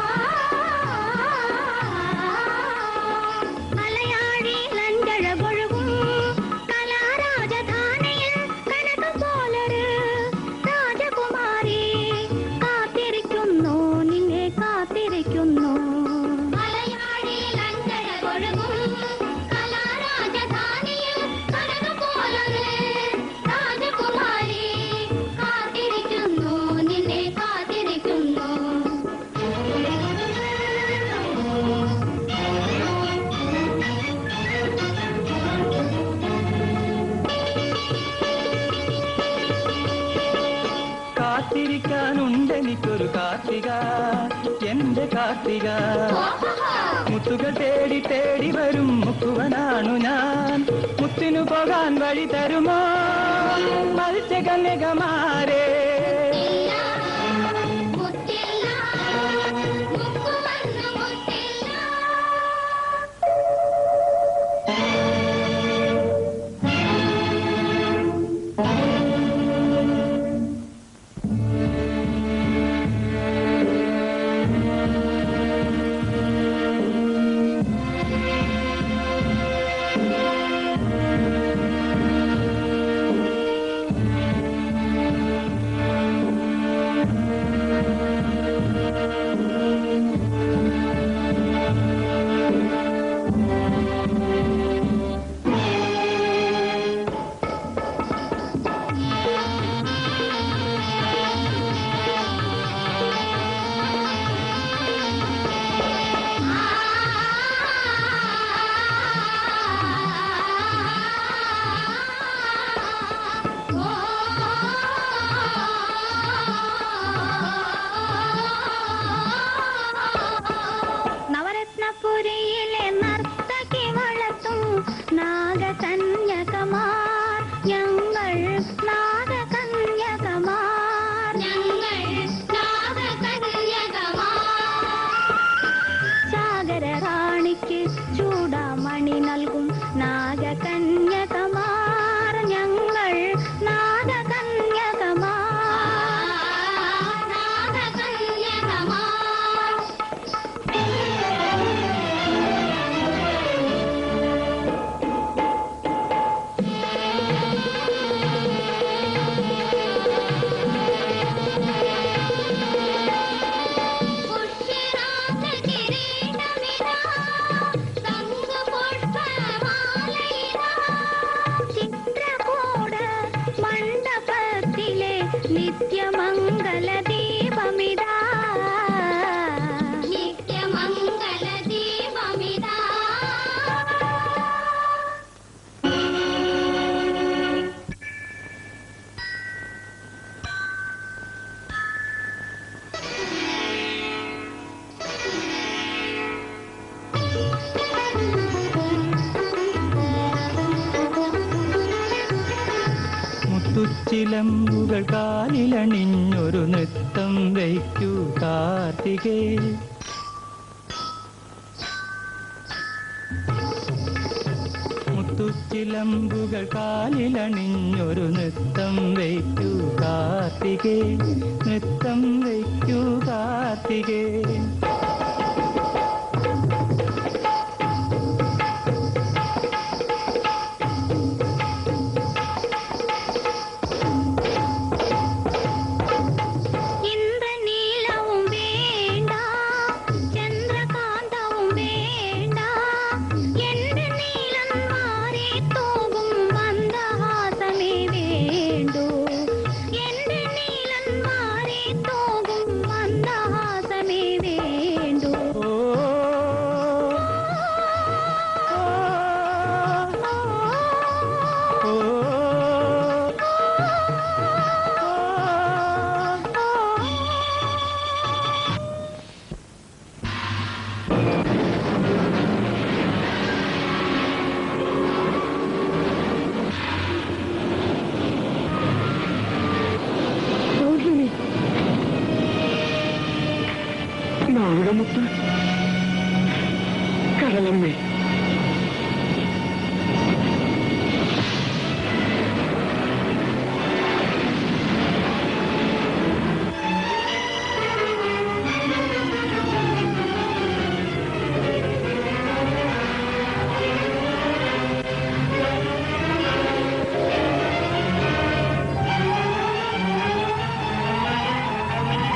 എന്റെ കാർത്തിക മുത്തുകൾ തേടി തേടി വരും മുക്കുവനാണു ഞാൻ മുത്തിനു പോകാൻ വഴി തരുമോ മത്സ്യകന്യകമാരേ മുത്തില്ല മുക്കുവന്നു മുത്തില്ല നവരത്നപുരിയിലെ നർത്തകി വളർത്തും നാഗകന്യകമാർ ഞങ്ങൾ നാഗകന്യകമാർ ഞങ്ങൾ സാഗര റാണിക്ക് ചൂടാമണി നൽകും നാഗകന്യകമാർ ഞങ്ങൾ നാഗകന്യകമാർ നാഗകന്യകമാർ ചിത്രകൂട മണ്ഡപത്തിലെ നിത്യമംഗല ദീപമിതാ നിത്യമംഗല ദീപമിതാ മുത്തുച്ചിലമ്പുകൾ കാലിലണിഞ്ഞൊരു നൃത്തം വയ്ക്കൂ കാർത്തികേ മുത്തുച്ചിലമ്പുകൾ കാലിലണിഞ്ഞൊരു നൃത്തം വയ്ക്കൂ കാർത്തികേ നൃത്തം വയ്ക്കൂ കാർത്തികേ ഇന്ദ്രനീലവും വേണ്ട ചന്ദ്രകാന്തവും വേണ്ട എന്റെ നീലന്മാരെ തോകും മന്ദഹാസമേ വേണ്ടു എന്റെ നീലന്മാരെ തോകും മന്ദഹാസമേ വേണ്ടു ഓ ഓ നാഗമുത്ത് കടലമ്മേ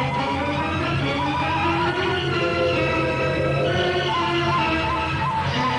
ആ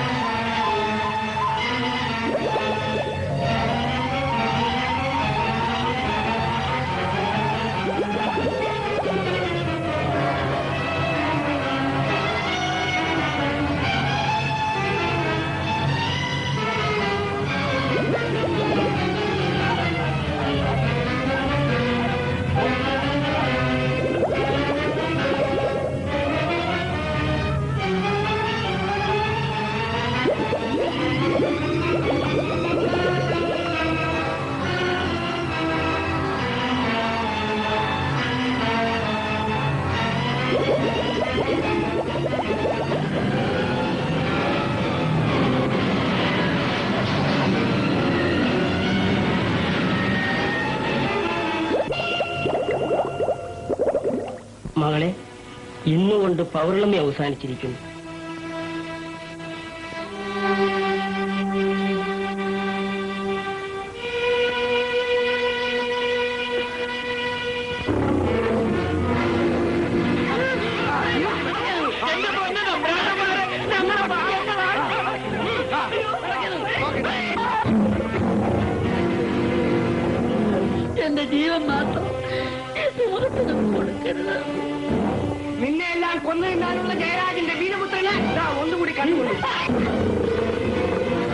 കൊണ്ട് പൗർണമി അവസാനിച്ചിരിക്കുന്നു എന്റെ ജീവൻ മാത്രം ഈ സുഹൃത്തിന് കൊടുക്കരുത് നിന്നെ എല്ലാം കൊന്നു തിന്നാനുള്ള ജയരാജന്റെ വീരപുത്രനെ ദാ ഒന്നുകൂടി കണ്ടുകൊള്ളു